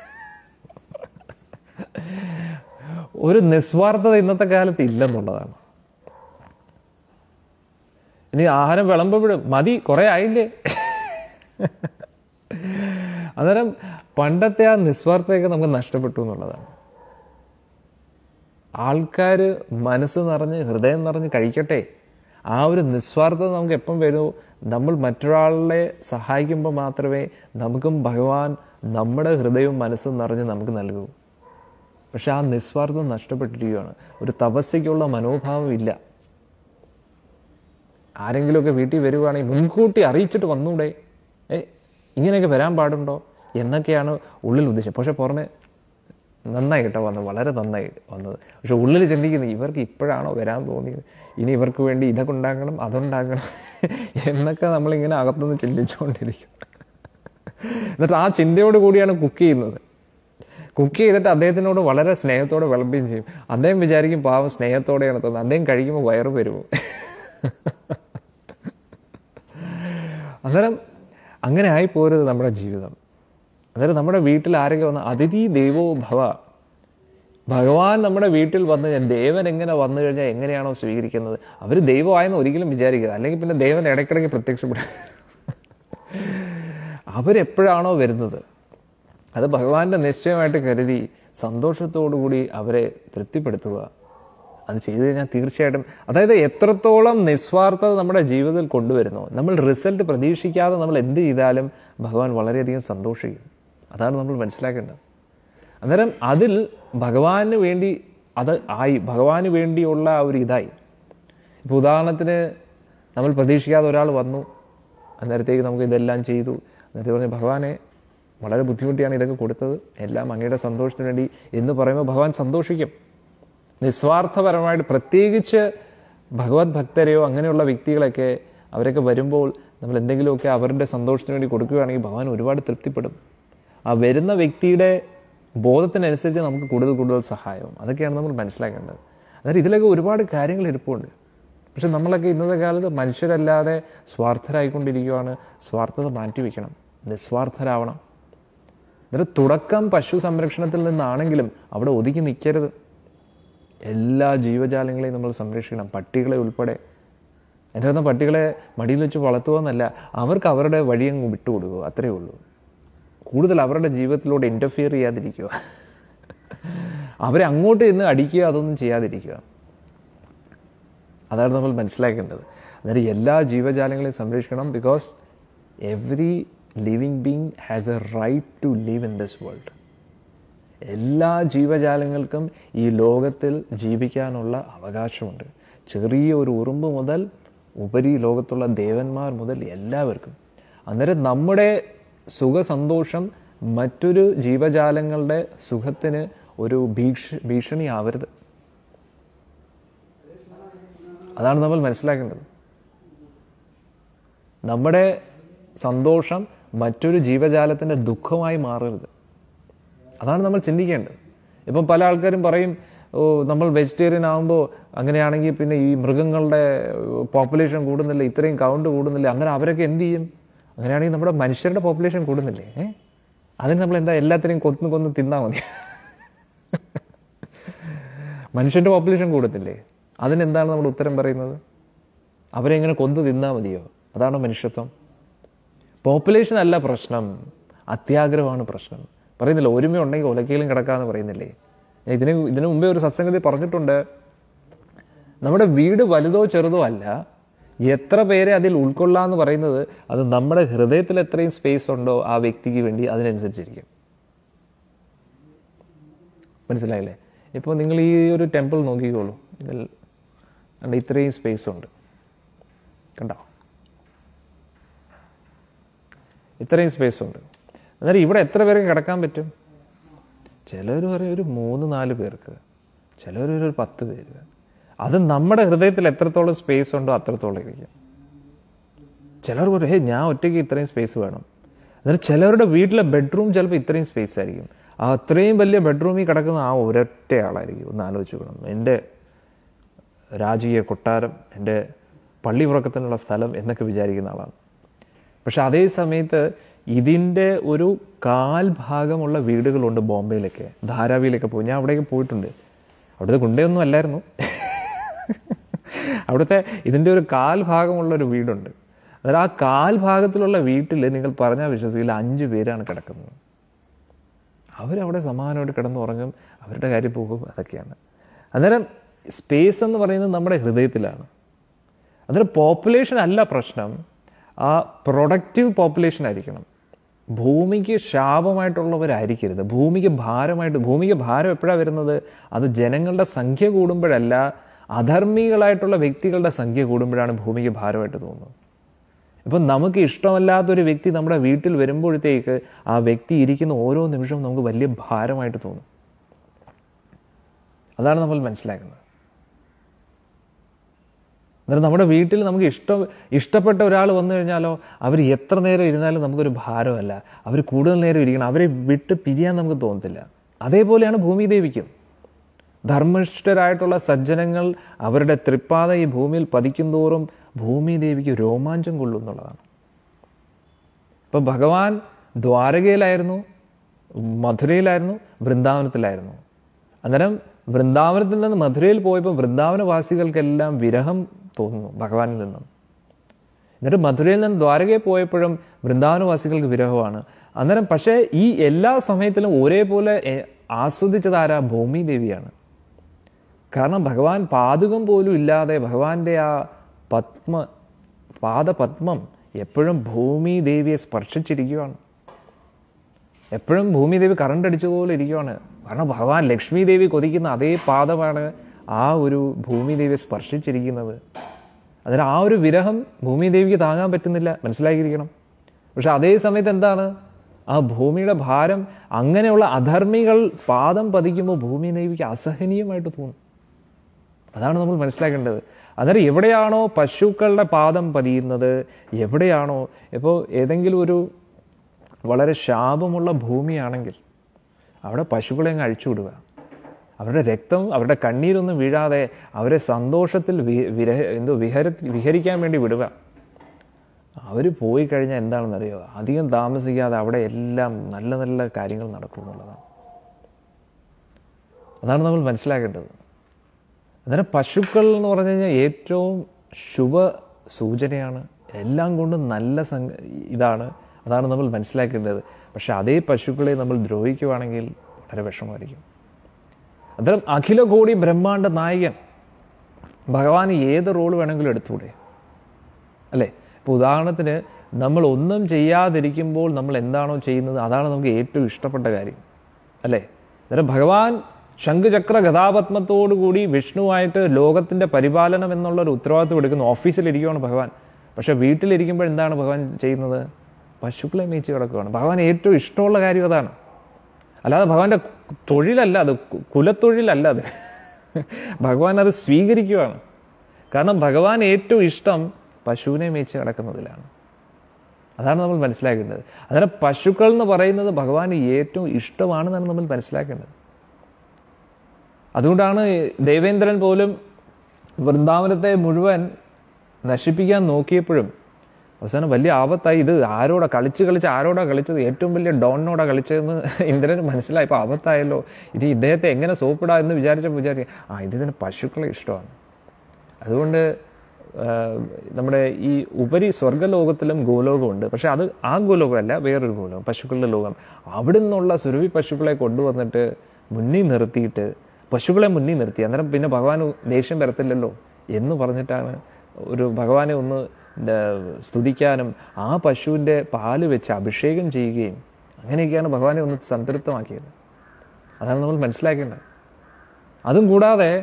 ഒരു നിസ്വാർത്ഥത ഇന്നത്തെ കാലത്ത് ഇല്ലെന്നുള്ളതാണ് ഇനി ആഹാരം വിളമ്പുമ്പോഴും മതി കുറേ ആയില്ലേ അന്നേരം പണ്ടത്തെ ആ നിസ്വാർത്ഥതയൊക്കെ നമുക്ക് നഷ്ടപ്പെട്ടു എന്നുള്ളതാണ് ആൾക്കാർ മനസ്സ് നിറഞ്ഞ് ഹൃദയം നിറഞ്ഞ് കഴിക്കട്ടെ ആ ഒരു നിസ്വാർത്ഥത നമുക്ക് എപ്പം വരുമോ നമ്മൾ മറ്റൊരാളെ സഹായിക്കുമ്പോൾ മാത്രമേ നമുക്കും ഭഗവാൻ നമ്മുടെ ഹൃദയവും മനസ്സും നിറഞ്ഞ് നമുക്ക് നൽകൂ പക്ഷെ ആ നിസ്വാർത്ഥം നഷ്ടപ്പെട്ടിരിക്കുകയാണ് ഒരു തപസ്യയ്ക്കുള്ള മനോഭാവം ഇല്ല ആരെങ്കിലുമൊക്കെ വീട്ടിൽ വരുവാണെങ്കിൽ മുൻകൂട്ടി അറിയിച്ചിട്ട് വന്നൂടെ ഏ ഇങ്ങനെയൊക്കെ വരാൻ പാടുണ്ടോ എന്നൊക്കെയാണ് ഉള്ളിൽ ഉദ്ദേശം പക്ഷെ പുറമെ നന്നായി കേട്ടോ വന്നത് വളരെ നന്നായി വന്നത് പക്ഷെ ഉള്ളിൽ ചിന്തിക്കുന്നത് ഇവർക്ക് ഇപ്പോഴാണോ വരാൻ തോന്നിയത് ഇനി ഇവർക്ക് വേണ്ടി ഇതൊക്കെ ഉണ്ടാക്കണം അതുണ്ടാക്കണം എന്നൊക്കെ നമ്മളിങ്ങനെ അകത്തുനിന്ന് ചിന്തിച്ചുകൊണ്ടിരിക്കും എന്നിട്ട് ആ ചിന്തയോട് കൂടിയാണ് കുക്ക് ചെയ്യുന്നത് കുക്ക് ചെയ്തിട്ട് അദ്ദേഹത്തിനോട് വളരെ സ്നേഹത്തോടെ വിളമ്പുകയും ചെയ്യും അദ്ദേഹം വിചാരിക്കും പാവം സ്നേഹത്തോടെയാണ് തന്നത് അദ്ദേഹം കഴിക്കുമ്പോൾ വയറ് വരുമോ അന്നേരം അങ്ങനെ ആയി പോരുത് നമ്മുടെ ജീവിതം അന്നേരം നമ്മുടെ വീട്ടിൽ ആരൊക്കെ വന്ന അതിഥി ദൈവോ ഭവ ഭഗവാൻ നമ്മുടെ വീട്ടിൽ വന്ന് ദേവൻ എങ്ങനെ വന്നു കഴിഞ്ഞാൽ എങ്ങനെയാണോ സ്വീകരിക്കുന്നത് അവർ ദൈവമായെന്ന് ഒരിക്കലും വിചാരിക്കുക അല്ലെങ്കിൽ പിന്നെ ദേവൻ ഇടയ്ക്കിടയ്ക്ക് പ്രത്യക്ഷപ്പെടും അവരെപ്പോഴാണോ വരുന്നത് അത് ഭഗവാന്റെ നിശ്ചയമായിട്ട് കരുതി സന്തോഷത്തോടുകൂടി അവരെ തൃപ്തിപ്പെടുത്തുക അത് ചെയ്തു കഴിഞ്ഞാൽ തീർച്ചയായിട്ടും അതായത് എത്രത്തോളം നിസ്വാർത്ഥത നമ്മുടെ ജീവിതത്തിൽ കൊണ്ടുവരുന്നു നമ്മൾ റിസൾട്ട് പ്രതീക്ഷിക്കാതെ നമ്മൾ എന്ത് ചെയ്താലും ഭഗവാൻ വളരെയധികം സന്തോഷിക്കും അതാണ് നമ്മൾ മനസ്സിലാക്കേണ്ടത് അന്നേരം അതിൽ ഭഗവാന് വേണ്ടി അത് ആയി ഭഗവാന് വേണ്ടിയുള്ള ആ ഒരു ഇതായി ഇപ്പോൾ ഉദാഹരണത്തിന് നമ്മൾ പ്രതീക്ഷിക്കാതെ ഒരാൾ വന്നു അന്നേരത്തേക്ക് നമുക്ക് ഇതെല്ലാം ചെയ്തു എന്നിട്ട് പറഞ്ഞു ഭഗവാനെ വളരെ ബുദ്ധിമുട്ടിയാണ് ഇതൊക്കെ കൊടുത്തത് എല്ലാം അങ്ങയുടെ സന്തോഷത്തിന് വേണ്ടി എന്ന് പറയുമ്പോൾ ഭഗവാൻ സന്തോഷിക്കും നിസ്വാർത്ഥപരമായിട്ട് പ്രത്യേകിച്ച് ഭഗവത് ഭക്തരെയോ അങ്ങനെയുള്ള വ്യക്തികളൊക്കെ അവരൊക്കെ വരുമ്പോൾ നമ്മൾ എന്തെങ്കിലുമൊക്കെ അവരുടെ സന്തോഷത്തിന് വേണ്ടി കൊടുക്കുകയാണെങ്കിൽ ഭഗവാൻ ഒരുപാട് തൃപ്തിപ്പെടും ആ വരുന്ന വ്യക്തിയുടെ ബോധത്തിനനുസരിച്ച് നമുക്ക് കൂടുതൽ കൂടുതൽ സഹായവും അതൊക്കെയാണ് നമ്മൾ മനസ്സിലാക്കേണ്ടത് അതായത് ഇതിലൊക്കെ ഒരുപാട് കാര്യങ്ങൾ ഇരിപ്പുണ്ട് പക്ഷെ നമ്മളൊക്കെ ഇന്നത്തെ കാലത്ത് മനുഷ്യരല്ലാതെ സ്വാർത്ഥരായിക്കൊണ്ടിരിക്കുകയാണ് സ്വാർത്ഥത മാറ്റിവെക്കണം നിസ്വാർത്ഥരാവണം എന്നിട്ട് തുടക്കം പശു സംരക്ഷണത്തിൽ നിന്നാണെങ്കിലും അവിടെ ഒതുക്കി നിൽക്കരുത് എല്ലാ ജീവജാലങ്ങളെയും നമ്മൾ സംരക്ഷിക്കണം പട്ടികളെ ഉൾപ്പെടെ എൻ്റെ അടുത്ത പട്ടികളെ മടിയിൽ വെച്ച് വളർത്തുക എന്നല്ല അവർക്ക് അവരുടെ വഴിയങ്ങ് വിട്ടുകൊടുക്കുക അത്രയേ ഉള്ളൂ കൂടുതൽ അവരുടെ ജീവിതത്തിലൂടെ ഇൻ്റർഫിയർ ചെയ്യാതിരിക്കുക അവരെ അങ്ങോട്ട് ഇന്ന് അടിക്കുക അതൊന്നും ചെയ്യാതിരിക്കുക അതാണ് നമ്മൾ മനസ്സിലാക്കേണ്ടത് അന്നേരം എല്ലാ ജീവജാലങ്ങളെയും സംരക്ഷിക്കണം because every living being has a right to live in this world എല്ലാ ജീവജാലങ്ങൾക്കും ഈ ലോകത്തിൽ ജീവിക്കാനുള്ള അവകാശമുണ്ട് ചെറിയ ഒരു ഉറുമ്പ് മുതൽ ഉപരി ലോകത്തുള്ള ദേവന്മാർ മുതൽ എല്ലാവർക്കും അന്നേരം നമ്മുടെ സുഖസന്തോഷം മറ്റൊരു ജീവജാലങ്ങളുടെ സുഖത്തിന് ഒരു ഭീഷ ഭീഷണിയാവരുത് അതാണ് നമ്മൾ മനസ്സിലാക്കേണ്ടത് നമ്മുടെ സന്തോഷം മറ്റൊരു ജീവജാലത്തിൻ്റെ ദുഃഖമായി മാറരുത് അതാണ് നമ്മൾ ചിന്തിക്കേണ്ടത് ഇപ്പം പല ആൾക്കാരും പറയും ഓ നമ്മൾ വെജിറ്റേറിയൻ ആകുമ്പോൾ അങ്ങനെയാണെങ്കിൽ പിന്നെ ഈ മൃഗങ്ങളുടെ പോപ്പുലേഷൻ കൂടുന്നില്ല ഇത്രയും കൗണ്ട് കൂടുന്നില്ല അങ്ങനെ അവരൊക്കെ എന്ത് ചെയ്യും അങ്ങനെയാണെങ്കിൽ നമ്മുടെ മനുഷ്യരുടെ പോപ്പുലേഷൻ കൂടുന്നില്ലേ ഏ അതിന് നമ്മൾ എന്താ എല്ലാത്തിനെയും കൊന്നു കൊന്ന് തിന്നാൽ മതി മനുഷ്യൻ്റെ പോപ്പുലേഷൻ കൂടുന്നില്ലേ അതിനെന്താണ് നമ്മൾ ഉത്തരം പറയുന്നത് അവരെ ഇങ്ങനെ കൊന്നു തിന്നാൽ മതിയോ അതാണ് മനുഷ്യത്വം പോപ്പുലേഷൻ അല്ല പ്രശ്നം അത്യാഗ്രഹമാണ് പ്രശ്നം പറയുന്നില്ല ഒരുമ ഉണ്ടെങ്കിൽ ഒലക്കയിലും കിടക്കാമെന്ന് പറയുന്നില്ലേ ഞാൻ ഇതിന് ഇതിനു മുമ്പേ ഒരു സത്സംഗതി പറഞ്ഞിട്ടുണ്ട് നമ്മുടെ വീട് വലുതോ ചെറുതോ അല്ല എത്ര പേരെ അതിൽ ഉൾക്കൊള്ളാന്ന് പറയുന്നത് അത് നമ്മുടെ ഹൃദയത്തിൽ എത്രയും സ്പേസ് ഉണ്ടോ ആ വ്യക്തിക്ക് വേണ്ടി അതിനനുസരിച്ചിരിക്കും മനസ്സിലായില്ലേ ഇപ്പോൾ നിങ്ങൾ ഈ ഒരു ടെമ്പിൾ നോക്കിക്കോളൂ ഇതിൽ കണ്ട ഇത്രയും സ്പേസ് ഉണ്ട് കണ്ടോ ഇത്രയും സ്പേസ് ഉണ്ട് അന്നേരം ഇവിടെ എത്ര പേർക്ക് കിടക്കാൻ പറ്റും ചിലർ പറയും ഒരു മൂന്ന് നാല് പേർക്ക് ചിലർ ഒരു പത്ത് പേര് അത് നമ്മുടെ ഹൃദയത്തിൽ എത്രത്തോളം സ്പേസ് ഉണ്ടോ അത്രത്തോളം ഇരിക്കും ചിലർ പറയും ഹേ ഞാൻ ഒറ്റയ്ക്ക് ഇത്രയും സ്പേസ് വേണം അന്നേരം ചിലവരുടെ വീട്ടിലെ ബെഡ്റൂം ചിലപ്പോൾ ഇത്രയും സ്പേസ് ആയിരിക്കും ആ അത്രയും വലിയ ബെഡ്റൂമിൽ കിടക്കുന്ന ആ ഒരൊറ്റ ആളായിരിക്കും ഒന്ന് ആലോചിച്ച് നോക്കണം എൻ്റെ രാജകീയ കൊട്ടാരം എൻ്റെ പള്ളി ഉറക്കത്തിനുള്ള സ്ഥലം എന്നൊക്കെ വിചാരിക്കുന്ന ആളാണ് പക്ഷെ അതേ സമയത്ത് ഇതിൻ്റെ ഒരു കാൽ ഭാഗമുള്ള വീടുകളുണ്ട് ബോംബെയിലൊക്കെ ധാരാവിയിലൊക്കെ പോയി ഞാൻ അവിടേക്ക് പോയിട്ടുണ്ട് അവിടുത്തെ ഗുണ്ടയൊന്നും അല്ലായിരുന്നു അവിടുത്തെ ഇതിൻ്റെ ഒരു കാൽ ഭാഗമുള്ള ഒരു വീടുണ്ട് അതായത് ആ കാൽ ഭാഗത്തിലുള്ള വീട്ടിൽ നിങ്ങൾ പറഞ്ഞാൽ വിശ്വസിക്കില്ല അഞ്ച് പേരാണ് കിടക്കുന്നത് അവരവിടെ സമാനമായിട്ട് കിടന്നുറങ്ങും അവരുടെ കാര്യം പോകും അതൊക്കെയാണ് അന്നേരം സ്പേസ് എന്ന് പറയുന്നത് നമ്മുടെ ഹൃദയത്തിലാണ് അന്നേരം പോപ്പുലേഷൻ അല്ല പ്രശ്നം ആ പ്രൊഡക്റ്റീവ് പോപ്പുലേഷൻ ആയിരിക്കണം ഭൂമിക്ക് ശാപമായിട്ടുള്ളവരായിരിക്കരുത് ഭൂമിക്ക് ഭാരമായിട്ട് ഭൂമിക്ക് ഭാരം എപ്പോഴാണ് വരുന്നത് അത് ജനങ്ങളുടെ സംഖ്യ കൂടുമ്പോഴല്ല അധർമ്മികളായിട്ടുള്ള വ്യക്തികളുടെ സംഖ്യ കൂടുമ്പോഴാണ് ഭൂമിക്ക് ഭാരമായിട്ട് തോന്നുന്നത് ഇപ്പം നമുക്ക് ഇഷ്ടമല്ലാത്തൊരു വ്യക്തി നമ്മുടെ വീട്ടിൽ വരുമ്പോഴത്തേക്ക് ആ വ്യക്തി ഇരിക്കുന്ന ഓരോ നിമിഷവും നമുക്ക് വലിയ ഭാരമായിട്ട് തോന്നും അതാണ് നമ്മൾ മനസ്സിലാക്കുന്നത് അന്നേരം നമ്മുടെ വീട്ടിൽ നമുക്ക് ഇഷ്ടം ഇഷ്ടപ്പെട്ട ഒരാൾ വന്നു കഴിഞ്ഞാലോ അവർ എത്ര നേരം ഇരുന്നാലും നമുക്കൊരു ഭാരമല്ല അവർ കൂടുതൽ നേരം ഇരിക്കണം അവരെ വിട്ട് പിരിയാൻ നമുക്ക് തോന്നത്തില്ല അതേപോലെയാണ് ഭൂമിദേവിക്കും ധർമ്മിഷ്ഠരായിട്ടുള്ള സജ്ജനങ്ങൾ അവരുടെ തൃപ്പാത ഈ ഭൂമിയിൽ പതിക്കുന്തോറും ഭൂമിദേവിക്ക് രോമാഞ്ചം കൊള്ളും എന്നുള്ളതാണ് ഇപ്പം ഭഗവാൻ ദ്വാരകയിലായിരുന്നു മധുരയിലായിരുന്നു വൃന്ദാവനത്തിലായിരുന്നു അന്നേരം വൃന്ദാവനത്തിൽ നിന്ന് മധുരയിൽ പോയപ്പോൾ വൃന്ദാവനവാസികൾക്കെല്ലാം വിരഹം തോന്നുന്നു ഭഗവാനിൽ നിന്നും എന്നിട്ട് മധുരയിൽ നിന്ന് ദ്വാരകയിൽ പോയപ്പോഴും വൃന്ദാവനവാസികൾക്ക് വിരഹമാണ് അന്നേരം പക്ഷേ ഈ എല്ലാ സമയത്തിലും ഒരേപോലെ എ- ആസ്വദിച്ചത് ആരാ ഭൂമി ദേവിയാണ് കാരണം ഭഗവാൻ പാതുകം പോലും ഇല്ലാതെ ഭഗവാന്റെ ആ പത്മ പാദപത്മം എപ്പോഴും ഭൂമി ദേവിയെ സ്പർശിച്ചിരിക്കുകയാണ് എപ്പോഴും ഭൂമിദേവി കറണ്ട് അടിച്ച പോലെ ഇരിക്കുകയാണ് കാരണം ഭഗവാൻ ലക്ഷ്മി ദേവി കൊതിക്കുന്ന അതേ പാദമാണ് ആ ഒരു ഭൂമിദേവിയെ സ്പർശിച്ചിരിക്കുന്നത് അതിന് ആ ഒരു വിരഹം ഭൂമിദേവിക്ക് താങ്ങാൻ പറ്റുന്നില്ല മനസ്സിലാക്കിയിരിക്കണം പക്ഷെ അതേ സമയത്ത് എന്താണ് ആ ഭൂമിയുടെ ഭാരം അങ്ങനെയുള്ള അധർമ്മികൾ പാദം പതിക്കുമ്പോൾ ഭൂമിദേവിക്ക് അസഹനീയമായിട്ട് തോന്നും അതാണ് നമ്മൾ മനസ്സിലാക്കേണ്ടത് അന്നേരം എവിടെയാണോ പശുക്കളുടെ പാദം പതിയുന്നത് എവിടെയാണോ ഇപ്പോൾ ഏതെങ്കിലും ഒരു വളരെ ശാപമുള്ള ഭൂമിയാണെങ്കിൽ അവിടെ പശുക്കളെ അങ്ങ് അഴിച്ചുവിടുക അവരുടെ രക്തം അവരുടെ കണ്ണീരൊന്നും വീഴാതെ അവരെ സന്തോഷത്തിൽ വി- വിരഹ എന്തോ വിഹര വിഹരിക്കാൻ വേണ്ടി വിടുക അവർ പോയി കഴിഞ്ഞാൽ എന്താണെന്നറിയോ അധികം താമസിക്കാതെ അവിടെ എല്ലാം നല്ല നല്ല കാര്യങ്ങൾ നടക്കും എന്നുള്ളതാണ് അതാണ് നമ്മൾ മനസ്സിലാക്കേണ്ടത് അന്നേരം പശുക്കൾ എന്ന് പറഞ്ഞു കഴിഞ്ഞാൽ ഏറ്റവും ശുഭ സൂചനയാണ് എല്ലാം കൊണ്ടും നല്ല സംഗ ഇതാണ് അതാണ് നമ്മൾ മനസ്സിലാക്കേണ്ടത് പക്ഷെ അതേ പശുക്കളെ നമ്മൾ ദ്രോഹിക്കുവാണെങ്കിൽ വളരെ വിഷമമായിരിക്കും അന്നേരം അഖില കോടി ബ്രഹ്മാണ്ട നായകൻ ഭഗവാൻ ഏത് റോൾ വേണമെങ്കിലും എടുത്തൂടെ അല്ലേ ഇപ്പോൾ ഉദാഹരണത്തിന് നമ്മൾ ഒന്നും ചെയ്യാതിരിക്കുമ്പോൾ നമ്മൾ എന്താണോ ചെയ്യുന്നത് അതാണ് നമുക്ക് ഏറ്റവും ഇഷ്ടപ്പെട്ട കാര്യം അല്ലേ അന്നേരം ഭഗവാൻ ശംഖുചക്ര ഗതാപത്മത്തോടു കൂടി വിഷ്ണുവായിട്ട് ലോകത്തിൻ്റെ പരിപാലനം എന്നുള്ള ഒരു ഉത്തരവാദിത്വം എടുക്കുന്നു ഓഫീസിലിരിക്കുകയാണ് ഭഗവാൻ പക്ഷേ വീട്ടിലിരിക്കുമ്പോൾ എന്താണ് ഭഗവാൻ ചെയ്യുന്നത് പശുക്കളെ മേയിച്ച് കിടക്കുകയാണ് ഭഗവാൻ ഏറ്റവും ഇഷ്ടമുള്ള കാര്യം അതാണ് അല്ലാതെ ഭഗവാന്റെ തൊഴിലല്ല അത് കു- കുലത്തൊഴിലല്ല അത് ഭഗവാൻ അത് സ്വീകരിക്കുകയാണ് കാരണം ഭഗവാൻ ഏറ്റവും ഇഷ്ടം പശുവിനെ മേയിച്ച് കിടക്കുന്നതിലാണ് അതാണ് നമ്മൾ മനസ്സിലാക്കേണ്ടത് അന്നേരം പശുക്കൾ എന്ന് പറയുന്നത് ഭഗവാന് ഏറ്റവും ഇഷ്ടമാണെന്നാണ് നമ്മൾ മനസ്സിലാക്കേണ്ടത് അതുകൊണ്ടാണ് ദേവേന്ദ്രൻ പോലും വൃന്ദാവനത്തെ മുഴുവൻ നശിപ്പിക്കാൻ നോക്കിയപ്പോഴും അവസാനം വലിയ ആപത്തായി ഇത് ആരോടാ കളിച്ച് കളിച്ച് ആരോടാ കളിച്ചത് ഏറ്റവും വലിയ ഡോണിനോടാ കളിച്ചതെന്ന് ഇന്ദ്രന് മനസ്സിലായി ഇപ്പോൾ ആപത്തായല്ലോ ഇത് ഇദ്ദേഹത്തെ എങ്ങനെ സോപ്പിടാ എന്ന് വിചാരിച്ചപ്പോൾ വിചാരിക്കും ആ ഇതിന് പശുക്കളെ ഇഷ്ടമാണ് അതുകൊണ്ട് ആ, നമ്മുടെ ഈ ഉപരി സ്വർഗ്ഗലോകത്തിലും ഗോലോകമുണ്ട് പക്ഷെ അത് ആ ഗോലോകമല്ല വേറൊരു ഗോലോകം പശുക്കളുടെ ലോകം അവിടെ നിന്നുള്ള സുരഭി പശുക്കളെ കൊണ്ടുവന്നിട്ട് മുന്നിൽ നിർത്തിയിട്ട് പശുക്കളെ മുന്നിൽ നിർത്തി അന്നേരം പിന്നെ ഭഗവാൻ ദേഷ്യം വരത്തില്ലല്ലോ എന്ന് പറഞ്ഞിട്ടാണ് ഒരു ഭഗവാനെ ഒന്ന് എന്താ, സ്തുതിക്കാനും ആ പശുവിൻ്റെ പാല് വെച്ച് അഭിഷേകം ചെയ്യുകയും അങ്ങനെയൊക്കെയാണ് ഭഗവാനെ ഒന്ന് സംതൃപ്തമാക്കിയത് അതാണ് നമ്മൾ മനസ്സിലാക്കേണ്ടത് അതും കൂടാതെ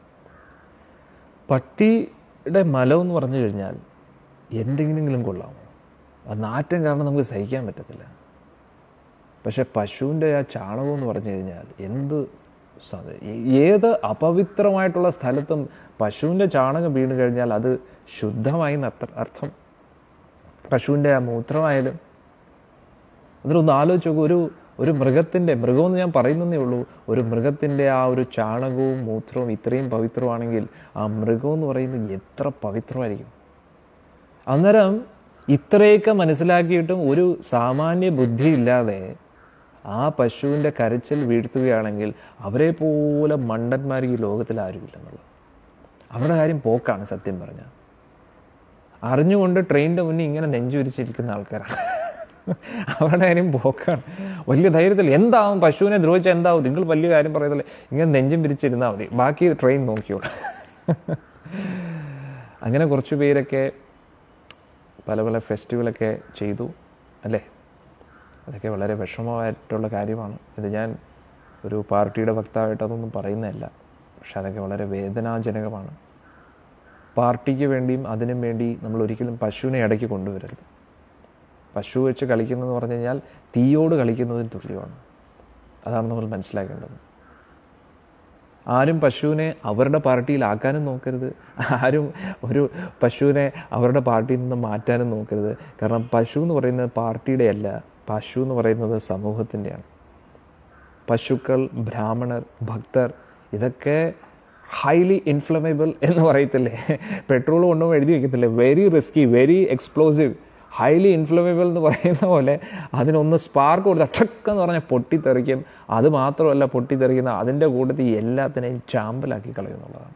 പട്ടിയുടെ മലം എന്ന് പറഞ്ഞു കഴിഞ്ഞാൽ എന്തെങ്കിലും കൊള്ളാമോ അത് നാറ്റം കാരണം നമുക്ക് സഹിക്കാൻ പറ്റത്തില്ല പക്ഷെ പശുവിൻ്റെ ആ ചാണകം എന്ന് പറഞ്ഞു കഴിഞ്ഞാൽ എന്ത് സ- ഏത് അപവിത്രമായിട്ടുള്ള സ്ഥലത്തും പശുവിൻ്റെ ചാണകം വീണ് കഴിഞ്ഞാൽ അത് ശുദ്ധമായി എന്നർത്ഥ അർത്ഥം പശുവിൻ്റെ ആ മൂത്രമായാലും അതിലൊന്ന് ആലോചിച്ച് നോക്കൂ ഒരു ഒരു മൃഗത്തിൻ്റെ മൃഗമെന്ന് ഞാൻ പറയുന്നതേ ഉള്ളൂ ഒരു മൃഗത്തിൻ്റെ ആ ഒരു ചാണകവും മൂത്രവും ഇത്രയും പവിത്രമാണെങ്കിൽ ആ മൃഗം എന്ന് പറയുന്നത് എത്ര പവിത്രമായിരിക്കും അന്നേരം ഇത്രയൊക്കെ മനസ്സിലാക്കിയിട്ടും ഒരു സാമാന്യ ബുദ്ധി ഇല്ലാതെ ആ പശുവിൻ്റെ കരച്ചിൽ വീഴ്ത്തുകയാണെങ്കിൽ അവരെ പോലെ മണ്ടന്മാർ ഈ ലോകത്തിൽ ആരുമില്ലെന്നുള്ളത് അവരുടെ കാര്യം പോക്കാണ് സത്യം പറഞ്ഞാൽ അറിഞ്ഞുകൊണ്ട് ട്രെയിനിൻ്റെ മുന്നിൽ ഇങ്ങനെ നെഞ്ചുരിച്ചിരിക്കുന്ന ആൾക്കാരാണ് അവരുടെ കാര്യം പോക്കാണ് വലിയ ധൈര്യത്തിൽ എന്താവും പശുവിനെ ദ്രോഹിച്ചാൽ എന്താവും നിങ്ങൾ വലിയ കാര്യം പറയത്തില്ല ഇങ്ങനെ നെഞ്ചും പിരിച്ചിരുന്നാൽ മതി ബാക്കി ട്രെയിൻ നോക്കിയോളൂ അങ്ങനെ കുറച്ച് പേരൊക്കെ പല പല ഫെസ്റ്റിവലൊക്കെ ചെയ്തു അല്ലേ അതൊക്കെ വളരെ വിഷമമായിട്ടുള്ള കാര്യമാണ് ഇത് ഞാൻ ഒരു പാർട്ടിയുടെ വക്താവായിട്ട് അതൊന്നും പറയുന്നതല്ല പക്ഷെ അതൊക്കെ വളരെ വേദനാജനകമാണ് പാർട്ടിക്ക് വേണ്ടിയും അതിനും വേണ്ടി നമ്മൾ ഒരിക്കലും പശുവിനെ ഇടയ്ക്ക് കൊണ്ടുവരരുത് പശു വെച്ച് കളിക്കുന്നതെന്ന് പറഞ്ഞു കഴിഞ്ഞാൽ തീയോട് കളിക്കുന്നതിന് തുല്യമാണ് അതാണ് നമ്മൾ മനസ്സിലാക്കേണ്ടത് ആരും പശുവിനെ അവരുടെ പാർട്ടിയിലാക്കാനും നോക്കരുത് ആരും ഒരു പശുവിനെ അവരുടെ പാർട്ടിയിൽ നിന്ന് മാറ്റാനും നോക്കരുത് കാരണം പശു എന്ന് പറയുന്നത് പാർട്ടിയുടെ അല്ല പശു എന്ന് പറയുന്നത് സമൂഹത്തിൻ്റെയാണ് പശുക്കൾ ബ്രാഹ്മണർ ഭക്തർ ഇതൊക്കെ ഹൈലി ഇൻഫ്ലമേബിൾ എന്ന് പറയത്തില്ലേ പെട്രോൾ കൊണ്ടുപോകുമ്പോൾ എഴുതി വയ്ക്കത്തില്ലേ very risky very explosive highly inflammable എന്ന് പറയുന്ന പോലെ അതിനൊന്ന് സ്പാർക്ക് കൊടുത്ത ഠക്ക് എന്ന് പറഞ്ഞാൽ പൊട്ടിത്തെറിക്കും അത് മാത്രമല്ല പൊട്ടിത്തെറിക്കുന്ന അതിൻ്റെ കൂട്ടത്തിൽ എല്ലാത്തിനെയും ചാമ്പലാക്കി കളയുന്നുള്ളതാണ്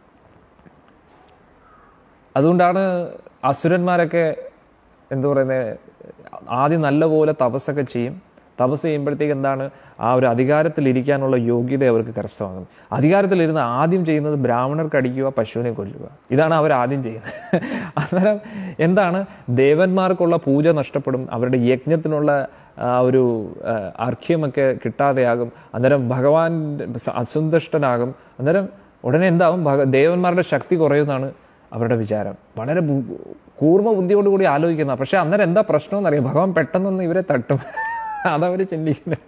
അതുകൊണ്ടാണ് അസുരന്മാരൊക്കെ എന്താ പറയുന്നത് ആദ്യം നല്ലപോലെ തപസ്സൊക്കെ ചെയ്യും തപസ് ചെയ്യുമ്പോഴത്തേക്ക് എന്താണ് ആ ഒരു അധികാരത്തിലിരിക്കാനുള്ള യോഗ്യത അവർക്ക് കരസ്ഥമാകും അധികാരത്തിലിരുന്ന് ആദ്യം ചെയ്യുന്നത് ബ്രാഹ്മണർക്ക് അടിക്കുക പശുവിനെ കൊല്ലുക ഇതാണ് അവർ ആദ്യം ചെയ്യുന്നത് അന്നേരം എന്താണ് ദേവന്മാർക്കുള്ള പൂജ നഷ്ടപ്പെടും അവരുടെ യജ്ഞത്തിനുള്ള ആ ഒരു ആ, അർഘ്യമൊക്കെ കിട്ടാതെയാകും അന്നേരം ഭഗവാൻ അസന്തുഷ്ടനാകും അന്നേരം ഉടനെ എന്താവും ഭഗ ദേവന്മാരുടെ ശക്തി കുറയുമെന്നാണ് അവരുടെ വിചാരം വളരെ ബു- കൂർമ്മ ബുദ്ധിയോടുകൂടി ആലോചിക്കുന്ന പക്ഷെ അന്നേരം എന്താ പ്രശ്നമെന്ന് അറിയാം ഭഗവാൻ പെട്ടെന്നൊന്ന് ഇവരെ തട്ടും അതവർ ചിന്തിക്കുന്നത്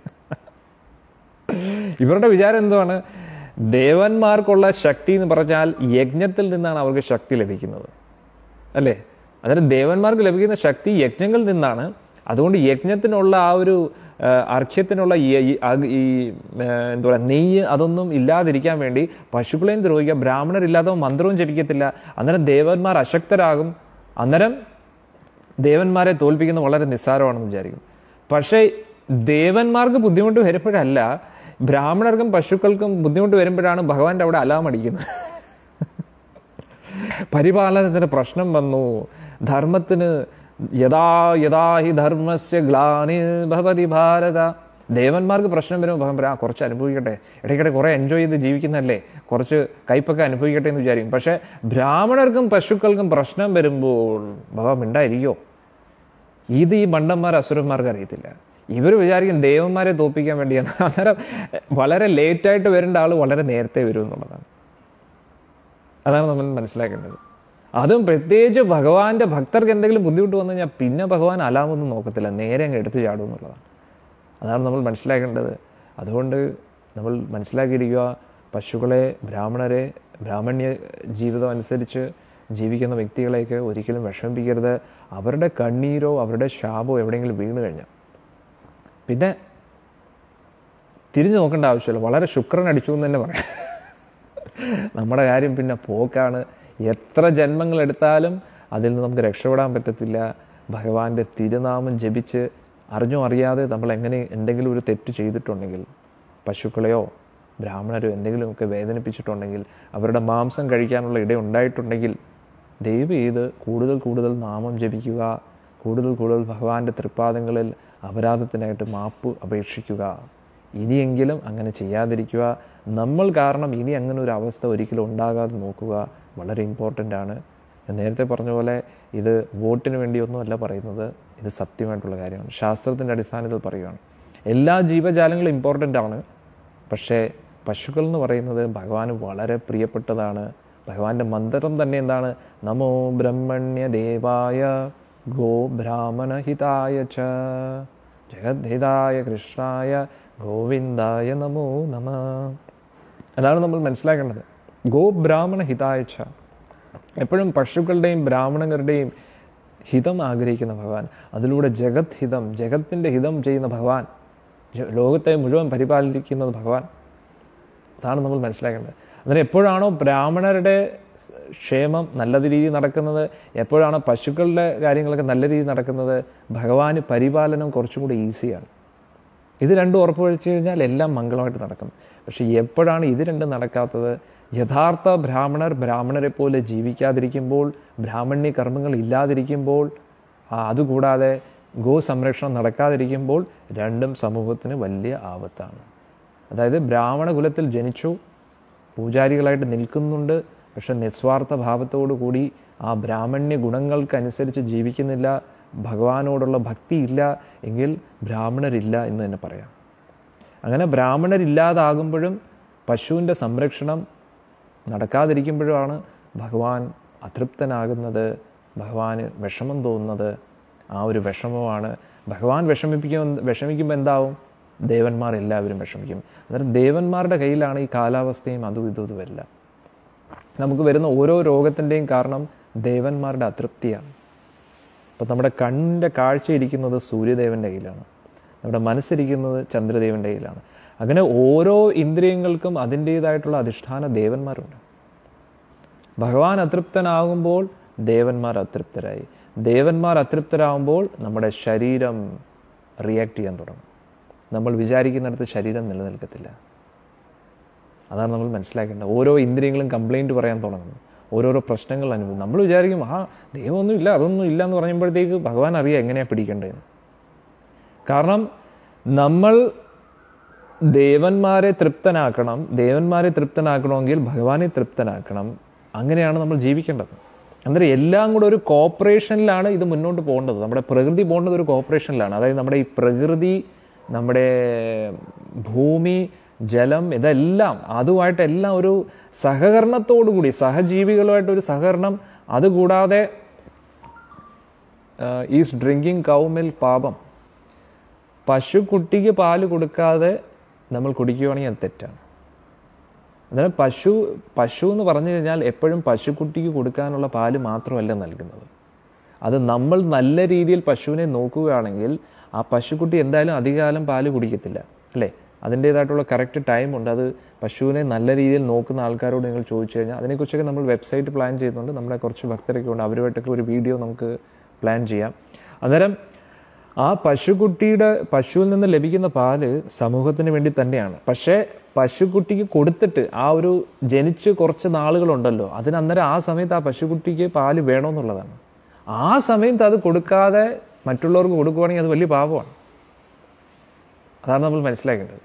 ഇവരുടെ വിചാരം എന്തുവാണ് ദേവന്മാർക്കുള്ള ശക്തി എന്ന് പറഞ്ഞാൽ യജ്ഞത്തിൽ നിന്നാണ് അവർക്ക് ശക്തി ലഭിക്കുന്നത് അല്ലേ അതായത് ദേവന്മാർക്ക് ലഭിക്കുന്ന ശക്തി യജ്ഞങ്ങളിൽ നിന്നാണ് അതുകൊണ്ട് യജ്ഞത്തിനുള്ള ആ ഒരു ആ, അർഘ്യത്തിനുള്ള ഈ ഈ- ആ- ഈ ആ, എന്താ പറയുക നെയ്യ് അതൊന്നും ഇല്ലാതിരിക്കാൻ വേണ്ടി പശുക്കളെയും ദ്രോഹിക്കുക ബ്രാഹ്മണരില്ലാത്തവ മന്ത്രവും ജപിക്കത്തില്ല അന്നേരം ദേവന്മാർ അശക്തരാകും അന്നേരം ദേവന്മാരെ തോൽപ്പിക്കുന്ന വളരെ നിസ്സാരമാണെന്ന് വിചാരിക്കും പക്ഷേ ദേവന്മാർക്ക് ബുദ്ധിമുട്ട് വരുമ്പോഴല്ല ബ്രാഹ്മണർക്കും പശുക്കൾക്കും ബുദ്ധിമുട്ട് വരുമ്പോഴാണ് ഭഗവാന്റെ അവിടെ അലാം അടിക്കുന്നത് പരിപാലനത്തിന് പ്രശ്നം വന്നു ധർമ്മത്തിന് യഥാ യഥാ ഹി ധർമ്മസ്യ ഗ്ലാനി ഭവതി ഭാരത ദേവന്മാർക്ക് പ്രശ്നം വരുമ്പോൾ ഭഗവാൻ പറയും, ആ കുറച്ച് അനുഭവിക്കട്ടെ ഇടയ്ക്കിടെ കുറേ എൻജോയ് ചെയ്ത് ജീവിക്കുന്നതല്ലേ കുറച്ച് കയ്പൊക്കെ അനുഭവിക്കട്ടെ എന്ന് വിചാരിക്കും പക്ഷേ ബ്രാഹ്മണർക്കും പശുക്കൾക്കും പ്രശ്നം വരുമ്പോൾ ഭഗവാൻ മിണ്ടായിരിക്കോ ഇത് ഈ മണ്ടന്മാർ അസുരന്മാർക്ക് അറിയത്തില്ല ഇവർ വിചാരിക്കും ദേവന്മാരെ തോപ്പിക്കാൻ വേണ്ടിയാണ് അന്നേരം വളരെ ലേറ്റായിട്ട് വരേണ്ട ആൾ വളരെ നേരത്തെ വരും എന്നുള്ളതാണ് അതാണ് നമ്മൾ മനസ്സിലാക്കേണ്ടത് അതും പ്രത്യേകിച്ച് ഭഗവാന്റെ ഭക്തർക്ക് എന്തെങ്കിലും ബുദ്ധിമുട്ട് വന്നു കഴിഞ്ഞാൽ പിന്നെ ഭഗവാൻ അലാമൊന്നും നോക്കത്തില്ല നേരെ അങ്ങ് എടുത്തു ചാടും എന്നുള്ളതാണ് അതാണ് നമ്മൾ മനസ്സിലാക്കേണ്ടത് അതുകൊണ്ട് നമ്മൾ മനസ്സിലാക്കിയിരിക്കുക പശുക്കളെ ബ്രാഹ്മണരെ ബ്രാഹ്മണ്യ ജീവിതം അനുസരിച്ച് ജീവിക്കുന്ന വ്യക്തികളെയൊക്കെ ഒരിക്കലും വിഷമിപ്പിക്കരുത് അവരുടെ കണ്ണീരോ അവരുടെ ശാപോ എവിടെയെങ്കിലും വീണ് കഴിഞ്ഞാൽ പിന്നെ തിരിഞ്ഞു നോക്കേണ്ട ആവശ്യമില്ല വളരെ ശുക്രൻ അടിച്ചു എന്ന് തന്നെ പറയാം നമ്മുടെ കാര്യം പിന്നെ പോക്കാണ് എത്ര ജന്മങ്ങൾ എടുത്താലും അതിൽ നിന്ന് നമുക്ക് രക്ഷപ്പെടാൻ പറ്റത്തില്ല ഭഗവാന്റെ തിരുനാമം ജപിച്ച് അറിഞ്ഞോ അറിയാതെ നമ്മൾ എങ്ങനെ എന്തെങ്കിലും ഒരു തെറ്റ് ചെയ്തിട്ടുണ്ടെങ്കിൽ പശുക്കളെയോ ബ്രാഹ്മണരോ എന്തെങ്കിലുമൊക്കെ വേദനിപ്പിച്ചിട്ടുണ്ടെങ്കിൽ അവരുടെ മാംസം കഴിക്കാനുള്ള ഇട ഉണ്ടായിട്ടുണ്ടെങ്കിൽ ദയവ് ചെയ്ത് കൂടുതൽ കൂടുതൽ നാമം ജപിക്കുക കൂടുതൽ കൂടുതൽ ഭഗവാന്റെ തൃപ്പാദങ്ങളിൽ അപരാധത്തിനായിട്ട് മാപ്പ് അപേക്ഷിക്കുക ഇനിയെങ്കിലും അങ്ങനെ ചെയ്യാതിരിക്കുക നമ്മൾ കാരണം ഇനി അങ്ങനെ ഒരു അവസ്ഥ ഒരിക്കലും ഉണ്ടാകാതെ നോക്കുക വളരെ ഇമ്പോർട്ടൻ്റ് ആണ് ഞാൻ നേരത്തെ പറഞ്ഞ പോലെ ഇത് വോട്ടിന് വേണ്ടിയൊന്നുമല്ല പറയുന്നത് ഇത് സത്യമായിട്ടുള്ള കാര്യമാണ് ശാസ്ത്രത്തിൻ്റെ അടിസ്ഥാനത്തിൽ പറയുകയാണ് എല്ലാ ജീവജാലങ്ങളും ഇമ്പോർട്ടൻ്റ് ആണ് പക്ഷേ പശുക്കൾ എന്ന് പറയുന്നത് ഭഗവാന് വളരെ പ്രിയപ്പെട്ടതാണ് ഭഗവാന്റെ മന്ത്രം തന്നെ എന്താണ് നമോ ബ്രഹ്മണ്യ ദേവായ ഗോ ബ്രാഹ്മണഹിതായ ച ജഗദ്ഹിതായ കൃഷ്ണായ ഗോവിന്ദായ നമോ നമ അതാണ് നമ്മൾ മനസ്സിലാക്കേണ്ടത് ഗോ ബ്രാഹ്മണ ഹിതായ ച എപ്പോഴും പശുക്കളുടെയും ബ്രാഹ്മണങ്ങളുടെയും ഹിതം ആഗ്രഹിക്കുന്ന ഭഗവാൻ അതിലൂടെ ജഗത് ഹിതം ജഗത്തിൻ്റെ ഹിതം ചെയ്യുന്ന ഭഗവാൻ ജ- ലോകത്തെ മുഴുവൻ പരിപാലിക്കുന്നത് ഭഗവാൻ അതാണ് നമ്മൾ മനസ്സിലാക്കേണ്ടത് അന്നേരം എപ്പോഴാണോ ബ്രാഹ്മണരുടെ ക്ഷേമം നല്ല രീതിയിൽ നടക്കുന്നത് എപ്പോഴാണോ പശുക്കളുടെ കാര്യങ്ങളൊക്കെ നല്ല രീതിയിൽ നടക്കുന്നത് ഭഗവാന് പരിപാലനം കുറച്ചും കൂടി ഈസിയാണ് ഇത് രണ്ടും ഉറപ്പുവെച്ച് കഴിഞ്ഞാൽ എല്ലാം മംഗളമായിട്ട് നടക്കും പക്ഷെ എപ്പോഴാണ് ഇത് രണ്ടും നടക്കാത്തത് യഥാർത്ഥ ബ്രാഹ്മണർ ബ്രാഹ്മണരെ പോലെ ജീവിക്കാതിരിക്കുമ്പോൾ ബ്രാഹ്മണ്യ കർമ്മങ്ങൾ ഇല്ലാതിരിക്കുമ്പോൾ ആ, അതുകൂടാതെ ഗോ സംരക്ഷണം നടക്കാതിരിക്കുമ്പോൾ രണ്ടും സമൂഹത്തിന് വലിയ ആപത്താണ് അതായത് ബ്രാഹ്മണ കുലത്തിൽ ജനിച്ചു പൂജാരികളായിട്ട് നിൽക്കുന്നുണ്ട് പക്ഷെ നിസ്വാർത്ഥ ഭാവത്തോടു കൂടി ആ ബ്രാഹ്മണ്യ ഗുണങ്ങൾക്കനുസരിച്ച് ജീവിക്കുന്നില്ല ഭഗവാനോടുള്ള ഭക്തി ഇല്ല എങ്കിൽ ബ്രാഹ്മണരില്ല എന്ന് തന്നെ പറയാം അങ്ങനെ ബ്രാഹ്മണരില്ലാതാകുമ്പോഴും പശുവിൻ്റെ സംരക്ഷണം നടക്കാതിരിക്കുമ്പോഴുമാണ് ഭഗവാൻ അതൃപ്തനാകുന്നത് ഭഗവാന് വിഷമം തോന്നുന്നത് ആ ഒരു വിഷമമാണ് ഭഗവാൻ വിഷമിപ്പിക്കും വിഷമിക്കുമ്പോൾ എന്താവും ദേവന്മാർ എല്ലാവരും വിഷമിക്കും അന്നേരം ദേവന്മാരുടെ കയ്യിലാണ് ഈ കാലാവസ്ഥയും അതും ഇതും ഇതും എല്ലാം നമുക്ക് വരുന്ന ഓരോ രോഗത്തിൻ്റെയും കാരണം ദേവന്മാരുടെ അതൃപ്തിയാണ് അപ്പം നമ്മുടെ കണ്ണിൻ്റെ കാഴ്ച ഇരിക്കുന്നത് സൂര്യദേവൻ്റെ കയ്യിലാണ് നമ്മുടെ മനസ്സിരിക്കുന്നത് ചന്ദ്രദേവൻ്റെ കയ്യിലാണ് അങ്ങനെ ഓരോ ഇന്ദ്രിയങ്ങൾക്കും അതിൻ്റേതായിട്ടുള്ള അധിഷ്ഠാന ദേവന്മാരുണ്ട് ഭഗവാൻ അതൃപ്തനാകുമ്പോൾ ദേവന്മാർ അതൃപ്തരായി ദേവന്മാർ അതൃപ്തരാകുമ്പോൾ നമ്മുടെ ശരീരം റിയാക്ട് ചെയ്യാൻ തുടങ്ങും നമ്മൾ വിചാരിക്കുന്നിടത്ത് ശരീരം നിലനിൽക്കത്തില്ല അതാണ് നമ്മൾ മനസ്സിലാക്കേണ്ടത് ഓരോ ഇന്ദ്രിയങ്ങളും കംപ്ലൈൻറ്റ് പറയാൻ തുടങ്ങുന്നു ഓരോരോ പ്രശ്നങ്ങൾ അനുഭവം നമ്മൾ വിചാരിക്കും ആ ദൈവമൊന്നും ഇല്ല അതൊന്നും ഇല്ല എന്ന് പറയുമ്പോഴത്തേക്ക് ഭഗവാൻ അറിയാം എങ്ങനെയാണ് പിടിക്കേണ്ടതെന്ന് കാരണം നമ്മൾ ദേവന്മാരെ തൃപ്തനാക്കണം ദേവന്മാരെ തൃപ്തനാക്കണമെങ്കിൽ ഭഗവാനെ തൃപ്തനാക്കണം അങ്ങനെയാണ് നമ്മൾ ജീവിക്കേണ്ടത് അന്നേരം എല്ലാം കൂടെ ഒരു കോപ്പറേഷനിലാണ് ഇത് മുന്നോട്ട് പോകേണ്ടത് നമ്മുടെ പ്രകൃതി പോകേണ്ടത് ഒരു കോപ്പറേഷനിലാണ് അതായത് നമ്മുടെ ഈ പ്രകൃതി നമ്മുടെ ഭൂമി ജലം ഇതെല്ലാം അതുമായിട്ടെല്ലാം ഒരു സഹകരണത്തോടു കൂടി സഹജീവികളുമായിട്ട് ഒരു സഹകരണം അതുകൂടാതെ ഈസ് ഡ്രിങ്കിങ് കൗ മിൽക്ക് പാപം പശുക്കുട്ടിക്ക് പാല് കൊടുക്കാതെ നമ്മൾ കുടിക്കുകയാണെങ്കിൽ അത് തെറ്റാണ് അന്നേരം പശു പശു എന്ന് പറഞ്ഞു കഴിഞ്ഞാൽ എപ്പോഴും പശുക്കുട്ടിക്ക് കൊടുക്കാനുള്ള പാല് മാത്രമല്ല നൽകുന്നത് അത് നമ്മൾ നല്ല രീതിയിൽ പശുവിനെ നോക്കുകയാണെങ്കിൽ ആ പശുക്കുട്ടി എന്തായാലും അധികകാലം പാല് കുടിക്കത്തില്ല അല്ലേ അതിൻ്റേതായിട്ടുള്ള കറക്റ്റ് ടൈം ഉണ്ട് അത് പശുവിനെ നല്ല രീതിയിൽ നോക്കുന്ന ആൾക്കാരോട് നിങ്ങൾ ചോദിച്ചു കഴിഞ്ഞാൽ അതിനെക്കുറിച്ചൊക്കെ നമ്മൾ വെബ്സൈറ്റ് പ്ലാൻ ചെയ്യുന്നുണ്ട് നമ്മുടെ കുറച്ച് ഭക്തരൊക്കെ ഉണ്ട് അവരുമായിട്ടൊക്കെ ഒരു വീഡിയോ നമുക്ക് പ്ലാൻ ചെയ്യാം അന്നേരം ആ പശുക്കുട്ടിയുടെ പശുവിൽ നിന്ന് ലഭിക്കുന്ന പാല് സമൂഹത്തിന് വേണ്ടി തന്നെയാണ് പക്ഷേ പശുക്കുട്ടിക്ക് കൊടുത്തിട്ട് ആ ഒരു ജനിച്ച് കുറച്ച് നാളുകളുണ്ടല്ലോ അതിന് അന്നേരം ആ സമയത്ത് ആ പശുക്കുട്ടിക്ക് പാല് വേണമെന്നുള്ളതാണ് ആ സമയത്ത് അത് കൊടുക്കാതെ മറ്റുള്ളവർക്ക് കൊടുക്കുവാണെങ്കിൽ അത് വലിയ പാപമാണ് അതാണ് നമ്മൾ മനസ്സിലാക്കേണ്ടത്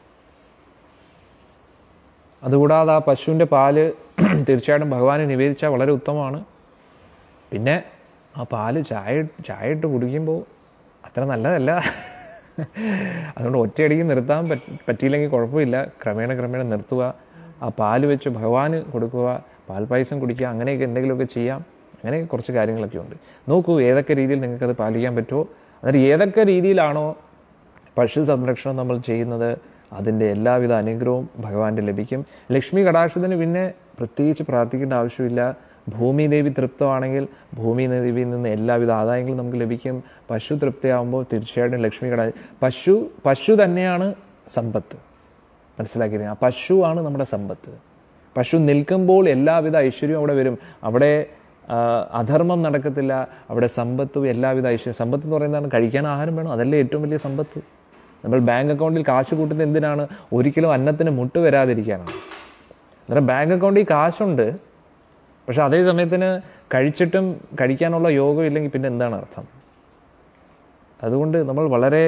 അതുകൂടാതെ ആ പശുവിൻ്റെ പാല് തീർച്ചയായിട്ടും ഭഗവാനെ നിവേദിച്ചാൽ വളരെ ഉത്തമമാണ് പിന്നെ ആ പാല് ചായ ചായ ഇട്ട് കുടിക്കുമ്പോൾ അത്ര നല്ലതല്ല അതുകൊണ്ട് ഒറ്റയടിക്ക് നിർത്താൻ പറ്റ പറ്റിയില്ലെങ്കിൽ കുഴപ്പമില്ല ക്രമേണ ക്രമേണ നിർത്തുക ആ പാല് വെച്ച് ഭഗവാന് കൊടുക്കുക പാൽപ്പായസം കുടിക്കുക അങ്ങനെയൊക്കെ എന്തെങ്കിലുമൊക്കെ ചെയ്യാം അങ്ങനെയൊക്കെ കുറച്ച് കാര്യങ്ങളൊക്കെ ഉണ്ട് നോക്കൂ ഏതൊക്കെ രീതിയിൽ നിങ്ങൾക്കത് പാലിക്കാൻ പറ്റുമോ അന്നേരം ഏതൊക്കെ രീതിയിലാണോ പശു സംരക്ഷണം നമ്മൾ ചെയ്യുന്നത് അതിൻ്റെ എല്ലാവിധ അനുഗ്രഹവും ഭഗവാന്റെ ലഭിക്കും ലക്ഷ്മി കടാക്ഷത്തിന് പിന്നെ പ്രത്യേകിച്ച് പ്രാർത്ഥിക്കേണ്ട ആവശ്യമില്ല ഭൂമി ദേവി തൃപ്തമാണെങ്കിൽ ഭൂമി ദേവിയിൽ നിന്ന് എല്ലാവിധ ആദായങ്ങളും നമുക്ക് ലഭിക്കും പശു തൃപ്തിയാകുമ്പോൾ തീർച്ചയായിട്ടും ലക്ഷ്മി കട പശു പശു തന്നെയാണ് സമ്പത്ത് മനസ്സിലാക്കിയത് ആ പശുവാണ് നമ്മുടെ സമ്പത്ത് പശു നിൽക്കുമ്പോൾ എല്ലാവിധ ഐശ്വര്യവും അവിടെ വരും അവിടെ ആ, അധർമ്മം നടക്കത്തില്ല അവിടെ സമ്പത്തും എല്ലാവിധ ഐശ്വര്യം സമ്പത്ത് എന്ന് പറയുന്നതാണ് കഴിക്കാൻ ആഹാരം വേണം അതല്ലേ ഏറ്റവും വലിയ സമ്പത്ത് നമ്മൾ ബാങ്ക് അക്കൗണ്ടിൽ കാശ് കൂട്ടുന്നത് എന്തിനാണ് ഒരിക്കലും അന്നത്തിന് മുട്ട് വരാതിരിക്കാനാണ് അന്നേരം ബാങ്ക് അക്കൗണ്ടിൽ കാശുണ്ട് പക്ഷെ അതേ സമയത്തിന് കഴിച്ചിട്ടും കഴിക്കാനുള്ള യോഗം ഇല്ലെങ്കിൽ പിന്നെ എന്താണ് അർത്ഥം അതുകൊണ്ട് നമ്മൾ വളരെ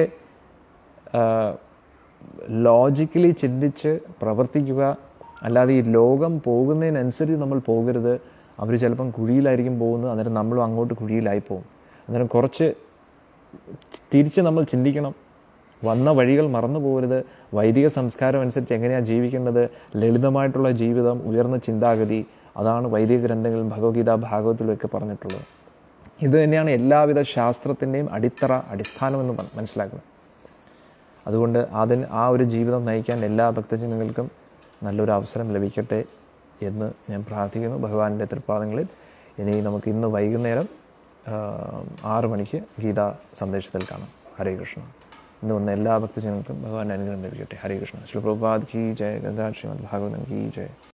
ലോജിക്കലി ചിന്തിച്ച് പ്രവർത്തിക്കുക അല്ലാതെ ഈ ലോകം പോകുന്നതിനനുസരിച്ച് നമ്മൾ പോകരുത് അവർ ചിലപ്പം കുഴിയിലായിരിക്കും പോകുന്നത് അന്നേരം നമ്മളും അങ്ങോട്ട് കുഴിയിലായി പോകും അന്നേരം കുറച്ച് തിരിച്ച് നമ്മൾ ചിന്തിക്കണം വന്ന വഴികൾ മറന്നു പോകരുത് വൈദിക സംസ്കാരം അനുസരിച്ച് എങ്ങനെയാണ് ജീവിക്കേണ്ടത് ലളിതമായിട്ടുള്ള ജീവിതം ഉയർന്ന ചിന്താഗതി അതാണ് വൈദിക ഗ്രന്ഥങ്ങളിൽ ഭഗവത്ഗീത ഭാഗവത്തിലും ഒക്കെ പറഞ്ഞിട്ടുള്ളത് ഇത് തന്നെയാണ് എല്ലാവിധ ശാസ്ത്രത്തിൻ്റെയും അടിത്തറ അടിസ്ഥാനമെന്ന് മന- മനസ്സിലാക്കണം അതുകൊണ്ട് അതിന് ആ ഒരു ജീവിതം നയിക്കാൻ എല്ലാ ഭക്തജനങ്ങൾക്കും നല്ലൊരു അവസരം ലഭിക്കട്ടെ എന്ന് ഞാൻ പ്രാർത്ഥിക്കുന്നു ഭഗവാന്റെ തൃപ്പാദങ്ങളിൽ ഇനി നമുക്ക് ഇന്ന് വൈകുന്നേരം ആ, ആറ് മണിക്ക് ഗീതാ സന്ദേശത്തിൽ കാണാം ഹരേ കൃഷ്ണ ഇന്ന് വന്ന എല്ലാ ഭക്തജനങ്ങൾക്കും ഭഗവാന്റെ അനുഗ്രഹം ലഭിക്കട്ടെ ഹരേ കൃഷ്ണ ശ്രീ പ്രഭുപാദ് കി ജയ ഗംഗാ ശ്രീമദ് ഭാഗവതം കി ജയ